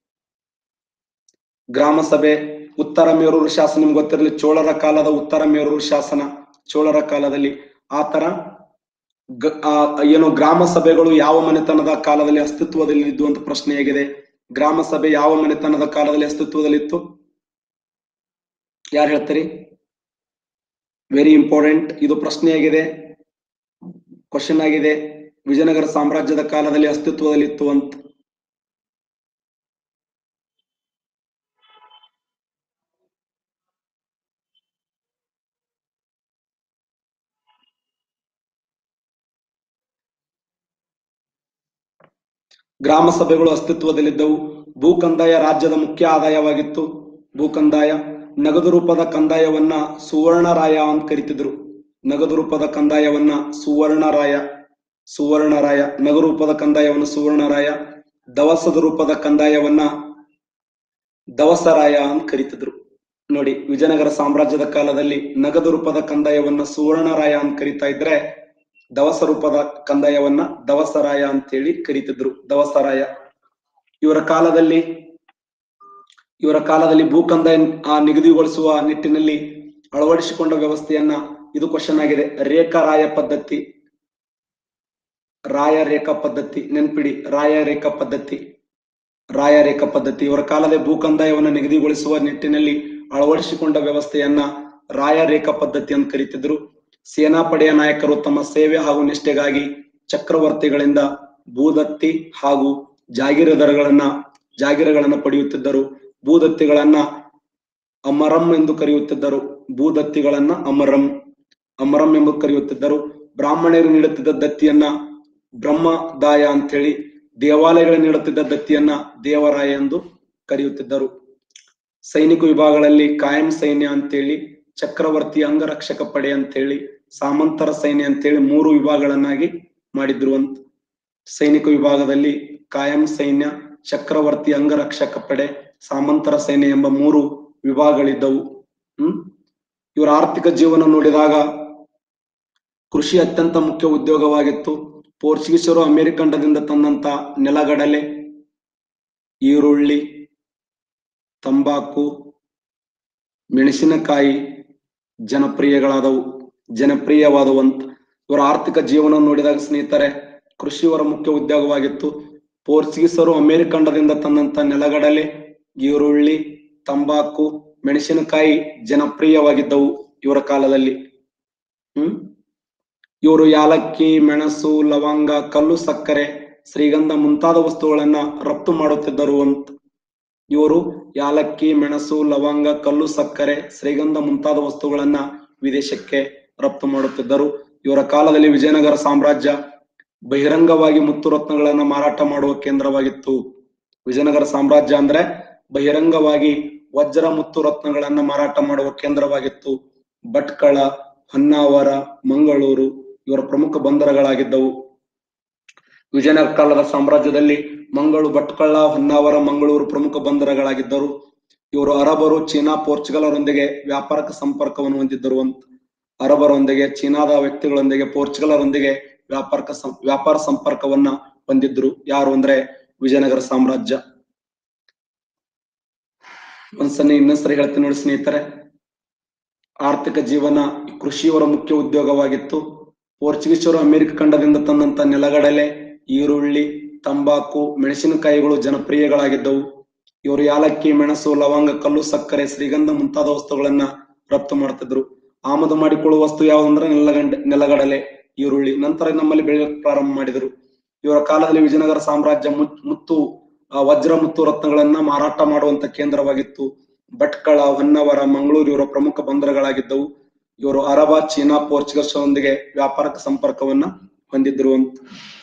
ಗ್ರಾಮ ಸಭೆ ಉತ್ತರ ಮೇರೂರು ಶಾಸನ ನಿಮ್ಗೆ ಗೊತ್ತಿರಲಿ ಚೋಳರ ಕಾಲದ ಉತ್ತರ ಮೇರೂರು ಶಾಸನ ಚೋಳರ ಕಾಲದಲ್ಲಿ ಆ ತರ ಗ- ಆ, ಏನು ಗ್ರಾಮ ಸಭೆಗಳು ಯಾವ ಮನೆತನದ ಕಾಲದಲ್ಲಿ ಅಸ್ತಿತ್ವದಲ್ಲಿ ಇದ್ದು ಅಂತ ಪ್ರಶ್ನೆಯಾಗಿದೆ ಗ್ರಾಮ ಸಭೆ ಯಾವ ಮನೆತನದ ಕಾಲದಲ್ಲಿ ಅಸ್ತಿತ್ವದಲ್ಲಿತ್ತು ಯಾರು ಹೇಳ್ತೀರಿ ವೆರಿ ಇಂಪಾರ್ಟೆಂಟ್ ಇದು ಪ್ರಶ್ನೆಯಾಗಿದೆ ಕ್ವಶನ್ ಆಗಿದೆ ವಿಜಯನಗರ ಸಾಮ್ರಾಜ್ಯದ ಕಾಲದಲ್ಲಿ ಅಸ್ತಿತ್ವದಲ್ಲಿತ್ತು ಅಂತ ಗ್ರಾಮ ಸಭೆಗಳು ಅಸ್ತಿತ್ವದಲ್ಲಿದ್ದವು ಭೂಕಂದಾಯ ರಾಜ್ಯದ ಮುಖ್ಯ ಆದಾಯವಾಗಿತ್ತು ಭೂಕಂದಾಯ ನಗದು ರೂಪದ ಕಂದಾಯವನ್ನ ಸುವರ್ಣರಾಯ ಅಂತ ಕರಿತಿದ್ರು ನಗದು ರೂಪದ ಕಂದಾಯವನ್ನ ಸುವರ್ಣರಾಯ ಸುವರ್ಣರಾಯ ನಗದು ರೂಪದ ಕಂದಾಯವನ್ನು ಸುವರ್ಣರಾಯ ದವಸದ ರೂಪದ ಕಂದಾಯವನ್ನ ದವಸರಾಯ ಅಂತ ಕರಿತಿದ್ರು ನೋಡಿ ವಿಜಯನಗರ ಸಾಮ್ರಾಜ್ಯದ ಕಾಲದಲ್ಲಿ ನಗದು ರೂಪದ ಕಂದಾಯವನ್ನ ಸುವರ್ಣರಾಯ ಅಂತ ಕರಿತಾ ಇದ್ರೆ ದವಸ ರೂಪದ ಕಂದಾಯವನ್ನ ದವಸರಾಯ ಅಂತೇಳಿ ಕರಿತಿದ್ರು ದವಸರಾಯ ಇವರ ಕಾಲದಲ್ಲಿ ಇವರ ಕಾಲದಲ್ಲಿ ಭೂ ಕಂದಾಯ ಆ ನಿಗದಿಗೊಳಿಸುವ ನಿಟ್ಟಿನಲ್ಲಿ ಅಳವಡಿಸಿಕೊಂಡ ವ್ಯವಸ್ಥೆಯನ್ನ ಇದು ಕ್ವಶನ್ ಆಗಿದೆ ರೇಖಾರಾಯ ಪದ್ಧತಿ ರಾಯ ರೇಖಾ ಪದ್ಧತಿ ನೆನ್ಪಿಡಿ ರಾಯ ರೇಖಾ ಪದ್ಧತಿ ರಾಯ ರೇಖಾ ಪದ್ಧತಿ ಇವರ ಕಾಲದ ಭೂ ಕಂದಾಯವನ್ನು ನಿಗದಿಗೊಳಿಸುವ ನಿಟ್ಟಿನಲ್ಲಿ ಅಳವಡಿಸಿಕೊಂಡ ವ್ಯವಸ್ಥೆಯನ್ನ ರಾಯ ರೇಖಾ ಪದ್ಧತಿ ಅಂತ ಕರೀತಿದ್ರು ಸೇನಾಪಡೆಯ ನಾಯಕರು ತಮ್ಮ ಸೇವೆ ಹಾಗೂ ನಿಷ್ಠೆಗಾಗಿ ಚಕ್ರವರ್ತಿಗಳಿಂದ ಭೂದತ್ತಿ ಹಾಗೂ ಜಾಗೀರದಾರಗಳನ್ನ ಜಾಗೀರಗಳನ್ನ ಪಡೆಯುತ್ತಿದ್ದರು ಭೂದತ್ತಿಗಳನ್ನ ಅಮರಂ ಎಂದು ಕರೆಯುತ್ತಿದ್ದರು ಭೂದತ್ತಿಗಳನ್ನ ಅಮರಂ ಅಮರಂ ಎಂದು ಕರೆಯುತ್ತಿದ್ದರು ಬ್ರಾಹ್ಮಣರು ನೀಡುತ್ತಿದ್ದ ದತ್ತಿಯನ್ನ ಬ್ರಹ್ಮದಾಯ ಅಂತೇಳಿ ದೇವಾಲಯಗಳು ನೀಡುತ್ತಿದ್ದ ದತ್ತಿಯನ್ನ ದೇವರಾಯ ಎಂದು ಕರೆಯುತ್ತಿದ್ದರು ಸೈನಿಕ ವಿಭಾಗಗಳಲ್ಲಿ ಕಾಯಂ ಸೈನ್ಯ ಅಂತೇಳಿ ಚಕ್ರವರ್ತಿ ಅಂಗರಕ್ಷಕ ಪಡೆ ಅಂತೇಳಿ ಸಾಮಂತರ ಸೈನ್ಯ ಅಂತೇಳಿ ಮೂರು ವಿಭಾಗಗಳನ್ನಾಗಿ ಮಾಡಿದ್ರು ಅಂತ ಸೈನಿಕ ವಿಭಾಗದಲ್ಲಿ ಕಾಯಂ ಸೈನ್ಯ ಚಕ್ರವರ್ತಿ ಅಂಗರಕ್ಷಕ ಪಡೆ ಸಾಮಂತರ ಸೈನ್ಯ ಎಂಬ ಮೂರು ವಿಭಾಗಗಳಿದ್ದವು ಹ್ಮ್ ಇವರ ಆರ್ಥಿಕ ಜೀವನ ನೋಡಿದಾಗ ಕೃಷಿ ಅತ್ಯಂತ ಮುಖ್ಯ ಉದ್ಯೋಗವಾಗಿತ್ತು ಪೋರ್ಚುಗೀಸರು ಅಮೆರಿಕಂಡದಿಂದ ತಂದಂತ ನೆಲಗಡಲೆ ಈರುಳ್ಳಿ ತಂಬಾಕು ಮೆಣಸಿನಕಾಯಿ ಜನಪ್ರಿಯಗಳಾದವು ಜನಪ್ರಿಯವಾದವಂತ ಇವರ ಆರ್ಥಿಕ ಜೀವನ ನೋಡಿದಾಗ ಸ್ನೇಹಿತರೆ ಕೃಷಿ ಇವರ ಮುಖ್ಯ ಉದ್ಯೋಗವಾಗಿತ್ತು ಪೋರ್ಚುಗೀಸರು ಅಮೆರಿಕಂಡದಿಂದ ತಂದಂತ ನೆಲಗಡಲೆ ಈರುಳ್ಳಿ ತಂಬಾಕು ಮೆಣಸಿನಕಾಯಿ ಜನಪ್ರಿಯವಾಗಿದ್ದವು ಇವರ ಕಾಲದಲ್ಲಿ ಹ್ಮ್ ಇವರು ಯಾಲಕ್ಕಿ ಮೆಣಸು ಲವಂಗ ಕಲ್ಲು ಸಕ್ಕರೆ ಶ್ರೀಗಂಧ ಮುಂತಾದ ವಸ್ತುಗಳನ್ನ ರಫ್ತು ಮಾಡುತ್ತಿದ್ದರು ಅಂತ ಇವರು ಯಾಲಕ್ಕಿ ಮೆಣಸು ಲವಂಗ ಕಲ್ಲು ಸಕ್ಕರೆ ಶ್ರೀಗಂಧ ಮುಂತಾದ ವಸ್ತುಗಳನ್ನ ವಿದೇಶಕ್ಕೆ ರಫ್ತು ಮಾಡುತ್ತಿದ್ದರು ಇವರ ಕಾಲದಲ್ಲಿ ವಿಜಯನಗರ ಸಾಮ್ರಾಜ್ಯ ಬಹಿರಂಗವಾಗಿ ಮುತ್ತು ರತ್ನಗಳನ್ನ ಮಾರಾಟ ಮಾಡುವ ಕೇಂದ್ರವಾಗಿತ್ತು ವಿಜಯನಗರ ಸಾಮ್ರಾಜ್ಯ ಅಂದ್ರೆ ಬಹಿರಂಗವಾಗಿ ವಜ್ರ ಮುತ್ತು ರತ್ನಗಳನ್ನ ಮಾರಾಟ ಮಾಡುವ ಕೇಂದ್ರವಾಗಿತ್ತು ಭಟ್ಕಳ ಹೊನ್ನಾವರ ಮಂಗಳೂರು ಇವರ ಪ್ರಮುಖ ಬಂದರಗಳಾಗಿದ್ದವು ವಿಜಯನಗರ ಕಾಲದ ಸಾಮ್ರಾಜ್ಯದಲ್ಲಿ ಮಂಗಳೂರು ಭಟ್ಕಳ ಹೊನ್ನಾವರ ಮಂಗಳೂರು ಪ್ರಮುಖ ಬಂದರಗಳಾಗಿದ್ದರು ಇವರು ಅರಬರು ಚೀನಾ ಪೋರ್ಚುಗಲರೊಂದಿಗೆ ವ್ಯಾಪಾರಕ ಸಂಪರ್ಕವನ್ನು ಹೊಂದಿದ್ದರು ಅಂತ ಅರಬರೊಂದಿಗೆ ಚೀನಾದ ವ್ಯಕ್ತಿಗಳೊಂದಿಗೆ ಪೋರ್ಚುಗಲರೊಂದಿಗೆ ವ್ಯಾಪಾರಕ ಸಂ- ವ್ಯಾಪಾರ ಸಂಪರ್ಕವನ್ನ ಹೊಂದಿದ್ರು ಯಾರು ಅಂದ್ರೆ ವಿಜಯನಗರ ಸಾಮ್ರಾಜ್ಯ ಒಂದ್ಸಲ ಇನ್ನೊಂದ್ಸರಿ ಹೇಳ್ತೀನಿ ನೋಡಿ ಸ್ನೇಹಿತರೆ ಆರ್ಥಿಕ ಜೀವನ ಕೃಷಿಯವರ ಮುಖ್ಯ ಉದ್ಯೋಗವಾಗಿತ್ತು ಪೋರ್ಚುಗೀಸರು ಅಮೆರಿಕ ಖಂಡದಿಂದ ತಂದಂತ ನೆಲಗಡಲೆ ಈರುಳ್ಳಿ ತಂಬಾಕು ಮೆಣಸಿನಕಾಯಿಗಳು ಜನಪ್ರಿಯಗಳಾಗಿದ್ದವು ಇವರು ಯಾಲಕ್ಕಿ ಮೆಣಸು ಲವಂಗ ಕಲ್ಲು ಸಕ್ಕರೆ ಶ್ರೀಗಂಧ ಮುಂತಾದ ವಸ್ತುಗಳನ್ನ ರಫ್ತು ಮಾಡ್ತಿದ್ರು ಆಮದು ಮಾಡಿಕೊಳ್ಳುವ ವಸ್ತು ಯಾವುದಂದ್ರೆ ನೆಲಗಂಡ ನೆಲಗಡಲೆ ಈರುಳ್ಳಿ ನಂತರ ನಮ್ಮಲ್ಲಿ ಬೆಳೆಯಲು ಪ್ರಾರಂಭ ಮಾಡಿದರು ಇವರ ಕಾಲದಲ್ಲಿ ವಿಜಯನಗರ ಸಾಮ್ರಾಜ್ಯ ಮುತ್- ಮುತ್ತು ಆ, ವಜ್ರ ಮುತ್ತು ರತ್ನಗಳನ್ನ ಮಾರಾಟ ಮಾಡುವಂತ ಕೇಂದ್ರವಾಗಿತ್ತು ಭಟ್ಕಳ ಹೊನ್ನವರ ಮಂಗಳೂರು ಇವರ ಪ್ರಮುಖ ಬಂದರಗಳಾಗಿದ್ದವು ಇವರು ಅರಬ ಚೀನಾ ಪೋರ್ಚುಗಲ್ಸರೊಂದಿಗೆ ವ್ಯಾಪಾರಕ ಸಂಪರ್ಕವನ್ನ ಹೊಂದಿದ್ರು ಅಂತ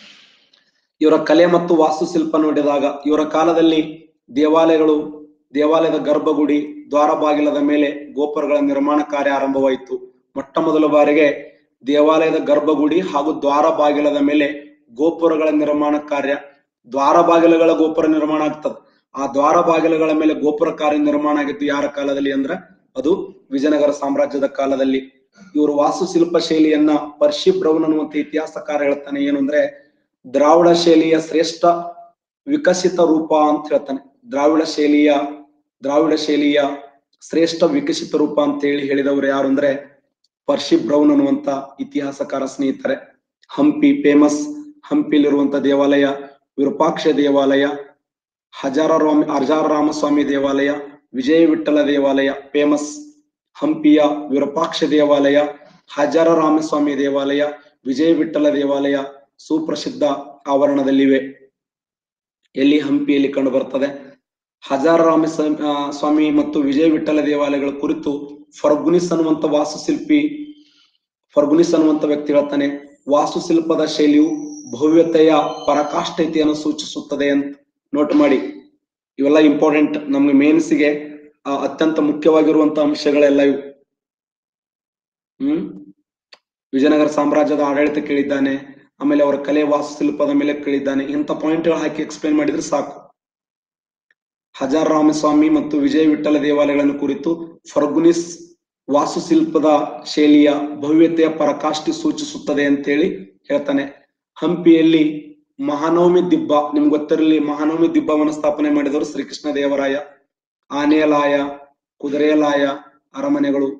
ಇವರ ಕಲೆ ಮತ್ತು ವಾಸ್ತುಶಿಲ್ಪ ನೋಡಿದಾಗ ಇವರ ಕಾಲದಲ್ಲಿ ದೇವಾಲಯಗಳು ದೇವಾಲಯದ ಗರ್ಭಗುಡಿ ದ್ವಾರ ಬಾಗಿಲದ ಮೇಲೆ ಗೋಪುರಗಳ ನಿರ್ಮಾಣ ಕಾರ್ಯ ಆರಂಭವಾಯಿತು ಮೊಟ್ಟ ಮೊದಲ ಬಾರಿಗೆ ದೇವಾಲಯದ ಗರ್ಭಗುಡಿ ಹಾಗೂ ದ್ವಾರ ಬಾಗಿಲದ ಮೇಲೆ ಗೋಪುರಗಳ ನಿರ್ಮಾಣ ಕಾರ್ಯ ದ್ವಾರ ಬಾಗಿಲುಗಳ ಗೋಪುರ ನಿರ್ಮಾಣ ಆಗ್ತದ ಆ ದ್ವಾರ ಬಾಗಿಲುಗಳ ಮೇಲೆ ಗೋಪುರ ಕಾರ್ಯ ನಿರ್ಮಾಣ ಆಗಿದ್ದು ಯಾರ ಕಾಲದಲ್ಲಿ ಅಂದ್ರ ಅದು ವಿಜಯನಗರ ಸಾಮ್ರಾಜ್ಯದ ಕಾಲದಲ್ಲಿ ಇವರು ವಾಸ್ತುಶಿಲ್ಪ ಶೈಲಿಯನ್ನ ಪರ್ಷಿ ಬ್ರೌನ್ ಅನ್ನುವಂತ ಇತಿಹಾಸಕಾರ ಹೇಳ್ತಾನೆ ಏನು ಅಂದ್ರೆ ದ್ರಾವಿಡ ಶೈಲಿಯ ಶ್ರೇಷ್ಠ ವಿಕಸಿತ ರೂಪ ಅಂತ ಹೇಳ್ತಾನೆ ದ್ರಾವಿಡ ಶೈಲಿಯ ದ್ರಾವಿಡ ಶೈಲಿಯ ಶ್ರೇಷ್ಠ ವಿಕಸಿತ ರೂಪ ಅಂತ ಹೇಳಿ ಹೇಳಿದವರು ಯಾರು ಅಂದ್ರೆ ಪರ್ಷಿ ಬ್ರೌನ್ ಅನ್ನುವಂತ ಇತಿಹಾಸಕಾರ ಸ್ನೇಹಿತರೆ ಹಂಪಿ ಫೇಮಸ್ ಹಂಪಿಲಿರುವಂತ ದೇವಾಲಯ ವಿರೂಪಾಕ್ಷ ದೇವಾಲಯ ಹಜಾರರಾಮ ಹಜಾರರಾಮಸ್ವಾಮಿ ದೇವಾಲಯ ವಿಜಯ ವಿಠ್ಠಲ ದೇವಾಲಯ ಫೇಮಸ್ ಹಂಪಿಯ ವಿರೂಪಾಕ್ಷ ದೇವಾಲಯ ಹಜಾರರಾಮಸ್ವಾಮಿ ದೇವಾಲಯ ವಿಜಯ ವಿಠ್ಠಲ ದೇವಾಲಯ ಸುಪ್ರಸಿದ್ಧ ಆವರಣದಲ್ಲಿವೆ ಎಲ್ಲಿ ಹಂಪಿಯಲ್ಲಿ ಕಂಡು ಬರ್ತದೆ ಹಜಾರರಾಮ ಸ್ವಾಮಿ- ಆ, ಸ್ವಾಮಿ ಮತ್ತು ವಿಜಯ ವಿಠ್ಠಲ ದೇವಾಲಯಗಳ ಕುರಿತು ಫರ್ಗುನಿಸ್ ಅನ್ನುವಂತ ವಾಸ್ತುಶಿಲ್ಪಿ ಫರ್ಗುನಿಸ್ ಅನ್ನುವಂತ ವ್ಯಕ್ತಿ ಹೇಳ್ತಾನೆ ವಾಸ್ತುಶಿಲ್ಪದ ಶೈಲಿಯು ಭವ್ಯತೆಯ ಪರಾಕಾಷ್ಠತೆಯನ್ನು ಸೂಚಿಸುತ್ತದೆ ಅಂತ ನೋಟ್ ಮಾಡಿ ಇವೆಲ್ಲ ಇಂಪಾರ್ಟೆಂಟ್ ನಮ್ಗೆ ಮೇನ್ಸ್ಗೆ ಆ, ಅತ್ಯಂತ ಮುಖ್ಯವಾಗಿರುವಂತಹ ಅಂಶಗಳೆಲ್ಲ ಇವು ಹ್ಮ್ ವಿಜಯನಗರ ಸಾಮ್ರಾಜ್ಯದ ಆಡಳಿತ ಕೇಳಿದ್ದಾನೆ ಆಮೇಲೆ ಅವರ ಕಲೆ ವಾಸ್ತುಶಿಲ್ಪದ ಮೇಲೆ ಕೇಳಿದ್ದಾನೆ ಇಂಥ ಪಾಯಿಂಟ್ಗಳು ಹಾಕಿ ಎಕ್ಸ್ಪ್ಲೇನ್ ಮಾಡಿದ್ರೆ ಸಾಕು ಹಜಾರ್ ರಾಮಸ್ವಾಮಿ ಮತ್ತು ವಿಜಯ ವಿಠಲ ದೇವಾಲಯಗಳನ್ನು ಕುರಿತು ಫರ್ಗುನಿಸ್ ವಾಸ್ತುಶಿಲ್ಪದ ಶೈಲಿಯ ಭವ್ಯತೆಯ ಪರಾಕಾಷ್ಠೆ ಸೂಚಿಸುತ್ತದೆ ಅಂತೇಳಿ ಹೇಳ್ತಾನೆ ಹಂಪಿಯಲ್ಲಿ ಮಹಾನವಮಿ ದಿಬ್ಬ ನಿಮ್ಗೆ ಗೊತ್ತಿರಲಿ ಮಹಾನವಮಿ ದಿಬ್ಬವನ್ನು ಸ್ಥಾಪನೆ ಮಾಡಿದವರು ಶ್ರೀಕೃಷ್ಣ ದೇವರಾಯ ಆನೆಯಲಾಯ ಕುದುರೆಯಲಾಯ ಅರಮನೆಗಳು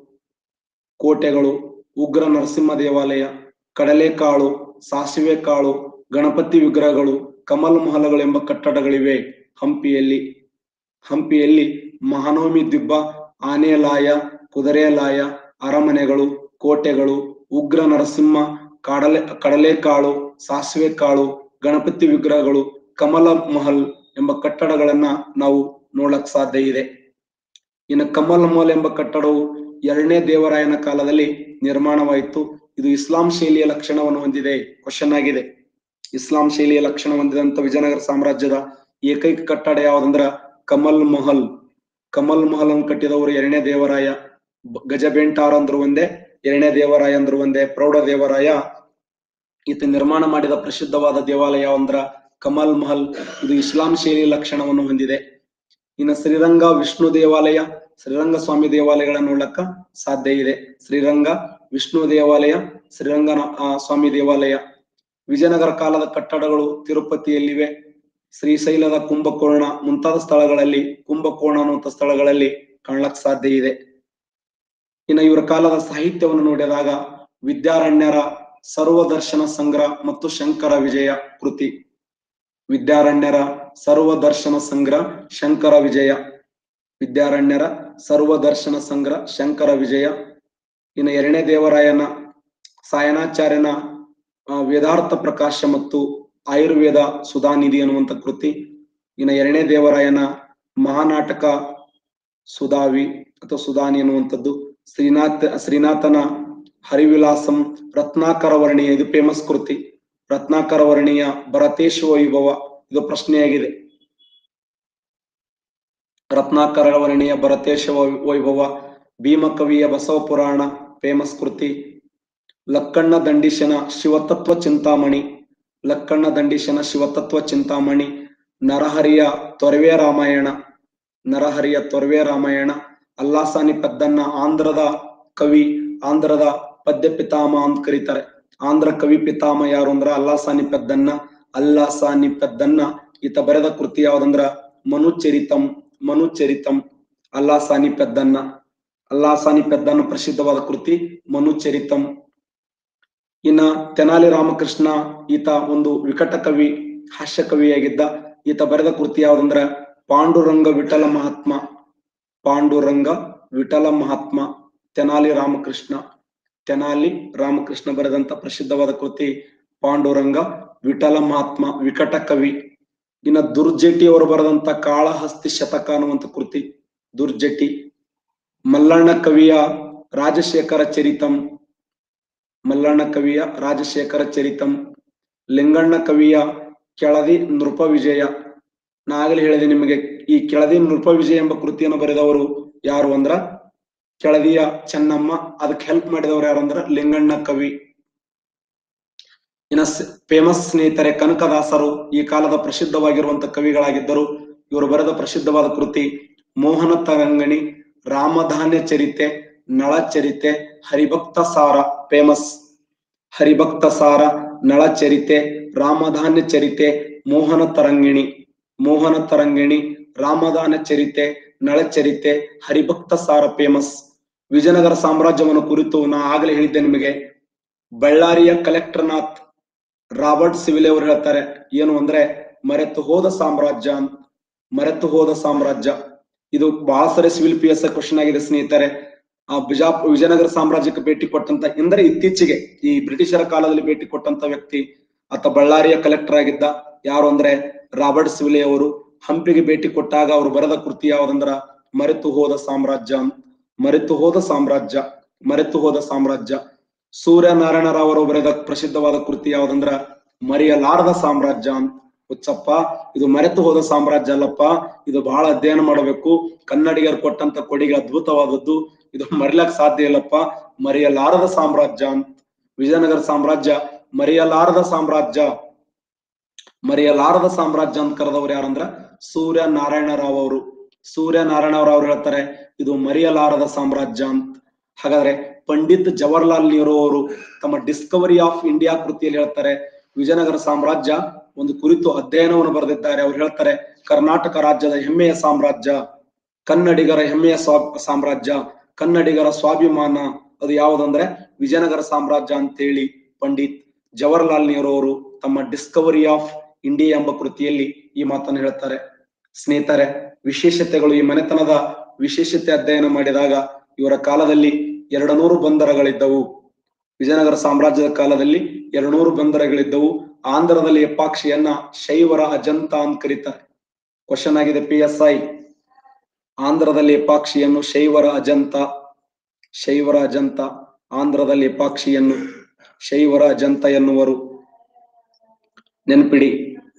ಕೋಟೆಗಳು ಉಗ್ರ ನರಸಿಂಹ ದೇವಾಲಯ ಕಡಲೆಕಾಳು ಸಾಸಿವೆ ಕಾಳು ಗಣಪತಿ ವಿಗ್ರಹಗಳು ಕಮಲ್ ಮಹಲಗಳು ಎಂಬ ಕಟ್ಟಡಗಳಿವೆ ಹಂಪಿಯಲ್ಲಿ ಹಂಪಿಯಲ್ಲಿ ಮಹಾನವಮಿ ದಿಬ್ಬ ಆನೆಯಲಾಯ ಕುದುರೆಯಲಾಯ ಅರಮನೆಗಳು ಕೋಟೆಗಳು ಉಗ್ರ ನರಸಿಂಹ ಕಡಲೆ ಕಡಲೆಕಾಳು ಸಾಸಿವೆ ಕಾಳು ಗಣಪತಿ ವಿಗ್ರಹಗಳು ಕಮಲ ಮಹಲ್ ಎಂಬ ಕಟ್ಟಡಗಳನ್ನ ನಾವು ನೋಡಕ್ ಸಾಧ್ಯ ಇದೆ ಇನ್ನು ಕಮಲ್ ಮಹಲ್ ಎಂಬ ಕಟ್ಟಡವು ಎರಡನೇ ದೇವರಾಯನ ಕಾಲದಲ್ಲಿ ನಿರ್ಮಾಣವಾಯಿತು ಇದು ಇಸ್ಲಾಂ ಶೈಲಿಯ ಲಕ್ಷಣವನ್ನು ಹೊಂದಿದೆ ಕ್ವಶನ್ ಆಗಿದೆ ಇಸ್ಲಾಂ ಶೈಲಿಯ ಲಕ್ಷಣ ಹೊಂದಿದಂತ ವಿಜಯನಗರ ಸಾಮ್ರಾಜ್ಯದ ಏಕೈಕ ಕಟ್ಟಡ ಯಾವ್ದಂದ್ರ ಕಮಲ್ ಮಹಲ್ ಕಮಲ್ ಮಹಲ್ ಅನ್ನು ಕಟ್ಟಿದವರು ಎರಡನೇ ದೇವರಾಯ ಬ- ಗಜಬೆಂಟಾರ್ ಅಂದ್ರು ಒಂದೇ ಎರಡನೇ ದೇವರಾಯ ಅಂದ್ರು ಒಂದೇ ಪ್ರೌಢ ದೇವರಾಯ ಈತ ನಿರ್ಮಾಣ ಮಾಡಿದ ಪ್ರಸಿದ್ಧವಾದ ದೇವಾಲಯ ಅಂದ್ರ ಕಮಲ್ ಮಹಲ್ ಇದು ಇಸ್ಲಾಂ ಶೈಲಿಯ ಲಕ್ಷಣವನ್ನು ಹೊಂದಿದೆ ಇನ್ನು ಶ್ರೀರಂಗ ವಿಷ್ಣು ದೇವಾಲಯ ಶ್ರೀರಂಗ ಸ್ವಾಮಿ ದೇವಾಲಯಗಳನ್ನು ನೋಡಕ್ಕ ಸಾಧ್ಯ ಇದೆ ಶ್ರೀರಂಗ ವಿಷ್ಣು ದೇವಾಲಯ ಶ್ರೀರಂಗ ಸ್ವಾಮಿ ದೇವಾಲಯ ವಿಜಯನಗರ ಕಾಲದ ಕಟ್ಟಡಗಳು ತಿರುಪತಿಯಲ್ಲಿವೆ ಶ್ರೀಶೈಲದ ಕುಂಭಕೋಣ ಮುಂತಾದ ಸ್ಥಳಗಳಲ್ಲಿ ಕುಂಭಕೋಣ ಅನ್ನುವಂಥ ಸ್ಥಳಗಳಲ್ಲಿ ಕಾಣಲಕ್ ಸಾಧ್ಯ ಇದೆ ಇನ್ನು ಇವರ ಕಾಲದ ಸಾಹಿತ್ಯವನ್ನು ನೋಡಿದಾಗ ವಿದ್ಯಾರಣ್ಯರ ಸರ್ವದರ್ಶನ ಸಂಗ್ರಹ ಮತ್ತು ಶಂಕರ ವಿಜಯ ಕೃತಿ ವಿದ್ಯಾರಣ್ಯರ ಸರ್ವದರ್ಶನ ಸಂಗ್ರಹ ಶಂಕರ ವಿಜಯ ವಿದ್ಯಾರಣ್ಯರ ಸರ್ವದರ್ಶನ ಸಂಗ್ರಹ ಶಂಕರ ವಿಜಯ ಇನ್ನು ಎರಡನೇ ದೇವರಾಯನ ಸಾಯನಾಚಾರ್ಯನ ಆ, ವೇದಾರ್ಥ ಪ್ರಕಾಶ ಮತ್ತು ಆಯುರ್ವೇದ ಸುಧಾನಿಧಿ ಅನ್ನುವಂಥ ಕೃತಿ ಇನ್ನು ಎರಡನೇ ದೇವರಾಯನ ಮಹಾನಾಟಕ ಸುಧಾವಿ ಅಥವಾ ಸುಧಾನಿ ಅನ್ನುವಂಥದ್ದು ಶ್ರೀನಾಥ್ ಶ್ರೀನಾಥನ ಹರಿವಿಲಾಸಂ ರತ್ನಾಕರ ವರ್ಣೀಯ ಇದು ಫೇಮಸ್ ಕೃತಿ ರತ್ನಾಕರ ವರ್ಣೀಯ ಭರತೇಶ ವೈಭವ ಇದು ಪ್ರಶ್ನೆಯಾಗಿದೆ ರತ್ನಾಕರ ವರ್ಣೀಯ ಭರತೇಶ ವೈ- ವೈಭವ ಭೀಮಕವಿಯ ಬಸವ ಪುರಾಣ ಫೇಮಸ್ ಕೃತಿ ಲಕ್ಕಣ್ಣ ದಂಡೀಶನ ಶಿವತತ್ವ ಚಿಂತಾಮಣಿ ಲಕ್ಕಣ್ಣ ದಂಡೀಶನ ಶಿವತತ್ವ ಚಿಂತಾಮಣಿ ನರಹರಿಯ ತೊರವೆ ರಾಮಾಯಣ ನರಹರಿಯ ತೊರವೆ ರಾಮಾಯಣ ಅಲ್ಲಾಸಾನಿ ಪದ್ದನ್ನ ಆಂಧ್ರದ ಕವಿ ಆಂಧ್ರದ ಪದ್ಯ ಪಿತಾಮ ಅಂತ ಕರೀತಾರೆ ಆಂಧ್ರ ಕವಿ ಪಿತಾಮ ಯಾರು ಅಂದ್ರ ಅಲ್ಲಾಸಾನಿ ಪದ್ದನ್ನ ಅಲ್ಲಾಸಾನಿ ಪದ್ದನ್ನ ಈತ ಬರೆದ ಕೃತಿ ಯಾವ್ದಂದ್ರ ಮನುಚರಿತಂ ಮನುಚರಿತಂ ಅಲ್ಲಾಸಾನಿ ಪೆದ್ದನ್ನ ಅಲ್ಲಾಸಾನಿ ಪೆದ್ದನ್ನ ಪ್ರಸಿದ್ಧವಾದ ಕೃತಿ ಮನುಚರಿತಂ ಇನ್ನ ತೆನಾಲಿ ರಾಮಕೃಷ್ಣ ಈತ ಒಂದು ವಿಕಟ ಕವಿ ಹಾಸ್ಯ ಕವಿಯಾಗಿದ್ದ ಈತ ಬರೆದ ಕೃತಿ ಯಾವ್ದಂದ್ರ ಪಾಂಡುರಂಗ ವಿಠಲ ಮಹಾತ್ಮ ಪಾಂಡುರಂಗ ವಿಠಲ ಮಹಾತ್ಮ ತೆನಾಲಿ ರಾಮಕೃಷ್ಣ ತೆನಾಲಿ ರಾಮಕೃಷ್ಣ ಬರೆದಂತ ಪ್ರಸಿದ್ಧವಾದ ಕೃತಿ ಪಾಂಡುರಂಗ ವಿಠಲ ಮಹಾತ್ಮ ವಿಕಟ ಕವಿ ಇನ್ನ ದುರ್ಜಟಿ ಅವರು ಬರೆದಂತ ಕಾಳಹಸ್ತಿ ಶತಕ ಅನ್ನುವಂತ ಕೃತಿ ದುರ್ಜಟಿ ಮಲ್ಲಣ್ಣ ಕವಿಯ ರಾಜಶೇಖರ ಚರಿತಂ ಮಲ್ಲಣ್ಣ ಕವಿಯ ರಾಜಶೇಖರ ಚರಿತಂ ಲಿಂಗಣ್ಣ ಕವಿಯ ಕೆಳದಿ ನೃಪ ವಿಜಯ ನಾ ಆಗಲೇ ಹೇಳಿದೆ ನಿಮಗೆ ಈ ಕೆಳದಿ ನೃಪ ವಿಜಯ ಎಂಬ ಕೃತಿಯನ್ನು ಬರೆದವರು ಯಾರು ಅಂದ್ರ ಕೆಳದಿಯ ಚೆನ್ನಮ್ಮ ಅದಕ್ಕೆ ಹೆಲ್ಪ್ ಮಾಡಿದವರು ಯಾರು ಅಂದ್ರ ಲಿಂಗಣ್ಣ ಕವಿ ಇನ್ನ ಫೇಮಸ್ ಸ್ನೇಹಿತರೆ ಕನಕದಾಸರು ಈ ಕಾಲದ ಪ್ರಸಿದ್ಧವಾಗಿರುವಂತ ಕವಿಗಳಾಗಿದ್ದರು ಇವರು ಬರೆದ ಪ್ರಸಿದ್ಧವಾದ ಕೃತಿ ಮೋಹನ ತರಂಗಣಿ ರಾಮಧಾನ್ಯ ಚರಿತೆ ನಳ ಚರಿತೆ ಹರಿಭಕ್ತ ಸಾರ ಫೇಮಸ್ ಹರಿಭಕ್ತ ಸಾರ ನಳ ಚರಿತೆ ರಾಮಧಾನ್ಯ ಚರಿತೆ ಮೋಹನ ತರಂಗಿಣಿ ಮೋಹನ ತರಂಗಿಣಿ ರಾಮದಾನ ಚರಿತೆ ನಳಚರಿತೆ ಹರಿಭಕ್ತ ಸಾರ ಫೇಮಸ್ ವಿಜಯನಗರ ಸಾಮ್ರಾಜ್ಯವನ್ನು ಕುರಿತು ನಾ ಆಗಲೇ ಹೇಳಿದ್ದೆ ನಿಮಗೆ ಬಳ್ಳಾರಿಯ ಕಲೆಕ್ಟರ್ನಾಥ್ ರಾಬರ್ಟ್ ಸಿವಿಲೆ ಅವರು ಹೇಳ್ತಾರೆ ಏನು ಅಂದ್ರೆ ಮರೆತು ಹೋದ ಸಾಮ್ರಾಜ್ಯ ಅಂತ ಮರೆತು ಹೋದ ಸಾಮ್ರಾಜ್ಯ ಇದು ಬಹಳ ಸರಿ ಸಿವಿಲ್ ಪಿ ಎಸ್ ಕ್ವಶನ್ ಆಗಿದೆ ಸ್ನೇಹಿತರೆ ಆ ಬಿಜಾಪ್ ವಿಜಯನಗರ ಸಾಮ್ರಾಜ್ಯಕ್ಕೆ ಭೇಟಿ ಕೊಟ್ಟಂತ ಎಂದರೆ ಇತ್ತೀಚೆಗೆ ಈ ಬ್ರಿಟಿಷರ ಕಾಲದಲ್ಲಿ ಭೇಟಿ ಕೊಟ್ಟಂತ ವ್ಯಕ್ತಿ ಆತ ಬಳ್ಳಾರಿಯ ಕಲೆಕ್ಟರ್ ಆಗಿದ್ದ ಯಾರು ಅಂದ್ರೆ ರಾಬರ್ಟ್ ಸಿವಿಲೆ ಅವರು ಹಂಪಿಗೆ ಭೇಟಿ ಕೊಟ್ಟಾಗ ಅವರು ಬರೆದ ಕೃತಿ ಯಾವ್ದಂದ್ರ ಮರೆತು ಹೋದ ಸಾಮ್ರಾಜ್ಯ ಅಂತ. ಮರೆತು ಹೋದ ಸಾಮ್ರಾಜ್ಯ ಮರೆತು ಹೋದ ಸಾಮ್ರಾಜ್ಯ ಸೂರ್ಯನಾರಾಯಣ ರಾವ್ ಅವರು ಬರೆದ ಪ್ರಸಿದ್ಧವಾದ ಕೃತಿ ಯಾವ್ದಂದ್ರ ಮರೆಯಲಾರದ ಸಾಮ್ರಾಜ್ಯ ಅಂತ ಹುಚ್ಚಪ್ಪ ಇದು ಮರೆತು ಹೋದ ಸಾಮ್ರಾಜ್ಯ ಅಲ್ಲಪ್ಪ ಇದು ಬಹಳ ಅಧ್ಯಯನ ಮಾಡಬೇಕು ಕನ್ನಡಿಗರು ಕೊಟ್ಟಂತ ಕೊಡುಗೆ ಅದ್ಭುತವಾದದ್ದು ಇದು ಮರಿಲಕ್ ಸಾಧ್ಯ ಇಲ್ಲಪ್ಪ ಮರೆಯಲಾರದ ಸಾಮ್ರಾಜ್ಯ ಅಂತ ವಿಜಯನಗರ ಸಾಮ್ರಾಜ್ಯ ಮರೆಯಲಾರದ ಸಾಮ್ರಾಜ್ಯ ಮರೆಯಲಾರದ ಸಾಮ್ರಾಜ್ಯ ಅಂತ ಕರೆದವ್ರು ಯಾರಂದ್ರ ಸೂರ್ಯ ನಾರಾಯಣ ರಾವ್ ಅವರು ಸೂರ್ಯ ನಾರಾಯಣ ರಾವ್ ಅವ್ರು ಹೇಳ್ತಾರೆ ಇದು ಮರೆಯಲಾರದ ಸಾಮ್ರಾಜ್ಯ ಅಂತ ಹಾಗಾದ್ರೆ ಪಂಡಿತ್ ಜವಾಹರ್ಲಾಲ್ ನೆಹರು ಅವರು ತಮ್ಮ ಡಿಸ್ಕವರಿ ಆಫ್ ಇಂಡಿಯಾ ಕೃತಿಯಲ್ಲಿ ಹೇಳ್ತಾರೆ ವಿಜಯನಗರ ಸಾಮ್ರಾಜ್ಯ ಒಂದು ಕುರಿತು ಅಧ್ಯಯನವನ್ನು ಬರೆದಿದ್ದಾರೆ ಅವ್ರು ಹೇಳ್ತಾರೆ ಕರ್ನಾಟಕ ರಾಜ್ಯದ ಹೆಮ್ಮೆಯ ಸಾಮ್ರಾಜ್ಯ ಕನ್ನಡಿಗರ ಹೆಮ್ಮೆಯ ಸ್ವಾ ಸಾಮ್ರಾಜ್ಯ ಕನ್ನಡಿಗರ ಸ್ವಾಭಿಮಾನ ಅದು ಯಾವುದಂದ್ರೆ ವಿಜಯನಗರ ಸಾಮ್ರಾಜ್ಯ ಅಂತೇಳಿ ಪಂಡಿತ್ ಜವಾಹರ್ಲಾಲ್ ನೆಹರು ಅವರು ತಮ್ಮ ಡಿಸ್ಕವರಿ ಆಫ್ ಇಂಡಿಯಾ ಎಂಬ ಕೃತಿಯಲ್ಲಿ ಈ ಮಾತನ್ನು ಹೇಳ್ತಾರೆ ಸ್ನೇಹಿತರೆ ವಿಶೇಷತೆಗಳು ಈ ಮನೆತನದ ವಿಶೇಷತೆ ಅಧ್ಯಯನ ಮಾಡಿದಾಗ ಇವರ ಕಾಲದಲ್ಲಿ ಎರಡು ನೂರು ಬಂದರಗಳಿದ್ದವು ವಿಜಯನಗರ ಸಾಮ್ರಾಜ್ಯದ ಕಾಲದಲ್ಲಿ ಎರಡು ನೂರು ಬಂದರಗಳಿದ್ದವು ಆಂಧ್ರದಲ್ಲಿ ಎಪ್ಪಾಕ್ಷಿಯನ್ನ ಶೈವರ ಅಜಂತ ಅಂತ ಕರೀತಾರೆ ಕ್ವಶನ್ ಆಗಿದೆ ಪಿ ಎಸ್ ಐ ಆಂಧ್ರದಲ್ಲಿ ಎಪಾಕ್ಷಿಯನ್ನು ಶೈವರ ಅಜಂತ ಶೈವರ ಅಜಂತ ಆಂಧ್ರದಲ್ಲಿ ಎಪಾಕ್ಷಿಯನ್ನು ಶೈವರ ಅಜಂತ ಎನ್ನುವರು ನೆನ್ಪಿಡಿ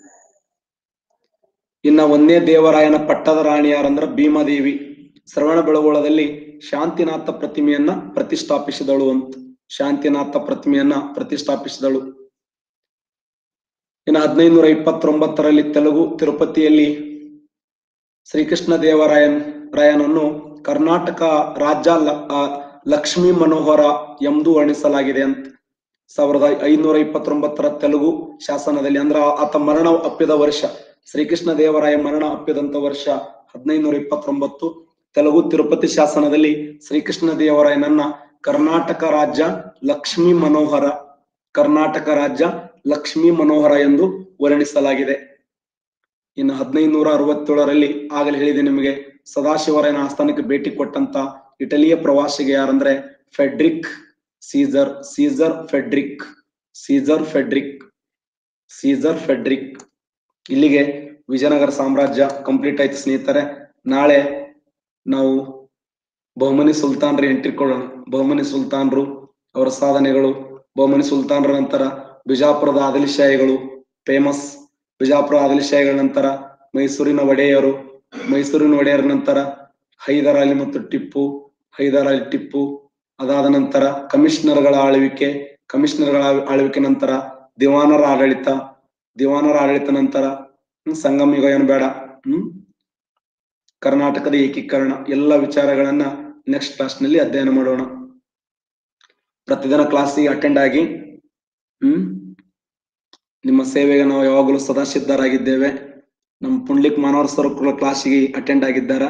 ಇನ್ನ ಒಂದೇ ದೇವರಾಯನ ಪಟ್ಟದ ರಾಣಿ ಯಾರಂದ್ರ ಭೀಮಾದೇವಿ ಶ್ರವಣ ಬೆಳಗೊಳದಲ್ಲಿ ಶಾಂತಿನಾಥ ಪ್ರತಿಮೆಯನ್ನ ಪ್ರತಿಷ್ಠಾಪಿಸಿದಳು ಅಂತ ಶಾಂತಿನಾಥ ಪ್ರತಿಮೆಯನ್ನ ಪ್ರತಿಷ್ಠಾಪಿಸಿದಳು ಇನ್ನು ಹದಿನೈದುನೂರ ಇಪ್ಪತ್ತೊಂಬತ್ತರಲ್ಲಿ ತೆಲುಗು ತಿರುಪತಿಯಲ್ಲಿ ಶ್ರೀಕೃಷ್ಣ ದೇವರಾಯನ್ ರಾಯನನ್ನು ಕರ್ನಾಟಕ ರಾಜ್ಯ ಲ- ಆ, ಲಕ್ಷ್ಮೀ ಮನೋಹರ ಎಂದು ವರ್ಣಿಸಲಾಗಿದೆ ಅಂತ ಸಾವಿರದ ಐನೂರ ಇಪ್ಪತ್ತೊಂಬತ್ತರ ತೆಲುಗು ಶಾಸನದಲ್ಲಿ ಅಂದ್ರ ಆತ ಮರಣ ಅಪ್ಪಿದ ವರ್ಷ ಶ್ರೀಕೃಷ್ಣ ದೇವರಾಯ ಮರಣ ಅಪ್ಪಿದಂತ ವರ್ಷ ಹದಿನೈದುನೂರ ಇಪ್ಪತ್ತೊಂಬತ್ತು ತೆಲುಗು ತಿರುಪತಿ ಶಾಸನದಲ್ಲಿ ಶ್ರೀಕೃಷ್ಣ ದೇವರಾಯನನ್ನ ಕರ್ನಾಟಕ ರಾಜ್ಯ ಲಕ್ಷ್ಮೀ ಮನೋಹರ ಕರ್ನಾಟಕ ರಾಜ್ಯ ಲಕ್ಷ್ಮೀ ಮನೋಹರ ಎಂದು ವರ್ಣಿಸಲಾಗಿದೆ ಇನ್ನು ಹದಿನೈದುನೂರ ಅರವತ್ತೇಳರಲ್ಲಿ ಆಗಲೇ ಹೇಳಿದೆ ನಿಮಗೆ ಸದಾಶಿವರಾಯನ ಆಸ್ಥಾನಕ್ಕೆ ಭೇಟಿ ಕೊಟ್ಟಂತ ಇಟಲಿಯ ಪ್ರವಾಸಿಗೆ ಯಾರಂದ್ರೆ Frederick Caesar Caesar Frederick Caesar Frederick Caesar Frederick ಇಲ್ಲಿಗೆ ವಿಜಯನಗರ ಸಾಮ್ರಾಜ್ಯ ಕಂಪ್ಲೀಟ್ ಆಯ್ತು ಸ್ನೇಹಿತರೆ ನಾಳೆ ನಾವು ಬಹುಮನಿ ಸುಲ್ತಾನ್ರ ಎಂಟ್ರಿ ಕೊಡೋಣ ಬಹುಮನಿ ಸುಲ್ತಾನ್ರು ಅವರ ಸಾಧನೆಗಳು ಬಹುಮನಿ ಸುಲ್ತಾನ್ರ ನಂತರ ಬಿಜಾಪುರದ ಆದಿಲ್ಶಾಹಿಗಳು ಫೇಮಸ್ ಬಿಜಾಪುರ ಆದಿಲ್ಶಾಹಿಗಳ ನಂತರ ಮೈಸೂರಿನ ಒಡೆಯರು ಮೈಸೂರಿನ ಒಡೆಯರ ನಂತರ ಹೈದರ್ ಅಲಿ ಮತ್ತು ಟಿಪ್ಪು ಹೈದರ್ ಅಲಿ ಟಿಪ್ಪು ಅದಾದ ನಂತರ ಕಮಿಷನರ್ಗಳ ಆಳ್ವಿಕೆ ಕಮಿಷನರ್ಗಳ ಆಳ್- ಆಳ್ವಿಕೆ ನಂತರ ದಿವಾನರ ಆಡಳಿತ ದಿವಾನರ ಆಡಳಿತ ನಂತರ ಹ್ಮ್, ಸಂಗಮ ಯುಗ ಏನು ಬೇಡ ಹ್ಮ್ ಕರ್ನಾಟಕದ ಏಕೀಕರಣ ಎಲ್ಲ ವಿಚಾರಗಳನ್ನ ನೆಕ್ಸ್ಟ್ ಕ್ಲಾಸ್ ನಲ್ಲಿ ಅಧ್ಯಯನ ಮಾಡೋಣ ಪ್ರತಿದಿನ ಕ್ಲಾಸಿಗೆ ಅಟೆಂಡ್ ಆಗಿ ಹ್ಮ್ ನಿಮ್ಮ ಸೇವೆಗೆ ನಾವು ಯಾವಾಗಲೂ ಸದಾ ಸಿದ್ಧರಾಗಿದ್ದೇವೆ ನಮ್ಮ ಪುಂಡ್ಲಿಕ್ ಮಾನವರ ಸರಕುಲ ಕ್ಲಾಸಿಗೆ ಅಟೆಂಡ್ ಆಗಿದ್ದಾರಾ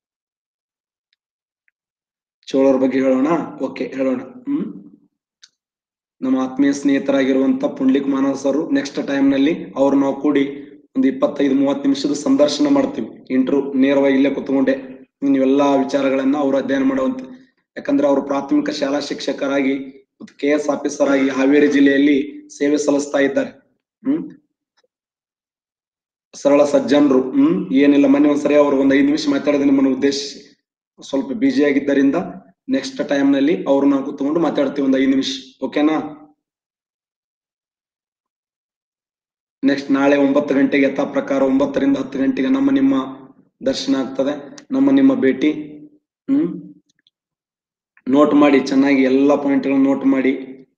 ಚೋಳರ ಬಗ್ಗೆ ಹೇಳೋಣ ಓಕೆ ಹೇಳೋಣ ಹ್ಮ್ ನಮ್ಮ ಆತ್ಮೀಯ ಸ್ನೇಹಿತರಾಗಿರುವಂತ ಪುಂಡ್ಲಿಕ್ ಮಾನವ ಸರ್ ನೆಕ್ಸ್ಟ್ ಟೈಮ್ ನಲ್ಲಿ ಅವ್ರು ನಾವು ಕೂಡಿ ಒಂದು ಇಪ್ಪತ್ತೈದು ಮೂವತ್ತು ನಿಮಿಷದ ಸಂದರ್ಶನ ಮಾಡ್ತೀವಿ ಇಂಟ್ರ್ಯೂ ನೇರವಾಗಿ ಇಲ್ಲೇ ಕುತ್ಕೊಂಡೆ ನೀವೆಲ್ಲಾ ವಿಚಾರಗಳನ್ನ ಅವರು ಅಧ್ಯಯನ ಮಾಡುವಂತೆ ಯಾಕಂದ್ರೆ ಅವರು ಪ್ರಾಥಮಿಕ ಶಾಲಾ ಶಿಕ್ಷಕರಾಗಿ ಮತ್ತು ಕೆ ಎಸ್ ಆಫೀಸರ್ ಆಗಿ ಹಾವೇರಿ ಜಿಲ್ಲೆಯಲ್ಲಿ ಸೇವೆ ಸಲ್ಲಿಸ್ತಾ ಇದ್ದಾರೆ ಹ್ಮ್ ಸರಳ ಸಜ್ಜನರು ಹ್ಮ್ ಏನಿಲ್ಲ ಮೊನ್ನೆ ಒಂದ್ಸರಿ ಅವ್ರು ಒಂದ್ ಐದು ನಿಮಿಷ ಮಾತಾಡಿದ ನಿಮ್ಮನ್ನ ಉದ್ದೇಶಿಸಿ ಸ್ವಲ್ಪ ಬಿಜಿ ಆಗಿದ್ದರಿಂದ ನೆಕ್ಸ್ಟ್ ಟೈಮ್ ನಲ್ಲಿ ಅವ್ರು ನಾವು ಕುತ್ಕೊಂಡು ಮಾತಾಡ್ತೀವಿ ಒಂದ್ ಐದು ನಿಮಿಷ ಓಕೆನಾ ನೆಕ್ಸ್ಟ್ ನಾಳೆ ಒಂಬತ್ತು ಗಂಟೆಗೆ ಯಥಾ ಪ್ರಕಾರ ಒಂಬತ್ತರಿಂದ ಹತ್ತು ಗಂಟೆಗೆ ನಮ್ಮ ನಿಮ್ಮ ದರ್ಶನ ಆಗ್ತದೆ ನಮ್ಮ ನಿಮ್ಮ ಭೇಟಿ ಹ್ಮ್ ನೋಟ್ ಮಾಡಿ ಚೆನ್ನಾಗಿ ಎಲ್ಲಾ ಪಾಯಿಂಟ್ಗಳನ್ನು ನೋಟ್ ಮಾಡಿ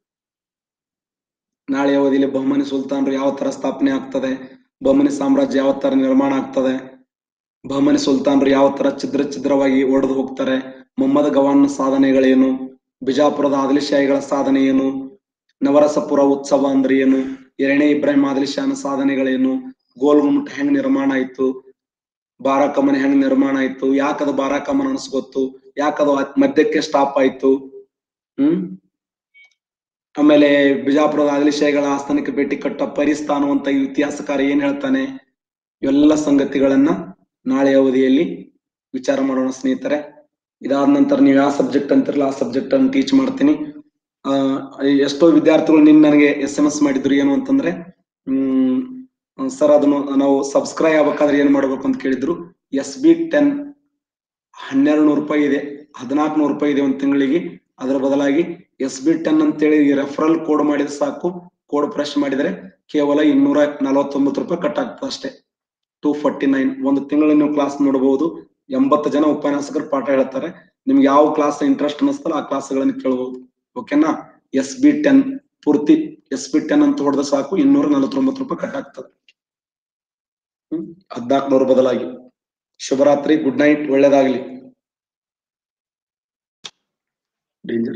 ನಾಳೆ ಅವಧಿಯಲ್ಲಿ ಬಹುಮನಿ ಸುಲ್ತಾನರು ಯಾವ ತರ ಸ್ಥಾಪನೆ ಆಗ್ತದೆ ಬಹುಮನಿ ಸಾಮ್ರಾಜ್ಯ ಯಾವ ತರ ನಿರ್ಮಾಣ ಆಗ್ತದೆ ಬಹುಮನಿ ಸುಲ್ತಾನರು ಯಾವ ತರ ಛಿದ್ರ ಛಿದ್ರವಾಗಿ ಒಡೆದು ಹೋಗ್ತಾರೆ ಮೊಹಮ್ಮದ್ ಗವಾನ್ನ ಸಾಧನೆಗಳೇನು ಬಿಜಾಪುರದ ಆದಿಲ್ಶಾಹಿಗಳ ಸಾಧನೆ ಏನು ನವರಸಪುರ ಉತ್ಸವ ಅಂದ್ರೆ ಏನು ಎರಡನೇ ಇಬ್ರಾಹಿಂ ಆದಿಲ್ ಶಾನ ಸಾಧನೆಗಳೇನು ಗೋಲ್ ಗುಮ್ಮಟ ಹೆಂಗ್ ನಿರ್ಮಾಣ ಆಯ್ತು ಬಾರಾಕಮನೆ ಹೆಂಗ್ ನಿರ್ಮಾಣ ಆಯ್ತು ಯಾಕದ ಬಾರಾಕಮನ ಅನ್ಸ್ಕೊತ್ತು ಯಾಕದು ಅದ್ ಮಧ್ಯಕ್ಕೆ ಸ್ಟಾಪ್ ಆಯ್ತು ಹ್ಮ್ ಆಮೇಲೆ ಬಿಜಾಪುರದ ಆದಿಲ್ಶಾಹಿಗಳ ಆಸ್ಥಾನಕ್ಕೆ ಭೇಟಿ ಕಟ್ಟ ಪರಿಸ್ಥಾನ ಅಂತ ಈ ಇತಿಹಾಸಕಾರ ಏನ್ ಹೇಳ್ತಾನೆ ಇವೆಲ್ಲ ಸಂಗತಿಗಳನ್ನ ನಾಳೆ ಅವಧಿಯಲ್ಲಿ ವಿಚಾರ ಮಾಡೋಣ ಸ್ನೇಹಿತರೆ ಇದಾದ ನಂತರ ನೀವು ಯಾವ ಸಬ್ಜೆಕ್ಟ್ ಅಂತಿರಲ್ಲ ಆ ಸಬ್ಜೆಕ್ಟ್ ಅನ್ನು ಟೀಚ್ ಮಾಡ್ತೀನಿ ಆ ಎಷ್ಟೋ ವಿದ್ಯಾರ್ಥಿಗಳು ನಿನ್ ನನಗೆ ಎಸ್ ಎಂ ಎಸ್ ಮಾಡಿದ್ರು ಏನು ಅಂತಂದ್ರೆ ಹ್ಮ್ ಸರ್ ಅದನ್ನು ನಾವು ಸಬ್ಸ್ಕ್ರೈಬ್ ಆಗ್ಬೇಕಾದ್ರೆ ಏನ್ ಮಾಡ್ಬೇಕು ಅಂತ ಕೇಳಿದ್ರು ಎಸ್ ಬಿ ಟೆನ್ ಹನ್ನೆರಡು ನೂರು ರೂಪಾಯಿ ಇದೆ ಹದಿನಾಲ್ಕು ನೂರು ರೂಪಾಯಿ ಇದೆ ಒಂದ್ ತಿಂಗಳಿಗೆ ಅದರ ಬದಲಾಗಿ ಎಸ್ ಬಿ ಟೆನ್ ಅಂತೇಳಿ ರೆಫರಲ್ ಕೋಡ್ ಮಾಡಿದ್ರೆ ಸಾಕು ಕೋಡ್ ಪ್ರೆಸ್ ಮಾಡಿದ್ರೆ ಕೇವಲ ಇನ್ನೂರ ನಲವತ್ತೊಂಬತ್ತು ರೂಪಾಯಿ ಕಟ್ ಆಗ್ತದೆ ಅಷ್ಟೇ ಟೂ ಫಾರ್ಟಿ ನೈನ್ ಒಂದು ತಿಂಗಳು ನೀವು ಕ್ಲಾಸ್ ನೋಡಬಹುದು ಎಂಬತ್ತು ಜನ ಉಪನ್ಯಾಸಕರು ಪಾಠ ಹೇಳ್ತಾರೆ ನಿಮ್ಗೆ ಯಾವ ಕ್ಲಾಸ್ ಇಂಟ್ರೆಸ್ಟ್ ಅನಿಸ್ತಲ್ಲ ಆ ಕ್ಲಾಸ್ಗಳನ್ನು ಕೇಳಬಹುದು ಓಕೆನಾ ಎಸ್ ಬಿ ಟೆನ್ ಪೂರ್ತಿ ಎಸ್ ಬಿ ಟೆನ್ ಅಂತ ಹೊಡೆದ ಸಾಕು ಇನ್ನೂರ ನಲವತ್ತೊಂಬತ್ತು ರೂಪಾಯಿ ಕಟ್ ಆಗ್ತದೆ ಹ್ಮ್ ಹದ್ನಾಲ್ಕುನೂರು ಬದಲಾಗಿ ಶುಭರಾತ್ರಿ ಗುಡ್ ನೈಟ್ ಒಳ್ಳೇದಾಗ್ಲಿ ಡೇಂಜರ್